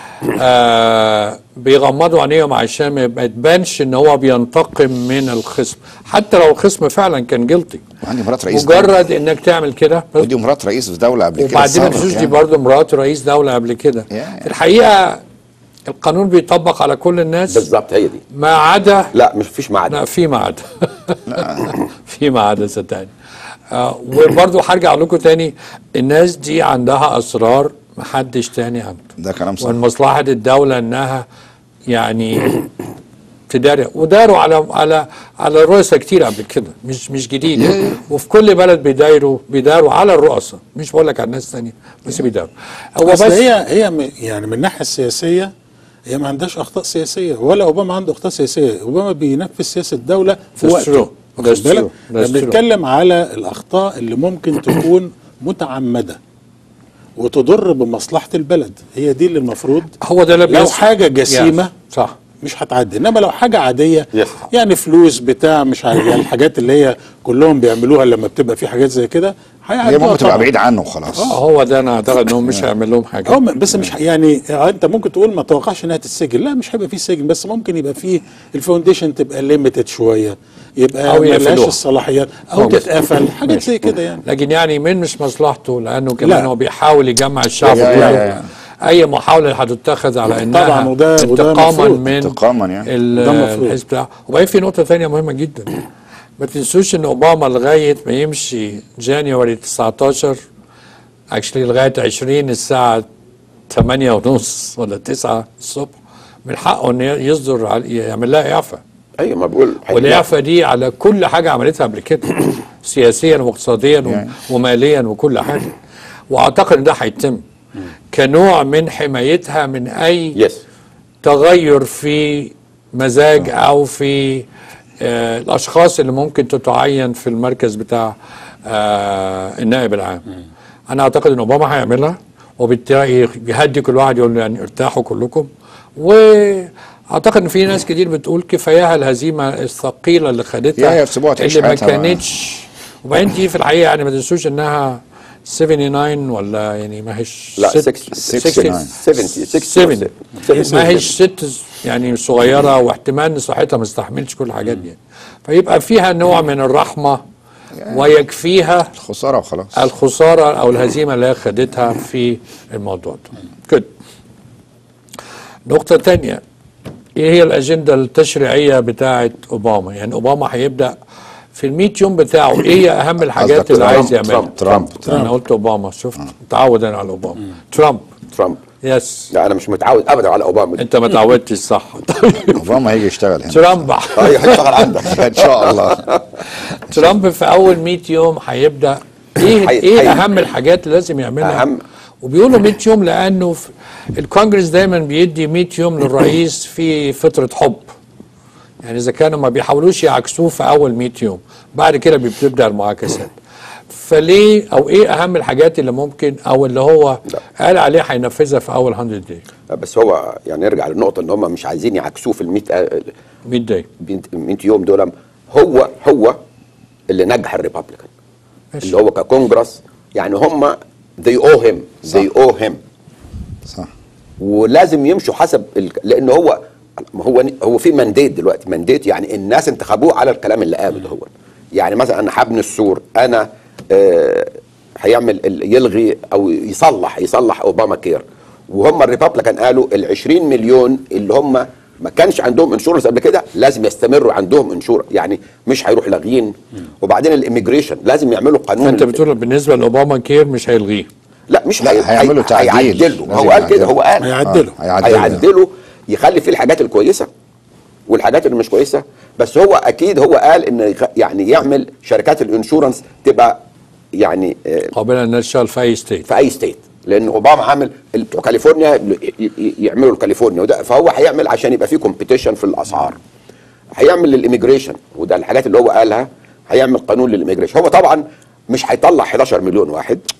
آه بيغمضوا عينيهم عشان ما ما تبانش ان هو بينتقم من الخصم حتى لو الخصم فعلا كان جلطي وعندي مرات رئيس مجرد انك تعمل كده ودي مرات رئيس في دوله قبل كده وبعدين ما سابق تنسوش دي يعني. برضه مرات رئيس دوله قبل كده في الحقيقه القانون بيطبق على كل الناس بالظبط هي دي ما عدا لا مش فيش ما عدا لا في ما عدا في ما عدا صدقني آه وبرضه هرجع اقول لكم تاني الناس دي عندها اسرار ما حدش تاني عنده ده كلام صح ومن مصلحه الدوله انها يعني تداري وداروا على على على الرؤساء كتير قبل كده مش مش جديد وفي كل بلد بيدايروا بيداروا على الرؤساء مش بقول لك على الناس الثانيه بس بيداروا هو بس بس هي هي م- يعني من الناحيه السياسيه هي ما عندهاش اخطاء سياسيه ولا اوباما عنده اخطاء سياسيه اوباما بينفذ سياسه الدوله في That's وقته true. واخد That's بالك true. That's احنا true. بنتكلم على الاخطاء اللي ممكن تكون متعمده وتضر بمصلحه البلد هي دي اللي المفروض هو ده اللي لو بيحصل. حاجه جسيمه Yes. صح مش هتعدي انما لو حاجه عاديه Yes. يعني فلوس بتاع مش عارف يعني الحاجات اللي هي كلهم بيعملوها لما بتبقى في حاجات زي كده هي هيعدوها ممكن تبقى طبعاً. بعيد عنه وخلاص اه هو ده انا اعتقد انهم مش هيعمل لهم حاجه اه بس مش ح- يعني آه، انت ممكن تقول ما توقعش انها تتسجن لا مش هيبقى في سجن بس ممكن يبقى في الفاونديشن تبقى ليميتد شويه يبقى أو ملهاش يقفلوها. الصلاحيات او ممكن. تتقفل حاجات زي كده يعني لكن يعني من مش مصلحته لانه كمان لا. هو بيحاول يجمع الشعب يا- يا- كله يا- اي محاوله هتتخذ على انها طبعاً، وده- وده انتقاما مفروض. من انتقاما يعني. ال- وده مفروض. الحزب بتاعه وبعدين في نقطه ثانيه مهمه جدا ما تنسوش ان اوباما لغايه ما يمشي جانيوري 19 اكشلي لغايه 20 الساعه 8 ونص ولا 9 الصبح من حقه ان يصدر على- يعمل لها اعفاء ايوه ما بقول والاعفاء دي على كل حاجه عملتها قبل كده سياسيا واقتصاديا يعني. وماليا وكل حاجه واعتقد ان ده هيتم كنوع من حمايتها من اي يس تغير في مزاج او في آه الاشخاص اللي ممكن تتعين في المركز بتاع آه النائب العام انا اعتقد ان اوباما هيعملها وبالتالي يهدي كل واحد يقول له يعني ارتاحوا كلكم واعتقد ان في ناس كتير بتقول كفاياها الهزيمه الثقيله اللي خدتها يا- يسيبوها تعيش اللي ما حياتها بقى. كانتش وبعدين دي في الحقيقه يعني ما تنسوش انها 79 ولا يعني ما هيش لا ست- 60 60 70 60 70 ما هيش ست يعني صغيره واحتمال ان صحتها ما تستحملش كل الحاجات دي فيبقى فيها نوع من الرحمه ويكفيها خساره وخلاص الخساره او الهزيمه اللي هي خدتها في الموضوع ده كده نقطه تانية ايه هي الاجنده التشريعيه بتاعه اوباما يعني اوباما هيبدا في ال 100 يوم بتاعه ايه هي اهم الحاجات قصدك اللي عايز ترامب، يعملها ترامب، ترامب. انا قلت اوباما شفت متعود انا على اوباما ترامب ترامب يس لا انا مش متعود ابدا على اوباما انت ما تعودتش صح اوباما هيجي يشتغل هنا ترامب ايوه هيشتغل عندك ان شاء الله ترامب في اول 100 يوم هيبدا ايه حي- ايه حي- اهم الحاجات اللي لازم يعملها أهم. وبيقولوا 100 يوم لانه في الكونجرس دايما بيدي 100 يوم للرئيس في فتره حب يعني اذا كانوا ما بيحاولوش يعكسوه في اول 100 يوم بعد كده بتبدا المعاكسات فليه او ايه اهم الحاجات اللي ممكن او اللي هو قال عليه هينفذها في اول 100 داي بس هو يعني نرجع للنقطه ان هم مش عايزين يعكسوه في ال 100 100 داي 100 يوم دول هو هو اللي نجح الريبابليكان اللي هو ككونجرس يعني هم they owe him they owe him صح ولازم يمشوا حسب ال... لان هو ما هو هو في مانديت دلوقتي مانديت يعني الناس انتخبوه على الكلام اللي قاله ده هو يعني مثلا انا هبني السور انا آه هيعمل ال- يلغي او يصلح يصلح اوباما كير وهم الريبابليكان قالوا ال 20 مليون اللي هم ما كانش عندهم انشورنس قبل كده لازم يستمروا عندهم انشور يعني مش هيروح لاغيين وبعدين الاميجريشن لازم يعملوا قانون انت بتقول بالنسبه لاوباما كير مش هيلغيه لا مش لا، هي- هيعملوا هي- تعديل. هيعدلوا لازم هو قال كده يعدلوا. هو قال هيعدلوا. آه، هيعدلوا. هيعدلوا يخلي فيه الحاجات الكويسه والحاجات اللي مش كويسه بس هو اكيد هو قال ان يخ- يعني يعمل شركات الانشورنس تبقى يعني آه، قابله انها تشتغل في اي ستيت في اي ستيت لان اوباما عامل ال- بتوع كاليفورنيا ي- ي- يعملوا لكاليفورنيا وده فهو هيعمل عشان يبقى فيه كومبيتيشن في الاسعار هيعمل للإيميجريشن وده الحاجات اللي هو قالها هيعمل قانون للإيميجريشن هو طبعا مش هيطلع 11 مليون واحد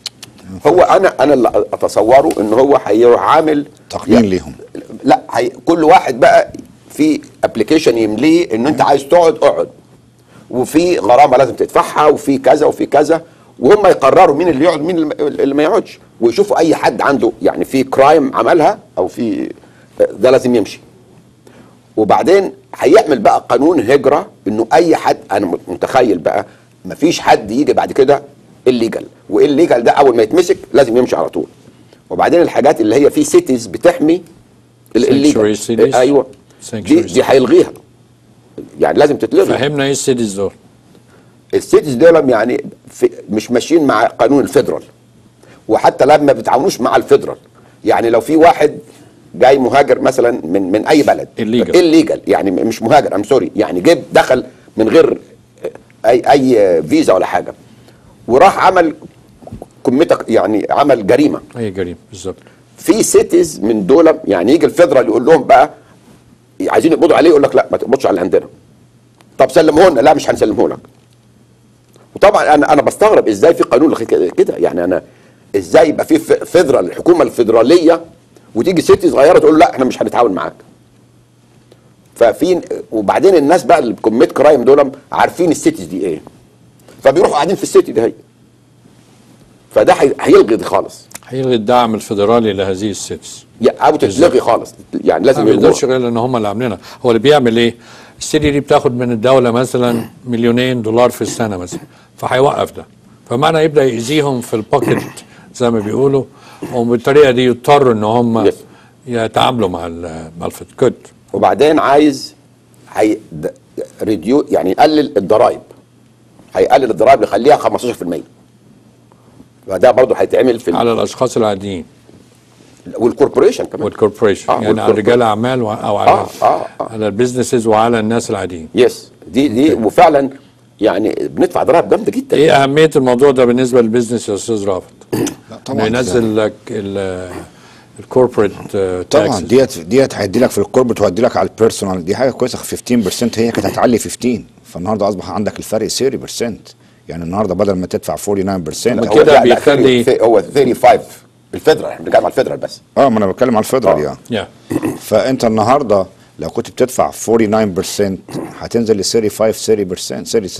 هو انا انا اللي اتصوره ان هو هيروح عامل تقنين ليهم لا هي كل واحد بقى في ابلكيشن يمليه ان انت عايز تقعد اقعد وفي غرامه لازم تدفعها وفي كذا وفي كذا وهم يقرروا مين اللي يقعد مين اللي ما- اللي ما يقعدش ويشوفوا اي حد عنده يعني في كرايم عملها او في ده لازم يمشي وبعدين هيعمل بقى قانون هجره انه اي حد انا متخيل بقى مفيش حد يجي بعد كده الليجل والليجل ده اول ما يتمسك لازم يمشي على طول وبعدين الحاجات اللي هي في سيتيز بتحمي الليجل Sanctuary cities. ايوه دي دي هيلغيها يعني لازم تتلغي فهمنا ايه السيتيز دول السيتيز دول يعني في مش ماشيين مع قانون الفيدرال وحتى لما ما بيتعاونوش مع الفيدرال يعني لو في واحد جاي مهاجر مثلا من من اي بلد Illegal. الليجل يعني م- مش مهاجر ام سوري يعني جيب دخل من غير اي اي فيزا ولا حاجه وراح عمل كمتك يعني عمل جريمه اي جريمه بالظبط في سيتيز من دول يعني يجي الفيدرال يقول لهم بقى عايزين يقبضوا عليه يقول لك لا ما تقبضش على اللي عندنا طب سلمه لنا لا مش هنسلمه لك وطبعا انا انا بستغرب ازاي في قانون لغاية كده كده يعني انا ازاي يبقى في ف- فيدرال الحكومه الفيدراليه وتيجي سيتي صغيره تقول لا احنا مش هنتعاون معاك ففي وبعدين الناس بقى اللي كوميت كرايم دول عارفين السيتيز دي ايه فبيروحوا قاعدين في السيتي دي هي فده هي- هيلغي دي خالص هيلغي الدعم الفيدرالي لهذه السيتيز يا- او تتلغي خالص يعني لازم ما بيقدرش يلغوها. غير ان هم اللي عاملينها هو اللي بيعمل ايه السيتي دي بتاخد من الدوله مثلا مليونين دولار في السنه مثلا فهيوقف ده فمعنى يبدا يأذيهم في البوكيت زي ما بيقولوا وبالطريقه دي يضطروا ان هم يتعاملوا مع ال- مع الفت كود وبعدين عايز هي د- ريديو يعني يقلل الضرائب هيقلل الضرائب يخليها 15% فده برضه هيتعمل في على الاشخاص العاديين والكوربوريشن كمان والكوربوريشن آه، يعني على والكوربوريشن. رجال اعمال و- او على آه، آه، على البيزنسز وعلى الناس العاديين يس دي دي وفعلا يعني بندفع ضرائب جامده جدا ايه اهميه الموضوع ده بالنسبه للبيزنس يا استاذ رافت؟ طبعاً. انه ينزل لك الكوربريت طبعا ديت ديت هيدي لك في الكوربريت وهيدي لك على البيرسونال دي حاجه كويسه 15% هي كانت هتعلي 15 فالنهارده اصبح عندك الفرق 30% يعني النهارده بدل ما تدفع 49% لا، هو- لا، لا، ثيري- هو 35 الفيدرال احنا بنتكلم على الفيدرال بس اه ما انا بتكلم على الفيدرال يعني يا فانت النهارده لو كنت بتدفع 49% هتنزل ل 35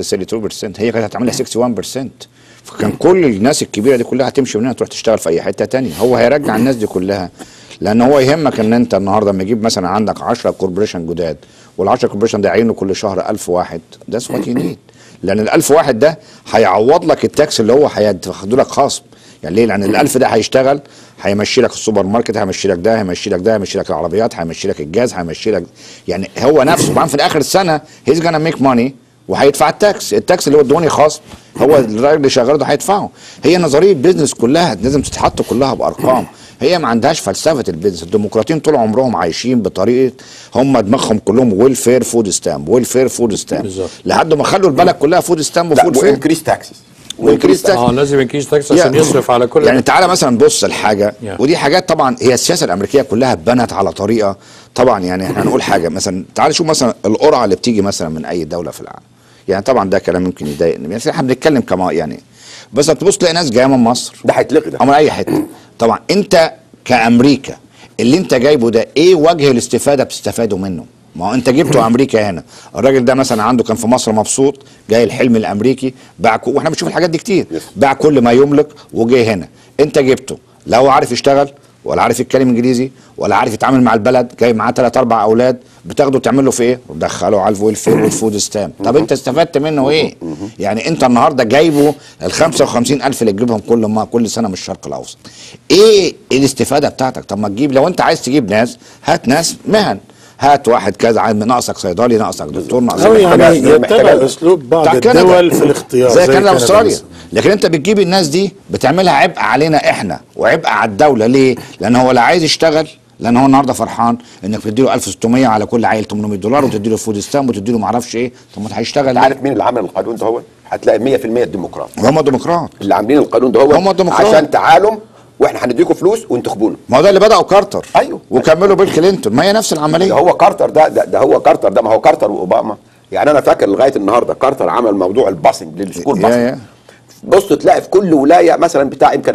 30% 32% هي كانت هتعملها 61% فكان كل الناس الكبيره دي كلها هتمشي من هنا تروح تشتغل في اي حته تانية هو هيرجع الناس دي كلها لان هو يهمك ان انت النهارده لما يجيب مثلا عندك 10 كوربريشن جداد وال10 كوربريشن ده يعينوا كل شهر 1000 واحد ذاتس وات يو نيد لان ال 1000 واحد ده هيعوض لك التاكس اللي هو هياخدوا لك خصم يعني ليه؟ لان الألف ده هيشتغل هيمشي لك السوبر ماركت هيمشي لك ده هيمشي لك ده هيمشي لك العربيات هيمشي لك الجاز هيمشي لك يعني هو نفسه بعدين في اخر السنه هيز جانا ميك ماني وهيدفع التاكس التاكس اللي هو ادوني خاص هو الراجل اللي شغال ده هيدفعه هي نظريه بيزنس كلها لازم تتحط كلها بارقام هي ما عندهاش فلسفه البيزنس الديمقراطيين طول عمرهم عايشين بطريقه هم دماغهم كلهم ويل فير فود ستامب ويل فير فود ستامب لحد ما خلوا البلد كلها فود ستامب وفود فير وانكريس تاكسس وانكريس تاكس اه لازم ينكريس تاكس عشان يعني- يصرف على كل يعني ده. تعالى مثلا بص الحاجه Yeah. ودي حاجات طبعا هي السياسه الامريكيه كلها اتبنت على طريقه طبعا يعني احنا هنقول حاجه مثلا تعالى شوف مثلا القرعه اللي بتيجي مثلا من اي دوله في العالم يعني طبعا ده كلام يمكن يضايقني يعني احنا بنتكلم كما يعني بس تبص تلاقي ناس جايه من مصر ده هيتلغي ده او من اي حته طبعا انت كامريكا اللي انت جايبه ده ايه وجه الاستفاده بتستفادوا منه ما هو انت جبته امريكا هنا الراجل ده مثلا عنده كان في مصر مبسوط جاي الحلم الامريكي باع كو- واحنا بنشوف الحاجات دي كتير باع كل ما يملك وجه هنا انت جبته لا هو عارف يشتغل ولا عارف يتكلم انجليزي ولا عارف يتعامل مع البلد جاي معاه ثلاث اربع اولاد بتاخده تعمل له في ايه؟ تدخله على الويلفير والفود ستامب طب انت استفدت منه ايه؟ يعني انت النهارده جايبه ال 55000 اللي تجيبهم كل ما كل سنه من الشرق الاوسط ايه الاستفاده بتاعتك؟ طب ما تجيب لو انت عايز تجيب ناس هات ناس مهن هات واحد كذا عايز ناقصك صيدلي ناقصك دكتور ناقصك أو يعني محتاج- يتبع محتاج- أسلوب بعض بتاع كندا. الدول في الاختيار، زي زي كندا كندا واستراليا مثلا. لكن انت بتجيب الناس دي بتعملها عبء علينا احنا وعبء على الدوله ليه؟ لان هو لا عايز يشتغل لان هو النهارده فرحان انك بتدي له 1600 على كل عيل 800 دولار وتدي له فود ستامب وتدي له معرفش ايه طب ما هيشتغل انت عارف مين اللي عمل القانون ده هو هتلاقي 100% الديمقراط هم ديمقراط اللي عاملين القانون ده هو هم الديمقراط. عشان تعالوا واحنا هنديكم فلوس وانتخبونا ما هو ده اللي بدأوا كارتر ايوه وكملوا بيل كلينتون ما هي نفس العمليه ده هو كارتر ده ده, ده هو كارتر ده ما هو كارتر واوباما يعني انا فاكر لغايه النهارده كارتر عمل موضوع الباسنج للسكول يا- باسنج يا. بص تلاقي في كل ولايه مثلا بتاع يمكن ع-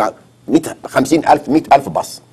100 50000 100000 باص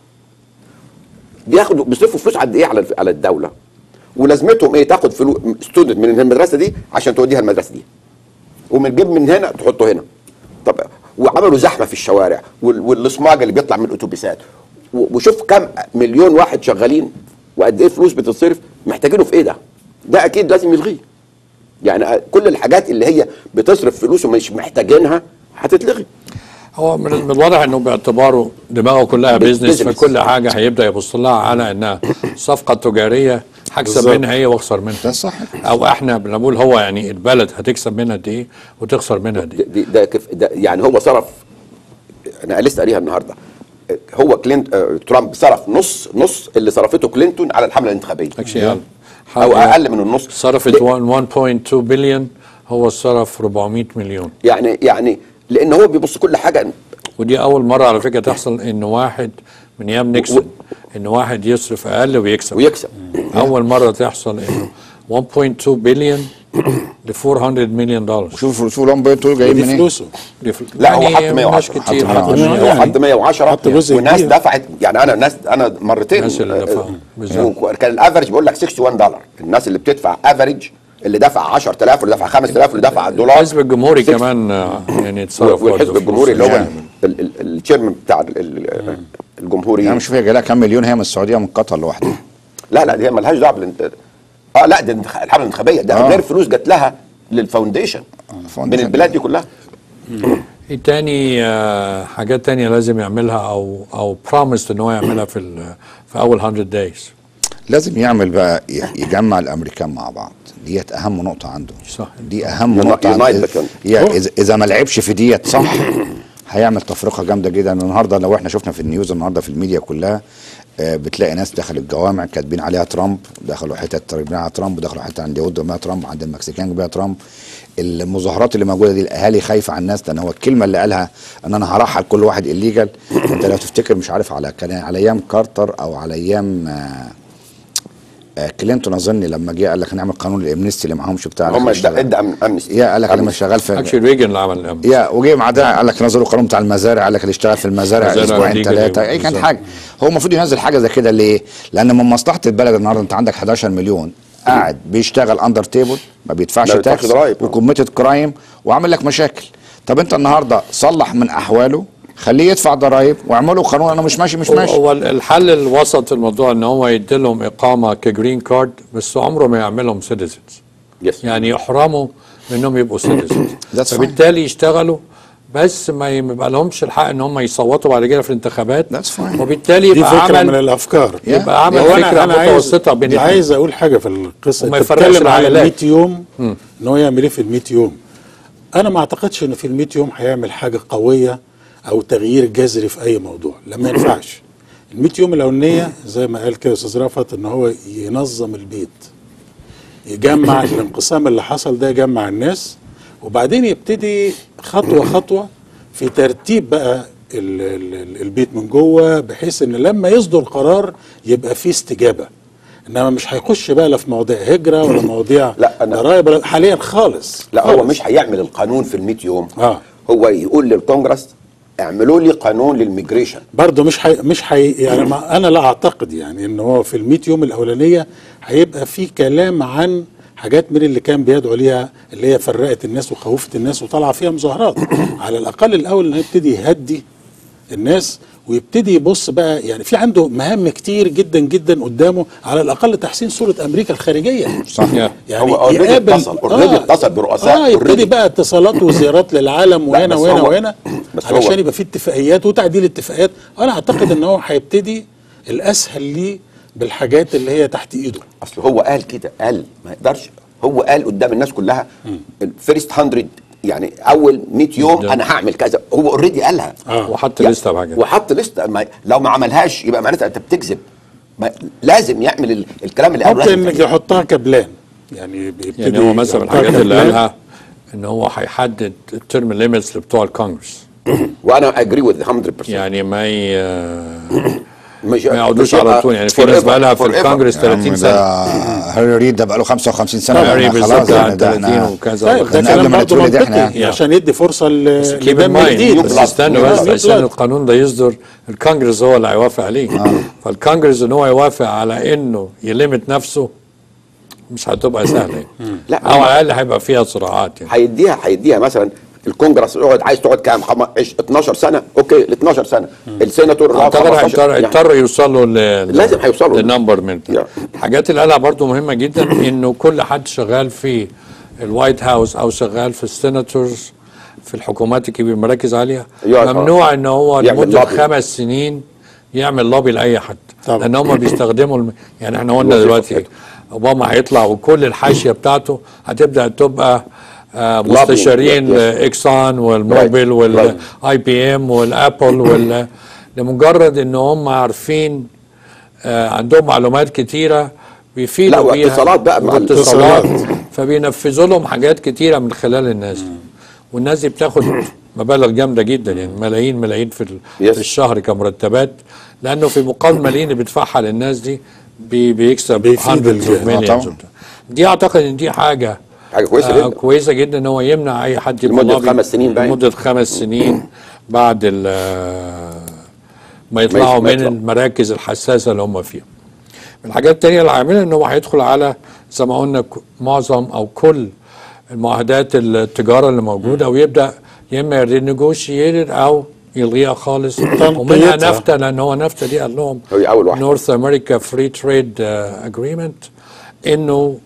بياخدوا بيصرفوا فلوس قد ايه على على الدوله ولازمتهم ايه تاخد فلوس ستودنت من المدرسه دي عشان توديها المدرسه دي ومن جيب من هنا تحطه هنا طب وعملوا زحمه في الشوارع وال- والصماج اللي بيطلع من الاتوبيسات و- وشوف كم مليون واحد شغالين وقد ايه فلوس بتتصرف محتاجينه في ايه ده ده اكيد لازم يلغيه يعني كل الحاجات اللي هي بتصرف فلوس ومش محتاجينها هتتلغي هو من من الواضح انه باعتباره دماغه كلها بيز- بيزنس بيزنس. فكل حاجه هيبدا يبص لها على انها صفقه تجاريه هكسب بالظبط. منها ايه واخسر منها ده صح او احنا بنقول هو يعني البلد هتكسب منها قد ايه وتخسر منها قد ايه دي ده كيف ده يعني هو صرف انا لسه قاريها النهارده هو كلينت آه، ترامب صرف نص نص اللي صرفته كلينتون على الحمله الانتخابيه اكشلي او اقل من النص صرفت 1.2 بليون هو صرف 400 مليون يعني يعني لان هو بيبص كل حاجه ودي اول مره على فكره تحصل ان واحد من ايام نيكسون ان واحد يصرف اقل ويكسب ويكسب اول مره تحصل انه 1.2 بليون ل 400 مليون دولار شوف شوف لهم بيتو جايين ودي منين فلوسه دي فل- لا هو يعني حط 110 ناس كتير حط حط 110 110. هو حط 110 حط جزء وناس كبير. دفعت يعني انا ناس انا مرتين الناس اللي دفعوا. بالظبط. كان الافرج بيقول لك 61 دولار الناس اللي بتدفع افرج اللي دفع 10000 واللي دفع 5000 واللي دفع دولار الحزب الجمهوري كمان آه، يعني اتصرف والحزب برضه الجمهوري اللي هو فلوس. ال- ال- ال- الشيرمان بتاع ال- ال- الجمهوريين يعني شوف هي جاي لها كام مليون هي من السعوديه من قطر لوحدها لا لا دي مالهاش دعوه بالانت... اه لا ده انتخ- الحمله الانتخابيه ده آه. غير فلوس جات لها للفاونديشن من البلاد دي كلها ايه تاني آه، حاجات تانية لازم يعملها او او بروميس ان هو يعملها في ال- في اول 100 دايز لازم يعمل بقى ي- يجمع الامريكان مع بعض ديت اهم نقطه عنده صح دي اهم Unite- نقطه unite عنده the country. يعني اذا اذا ما لعبش في ديت صح هيعمل تفرقه جامده جدا النهارده لو احنا شفنا في النيوز النهارده في الميديا كلها آه، بتلاقي ناس دخلوا الجوامع كاتبين عليها ترامب دخلوا حتت كاتبين عليها ترامب ودخلوا حته عند يهود بيها ترامب عند المكسيكان بيها ترامب المظاهرات اللي موجوده دي الاهالي خايفه على الناس لان هو الكلمه اللي قالها ان انا هرحل كل واحد الليجل انت لو تفتكر مش عارف على كان على ايام كارتر او على ايام آه، آه، كلينتون اظن لما جه قال لك هنعمل قانون الامنستي اللي معهمش بتاع هم ادى ادى أم- امنستي يا قال لك انا مش شغال في اكشلي ريجن اللي عمل الامن يا وجه مع ده قال لك نزلوا القانون بتاع المزارع قال لك اللي اشتغل في المزارع مزارع اسبوعين legal ثلاثه اي كانت بالظبط. حاجه هو المفروض ينزل حاجه زي كده ليه؟ لان من مصلحه البلد النهارده انت عندك 11 مليون قاعد بيشتغل اندر تيبل ما بيدفعش ما بيدفعش تاكس ضرايب. وكوميتد كرايم وعامل لك مشاكل طب انت النهارده صلح من احواله خليه يدفع ضرايب واعملوا قانون انا مش ماشي مش هو- ماشي هو الحل الوسط الموضوع ان هو يدي لهم اقامه كجرين كارد بس عمره ما يعملهم سيتيزنز يس يعني يحرموا من انهم يبقوا سيتيزنز That's fine. فبالتالي يشتغلوا بس ما يبقى لهمش الحق ان هم يصوتوا بعد كده في الانتخابات That's fine. وبالتالي دي يبقى فكره عمل من الافكار يبقى عمل هو أنا- فكره أنا عايز- متوسطه بين دي الاتنين. عايز اقول حاجه في القصه وما انت يفرقش بتتكلم على ال العائلات. 100 يوم ان هو يعمل ايه في ال 100 يوم انا ما اعتقدش ان في ال 100 يوم هيعمل حاجه قويه او تغيير جذري في اي موضوع لما ينفعش ال 100 يوم الاولانيه زي ما قال كده استاذ رفعت ان هو ينظم البيت يجمع الانقسام اللي حصل ده يجمع الناس وبعدين يبتدي خطوه خطوه في ترتيب بقى ال ال ال البيت من جوه بحيث ان لما يصدر قرار يبقى فيه استجابه انما مش هيخش بقى لا في مواضيع هجره ولا مواضيع لا، أنا- ضرايب ولا- حاليا خالص لا هو خالص. مش هيعمل القانون في ال 100 يوم اه هو يقول للكونجرس اعملوا لي قانون للميجريشن برضه مش حي... مش حي... يعني ما انا لا اعتقد يعني ان هو في ال 100 يوم الاولانيه هيبقى في كلام عن حاجات من اللي كان بيدعو ليها اللي هي فرقت الناس وخوفت الناس وطلع فيها مظاهرات على الاقل الاول انه يبتدي يهدي الناس ويبتدي يبص بقى يعني في عنده مهام كتير جدا جدا قدامه على الاقل تحسين صوره امريكا الخارجيه صح يعني هو already يقابل- اتصل- already اتصل برؤساء اه يبتدي already. بقى اتصالات وزيارات للعالم لا، وهنا بس وهنا هو- وهنا بس علشان هو- يبقى في اتفاقيات وتعديل اتفاقيات انا اعتقد ان هو هيبتدي الاسهل ليه بالحاجات اللي هي تحت ايده اصل هو قال كده قال ما يقدرش هو قال قدام الناس كلها الفيرست 100 يعني اول 100 يوم ده. انا هعمل كذا هو اوريدي قالها اه وحط يعني- لسته بحاجات وحط لسته ما لو ما عملهاش يبقى معناتها انت بتكذب ما لازم يعمل ال- الكلام اللي قاله ممكن لازم انك يحطها كبلان يعني بيبتدي يعني هو مثلا يحطها الحاجات اللي كبلان. قالها ان هو هيحدد الترم ليميتس بتوع الكونجرس وانا اجري وذ 100% يعني ما ي... مش ما يقعدوش مش على طول يعني في ناس forever- بقى لها في forever. الكونجرس يا عم 30 ده سنه هاري ريد ده بقى له 55 سنه هاري يعني بالظبط خلاص ده يعني ده 30 احنا وكذا طيب ده من قبل كلام ما برضه نتولد احنا منطقي عشان يدي فرصه ل- كيب لدم مايند جديد بس استنوا بس New عشان blood. القانون ده يصدر الكونجرس هو اللي هيوافق عليه فالكونجرس ان هو يوافق على انه يلمت نفسه مش هتبقى سهله يعني. لا او على الاقل هيبقى فيها صراعات يعني هيديها هيديها مثلا الكونجرس يقعد عايز تقعد كام خم- عش- 12 سنه اوكي ال 12 سنه السيناتور يقعد اعتقد 15 هيضطر يعني يضطر يوصلوا ل لازم هيوصلوا. للنمبر من ده. الحاجات اللي قالها برضو مهمه جدا انه كل حد شغال في الوايت هاوس او شغال في السيناتورز في الحكومات الكبيره مراكز عاليه يقعد- ممنوع ان هو يعمل لمده لوبي. خمس سنين يعمل لوبي لاي حد طبعا. لان هم بيستخدموا الم... يعني احنا قلنا الوظيفة دلوقتي بتاعته. اوباما هيطلع وكل الحاشيه بتاعته هتبدا تبقى آه Lobbying. مستشارين Yes. اكسون والموبيل Right. والاي بي ام والابل وال لمجرد ان هم عارفين آه عندهم معلومات كتيره بيفيدوا لا، بيها واتصالات بقى مع واتصالات الاتصالات. فبينفذوا لهم حاجات كتيره من خلال الناس دي والناس دي بتاخد مبالغ جامده جدا يعني ملايين ملايين في ال- في الشهر كمرتبات لانه في مقابل ملايين اللي بيدفعها للناس دي بي بيكسب بيفيد hundreds of الجهة. آه، millions طبعا. وبتاع. دي اعتقد ان دي حاجه حاجه كويسه آه جدا كويسه جدا ان هو يمنع اي حد يبقى لمدة لابي خمس سنين باين. لمده خمس سنين بعد ال- آه، ما يطلعوا ما من يطلع. المراكز الحساسه اللي هم فيها. من الحاجات التانية اللي هيعملها ان هو هيدخل على زي ما قلنا ك- معظم او كل المعاهدات التجاره اللي موجوده ويبدا يا اما رينيجوشيتد او يلغيها خالص ومنها تنقيتها. نفتا لان هو نفتا دي قال لهم هي اول واحده نورث امريكا فري تريد اجريمنت انه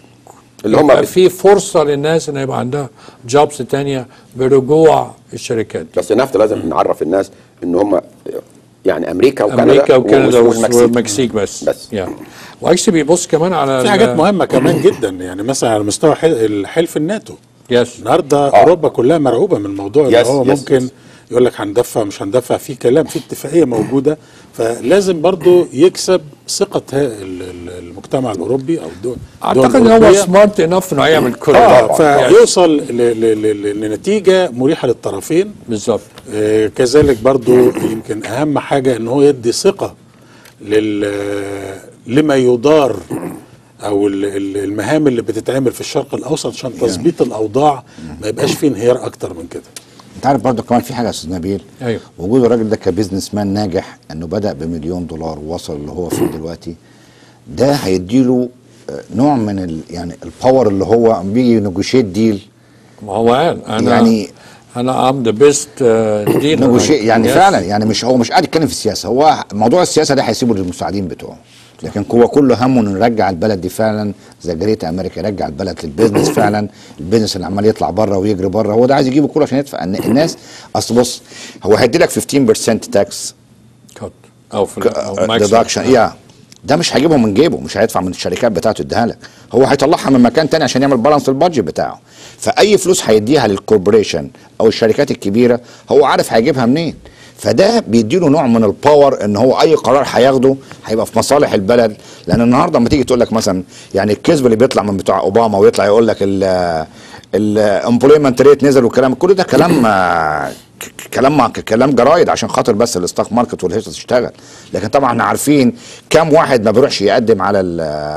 اللي هم يبقى في فرصه للناس ان يبقى عندها جوبز تانية برجوع الشركات بس نفط لازم نعرف الناس ان هم يعني امريكا وكندا امريكا وكندا والمكسيك والمكسيك بس بس yeah. واكشلي بيبص كمان على في ال- حاجات مهمه كمان جدا يعني مثلا على مستوى حل- الحلف الناتو يس النهارده آه. اوروبا كلها مرعوبه من الموضوع اللي يس، هو يس، ممكن يس. يقول لك هندفع مش هندفع في كلام في اتفاقيه موجوده فلازم برضو يكسب ثقه ها- ال- ال- المجتمع الاوروبي او الدول الدول اعتقد ان هو الأوروبية. سمارت انف انه يعمل كل اه ده. فيوصل ل- ل- ل- لنتيجه مريحه للطرفين بالظبط آه كذلك برضو يمكن اهم حاجه ان هو يدي ثقه لل لما يدار او ال- ال- المهام اللي بتتعمل في الشرق الاوسط عشان تظبيط الاوضاع ما يبقاش فيه انهيار اكتر من كده انت عارف برضه كمان في حاجه يا استاذ نبيل ايوه وجود الراجل ده كبزنس مان ناجح انه بدا بمليون دولار ووصل اللي هو فيه دلوقتي ده هيديله آه، نوع من ال يعني الباور اللي هو بيجي نيجوشيت ديل ما هو قال انا يعني انا ام ذا بيست ديلر نيجوشيت يعني فعلا يعني مش هو مش قاعد يتكلم في السياسه هو موضوع السياسه ده هيسيبه للمساعدين بتوعه لكن هو كله همه انه يرجع البلد دي فعلا زي جريت امريكا يرجع البلد للبيزنس فعلا البيزنس اللي عمال يطلع بره ويجري بره هو ده عايز يجيبه كله عشان يدفع الن- الناس اصل بص هو هيدي لك 15% تاكس او في أو maximum. ديدكشن يا ده مش هيجيبه من جيبه مش هيدفع من الشركات بتاعته يديها لك هو هيطلعها من مكان تاني عشان يعمل بالانس البادجت بتاعه فاي فلوس هيديها للكوربوريشن او الشركات الكبيره هو عارف هيجيبها منين فده بيديله نوع من الباور ان هو اي قرار هياخده هيبقى في مصالح البلد لان النهارده لما تيجي تقول لك مثلا يعني الكذب اللي بيطلع من بتوع اوباما ويطلع يقول لك الامبلويمنت ريت نزل والكلام كل ده كلام آه، ك- كلام مع- كلام جرايد عشان خاطر بس الستوك ماركت والهيصه تشتغل لكن طبعا احنا عارفين كام واحد ما بيروحش يقدم على ال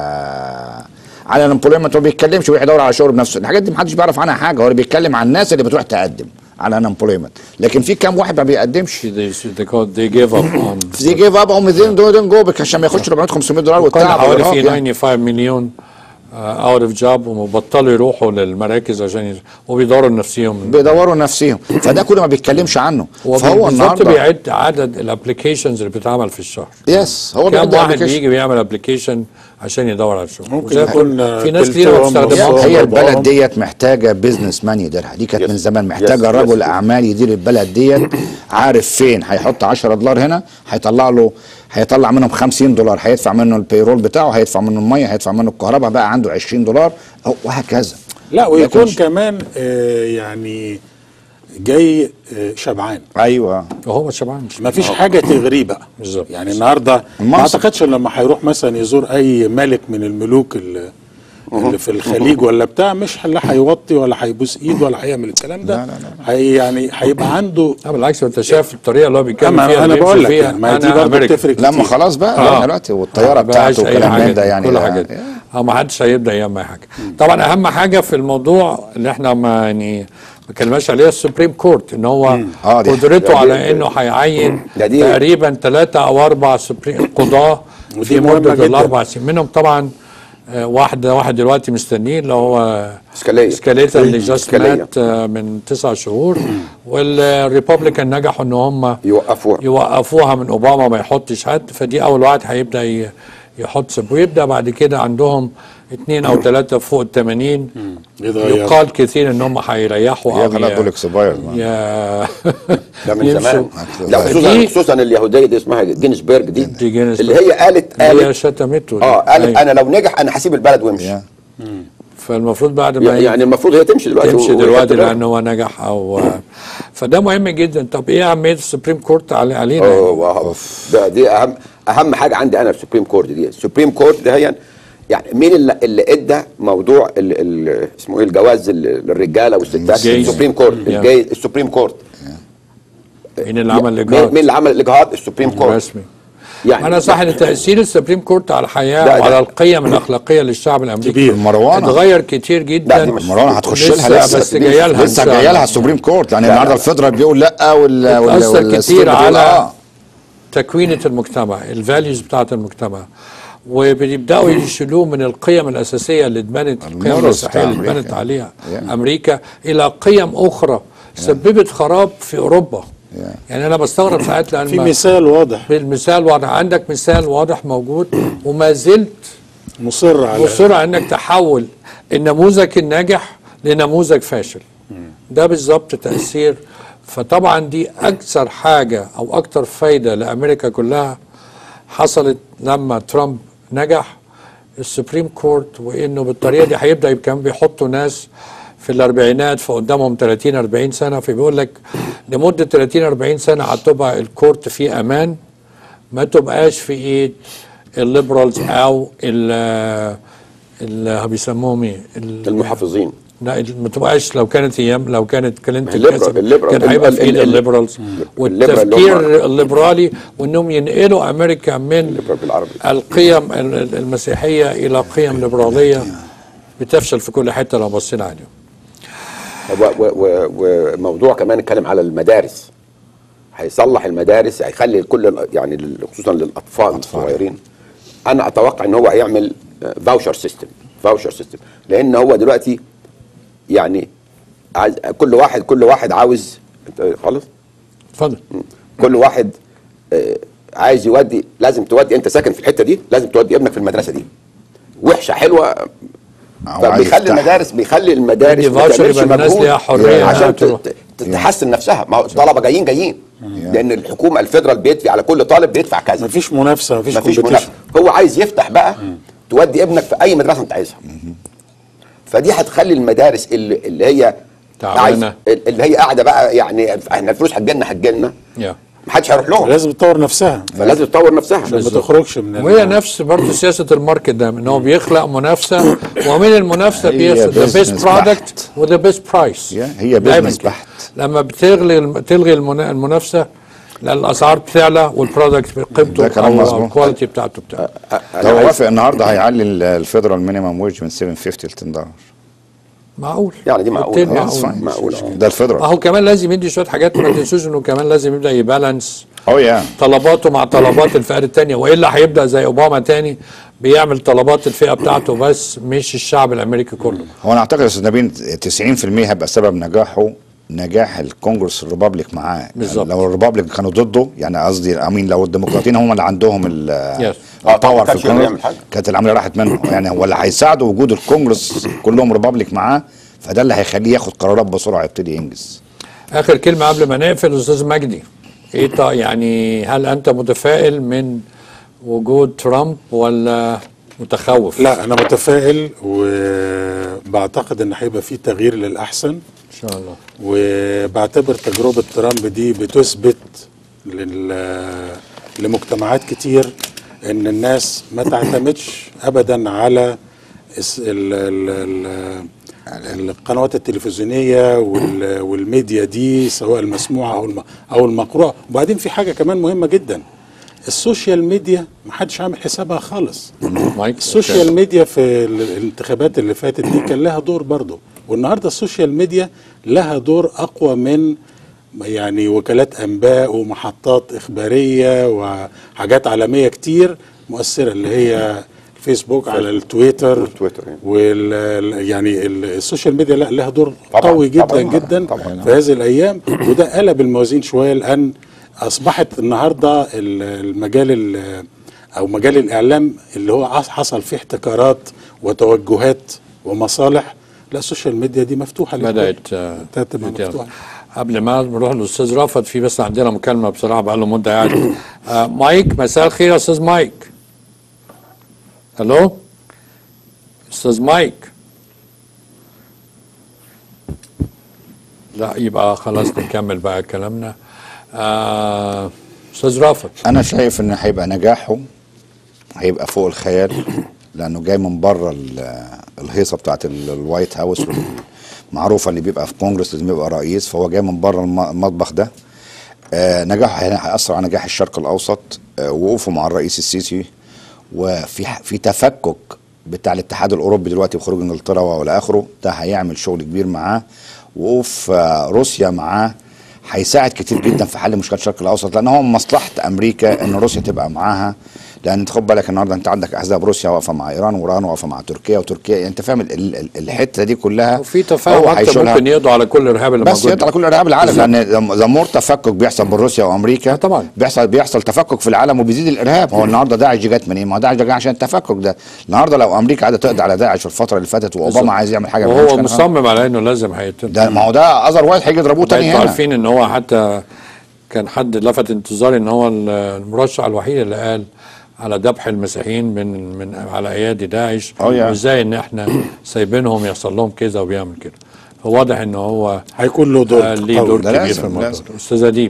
على الامبلويمنت ما بيتكلمش ويروح يدور على شغل بنفسه الحاجات دي محدش بيعرف عنها حاجه هو اللي بيتكلم عن الناس اللي بتروح تقدم على الامبلويمنت لكن في كام واحد ما بيقدمش they, they, call, they give up on دي جيف اب او 200 دول جو عشان ما يخش 400 500 دولار وكان والتعب حوالي والإرهاق في يعني. 95 مليون اوت اوف جوب وبطلوا يروحوا للمراكز عشان يز... وبيدوروا لنفسهم بيدوروا نفسهم فده كله ما بيتكلمش عنه هو فهو بالظبط النهارده بيعد عدد الابلكيشنز اللي بتتعمل في الشهر يس هو كم بيعد واحد application. بيجي بيعمل ابلكيشن عشان يدور على الشغل ممكن وزي يكون ما- في ناس تلتهم كتير بتستخدمها نصهم. هي ربعهم. البلد ديت محتاجه بزنس مان يديرها دي كانت من زمان يس، محتاجه يس، رجل يس. اعمال يدير البلد ديت عارف فين هيحط 10 دولار هنا هيطلع له هيطلع منهم 50 دولار هيدفع منه البيرول بتاعه هيدفع منه الميه هيدفع منه الكهرباء بقى عنده 20 دولار أو- وهكذا لا ويكون لكن- كمان آه يعني جاي آه شبعان ايوه وهو شبعان ما فيش حاجه تغريه بقى بالظبط يعني النهارده ما المنصب. اعتقدش إن لما هيروح مثلا يزور اي ملك من الملوك ال- اللي في الخليج ولا بتاع مش لا هيوطي ولا هيبوس ايد ولا هيعمل الكلام ده لا لا لا. هي يعني هيبقى عنده لا بالعكس انت شايف الطريقه اللي هو بيتكلم أما فيها أنا اللي بقول بيمشي لك فيها يعني ما هي دي أنا برضه أمريكا. بتفرق لا ما كتير. خلاص بقى آه. دلوقتي والطياره ما بقاش بتاعته أي والكلام حاجة من ده يعني كل حاجه اه ما حدش هيبدا يعمل حاجه طبعا اهم حاجه في الموضوع اللي احنا ما يعني ما كلمناش عليها السوبريم كورت ان هو آه، دي- قدرته ده دي- على انه هيعين ده دي- تقريبا ثلاثه او اربع سوبريم قضاه ودي في مهمة مده جداً. الاربع سنين منهم طبعا آه، واحد واحد دلوقتي مستنيه اللي هو اسكاليه سكاليتا اللي جاست إسكالية. مات آه، من تسع شهور والريبابليكان نجحوا ان هم يوقفوها يوقفوها من اوباما ما يحطش حد فدي اول واحد هيبدا ي- يحط سب ويبدا بعد كده عندهم اثنين او ثلاثه فوق ال 80 يتغير يقال كثير ان هم هيريحوا هي او خلاص دول اكسباير يا ده من يمشوا. زمان لا خصوصا دي- خصوصا اليهوديه دي اسمها جينسبرج دي, دي جينيس اللي هي قالت هي قالت شتمته دي. اه قالت أيوة. انا لو نجح انا هسيب البلد وامشي يا. فالمفروض بعد ما يعني المفروض هي تمشي دلوقتي تمشي و- دلوقتي ويحط لان هو نجح او فده مهم جدا طب ايه اهميه السوبريم كورت علي- علينا اه واو. ده دي اهم اهم حاجه عندي انا السوبريم كورت دي السوبريم كورت ده هي يعني مين اللي, اللي ادى موضوع ال ال اسمه ايه الجواز ال- للرجاله والستات الجيز. السوبريم كورت Yeah. الجاي السوبريم كورت مين اللي عمل مين, الاجراءات مين اللي عمل الاجهاض السوبريم كورت رسمي يعني انا صح ان تاثير السوبريم كورت على الحياه ده- ده- وعلى القيم الاخلاقيه للشعب الامريكي كبير. مروان اتغير كتير جدا لا، دي مش- مروان هتخش لسه- لها لسه بس جايه لها إن لسه شاء جايه الله. لها السوبريم كورت يعني لا، النهارده لا. الفدرال بيقول لا وال وال بتأثر وال- كتير بتقول على آه. تكوينة المجتمع الفاليوز بتاعة المجتمع وبيبداوا يشيلوه من القيم الاساسيه اللي اتبنت القيم المورالز المسيحيه بتاع اللي اتبنت أمريكا. عليها Yeah. امريكا الى قيم اخرى سببت خراب في اوروبا يعني انا بستغرب ساعات لان في ما- مثال واضح بالمثال واضح عندك مثال واضح موجود وما زلت مصر على مصر على انك تحول النموذج الناجح لنموذج فاشل ده بالظبط تاثير فطبعا دي اكثر حاجه او اكثر فايده لامريكا كلها حصلت لما ترامب نجح السوبريم كورت وانه بالطريقه دي هيبدا يبقى كمان بيحطوا ناس في الاربعينات فقدامهم 30 40 سنه فبيقول لك لمده 30 40 سنه هتبقى الكورت فيه امان ما تبقاش في ايد الليبرالز او ال ال بيسموهم ايه؟ ال- المحافظين لا ما تبقاش لو كانت ايام لو كانت كلينتون الليبرال- كسب، الليبرال- كان هيبقى في ال- ايد ال- الليبرالز الليبرال والتفكير اللي هم- الليبرالي وانهم ينقلوا امريكا من الليبرال بالعربي القيم ال- ال- المسيحيه الى قيم ليبراليه بتفشل في كل حته لو بصينا عليهم و- و- و- وموضوع كمان اتكلم على المدارس هيصلح المدارس هيخلي كل ال- يعني لل- خصوصا للاطفال الصغيرين انا اتوقع ان هو هيعمل فاوشر سيستم فاوشر سيستم لان هو دلوقتي يعني عايز كل واحد كل واحد عاوز أنت خالص اتفضل كل واحد آه، عايز يودي لازم تودي انت ساكن في الحته دي لازم تودي ابنك في المدرسه دي وحشه حلوه أو عايز فبيخلي يفتح. المدارس بيخلي المدارس يدي ما فاوشر تعملش يبقى الناس مجهود ليها حرية عشان إنها ت- تروح. ت- تحسن نفسها ما هو الطلبه جايين جايين لان الحكومه الفيدرال بيدفع على كل طالب بيدفع كذا مفيش منافسه مفيش مفيش كومبيتيشن منافسه هو عايز يفتح بقى تودي ابنك في اي مدرسه انت عايزها فدي هتخلي المدارس اللي, اللي هي تعبانة. عايز- اللي هي قاعده بقى يعني احنا الفلوس هتجيلنا هتجيلنا يا محدش هيروح لهم لازم تطور نفسها فلازم تطور نفسها عشان ما تخرجش من ال- وهي نفس برضه سياسه الماركت ده ان هو بيخلق منافسه ومن المنافسه هي بيخلق ذا بيست business برودكت وذا بيست برايس هي business بحت. لما بتلغي الم- تلغي المنا- المنافسه لا الاسعار بتعلى والبرودكت قيمته ده كلام او مظبوط. الكواليتي بتاعته بتاعته لو وافق النهارده هيعلي ال- الفيدرال مينيمم ويج من 750 ل 10 دولار معقول يعني دي معقولة. بالتالي آه، معقول معقولة. ده الفيدرال اهو كمان لازم يدي شويه حاجات ما تنسوش انه كمان لازم يبدا يبالانس اه يا طلباته مع طلبات الفئات التانية والا هيبدا زي اوباما تاني بيعمل طلبات الفئه بتاعته بس مش الشعب الامريكي كله هو انا اعتقد يا استاذ نبيل 90% هيبقى سبب نجاحه نجاح الكونجرس الريبابليك معاه بالظبط. يعني لو الريبابليك كانوا ضده يعني قصدي امين لو الديمقراطيين هم اللي عندهم ال- Yes. الباور في كانش يقدر الكونجرس يعمل حاجة. كانت العمليه راحت منه يعني هو اللي هيساعده وجود الكونجرس كلهم ريبابليك معاه فده اللي هيخليه ياخد قرارات بسرعه يبتدي ينجز اخر كلمه قبل ما نقفل استاذ مجدي ايه طا- يعني هل انت متفائل من وجود ترامب ولا متخوف لا انا متفائل وبعتقد ان هيبقى في تغيير للاحسن ان شاء الله وبعتبر تجربه ترامب دي بتثبت لل... لمجتمعات كتير ان الناس ما تعتمدش ابدا على الس- ال- ال- ال- القنوات التلفزيونيه وال- والميديا دي سواء المسموعه او الم- او المقروءه وبعدين في حاجه كمان مهمه جدا السوشيال ميديا ما حدش عامل حسابها خالص السوشيال ميديا في ال- الانتخابات اللي فاتت دي كان لها دور برضه والنهارده السوشيال ميديا لها دور اقوى من يعني وكالات انباء ومحطات اخباريه وحاجات عالميه كتير مؤثره اللي هي الفيسبوك على التويتر وال يعني ال- السوشيال ميديا لا لها دور طبعاً، قوي جدا طبعاً، جدا طبعاً. في هذه الايام وده قلب الموازين شويه لان اصبحت النهارده ال- المجال ال- او مجال الاعلام اللي هو عص- حصل فيه احتكارات وتوجهات ومصالح لا السوشيال ميديا دي مفتوحه للكل. بدات آه، تبقى تتعمل. مفتوحه قبل ما نروح للاستاذ رافت في بس عندنا مكالمه بصراحه بقى له مده قاعد آه مايك مساء الخير يا استاذ مايك الو استاذ مايك لا يبقى خلاص نكمل بقى كلامنا آه، استاذ رافت انا شايف ان هيبقى نجاحه هيبقى فوق الخيال لانه جاي من بره ال- الهيصه بتاعت ال- الوايت هاوس معروفه اللي بيبقى في كونجرس لازم يبقى رئيس فهو جاي من بره الم- المطبخ ده آه نجاحه هنا هيأثر على نجاح الشرق الاوسط آه وقوفه مع الرئيس السيسي وفي ح- في تفكك بتاع الاتحاد الاوروبي دلوقتي بخروج انجلترا والى اخره ده هيعمل شغل كبير معاه وقوف آه، روسيا معاه هيساعد كتير جدا في حل مشكله الشرق الاوسط لان هو من مصلحه امريكا ان روسيا تبقى معاها لان انت خد بالك النهارده انت عندك احزاب روسيا واقفه مع ايران وايران واقفه مع تركيا وتركيا يعني انت فاهم ال- ال- الحته دي كلها في تفاهم هو اكتر هيشيلها. ممكن يقضوا على كل الارهاب اللي بس موجود يقطع على كل ارهاب العالم لان ذا مور تفكك بيحصل بين روسيا وامريكا طبعا بيحصل بيحصل تفكك في العالم وبيزيد الارهاب هو النهارده داعش دي جت منين؟ ما هو داعش ده جه عشان التفكك ده النهارده لو امريكا قاعده تقضي على داعش في الفتره اللي فاتت واوباما عايز يعمل حاجه وهو مش كان- مصمم على انه لازم هيتم ده ما هو ده اذر وايد هيجي يضربوه تاني انتوا هنا عارفين ان هو حتى كان حد لفت انتظاري ان هو المرشح الوحيد اللي قال على ذبح المسيحيين من من على ايادي داعش اه يعني. وازاي ان احنا سايبينهم يحصل لهم كذا وبيعمل كده فواضح ان هو هيكون له دور آه ليه قوي. دور ده كبير لازم، في الموضوع لازم. ده استاذ اديب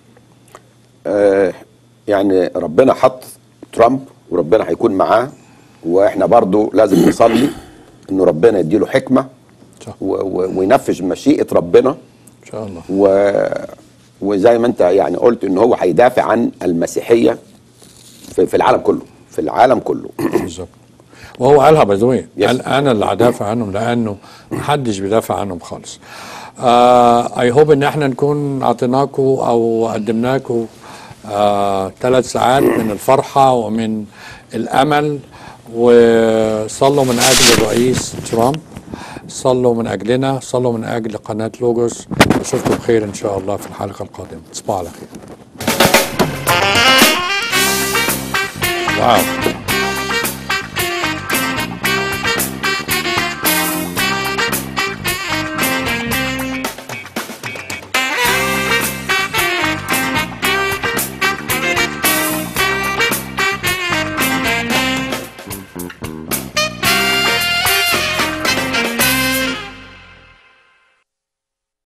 آه يعني ربنا حط ترامب وربنا هيكون معاه واحنا برضو لازم نصلي انه ربنا يديله حكمه و و وينفذ مشيئه ربنا ان شاء الله و وزي ما انت يعني قلت ان هو هيدافع عن المسيحيه في, في العالم كله في العالم كله بالظبط وهو قالها باي ذا واي قال انا اللي هدافع عنهم لانه محدش بيدافع عنهم خالص اي هوب ان احنا نكون اعطيناكم او قدمناكم ثلاث ساعات من الفرحه ومن الامل وصلوا من اجل الرئيس ترامب صلوا من اجلنا صلوا من اجل قناه لوجوس اشوفكم بخير ان شاء الله في الحلقه القادمه تصبحوا على خير واو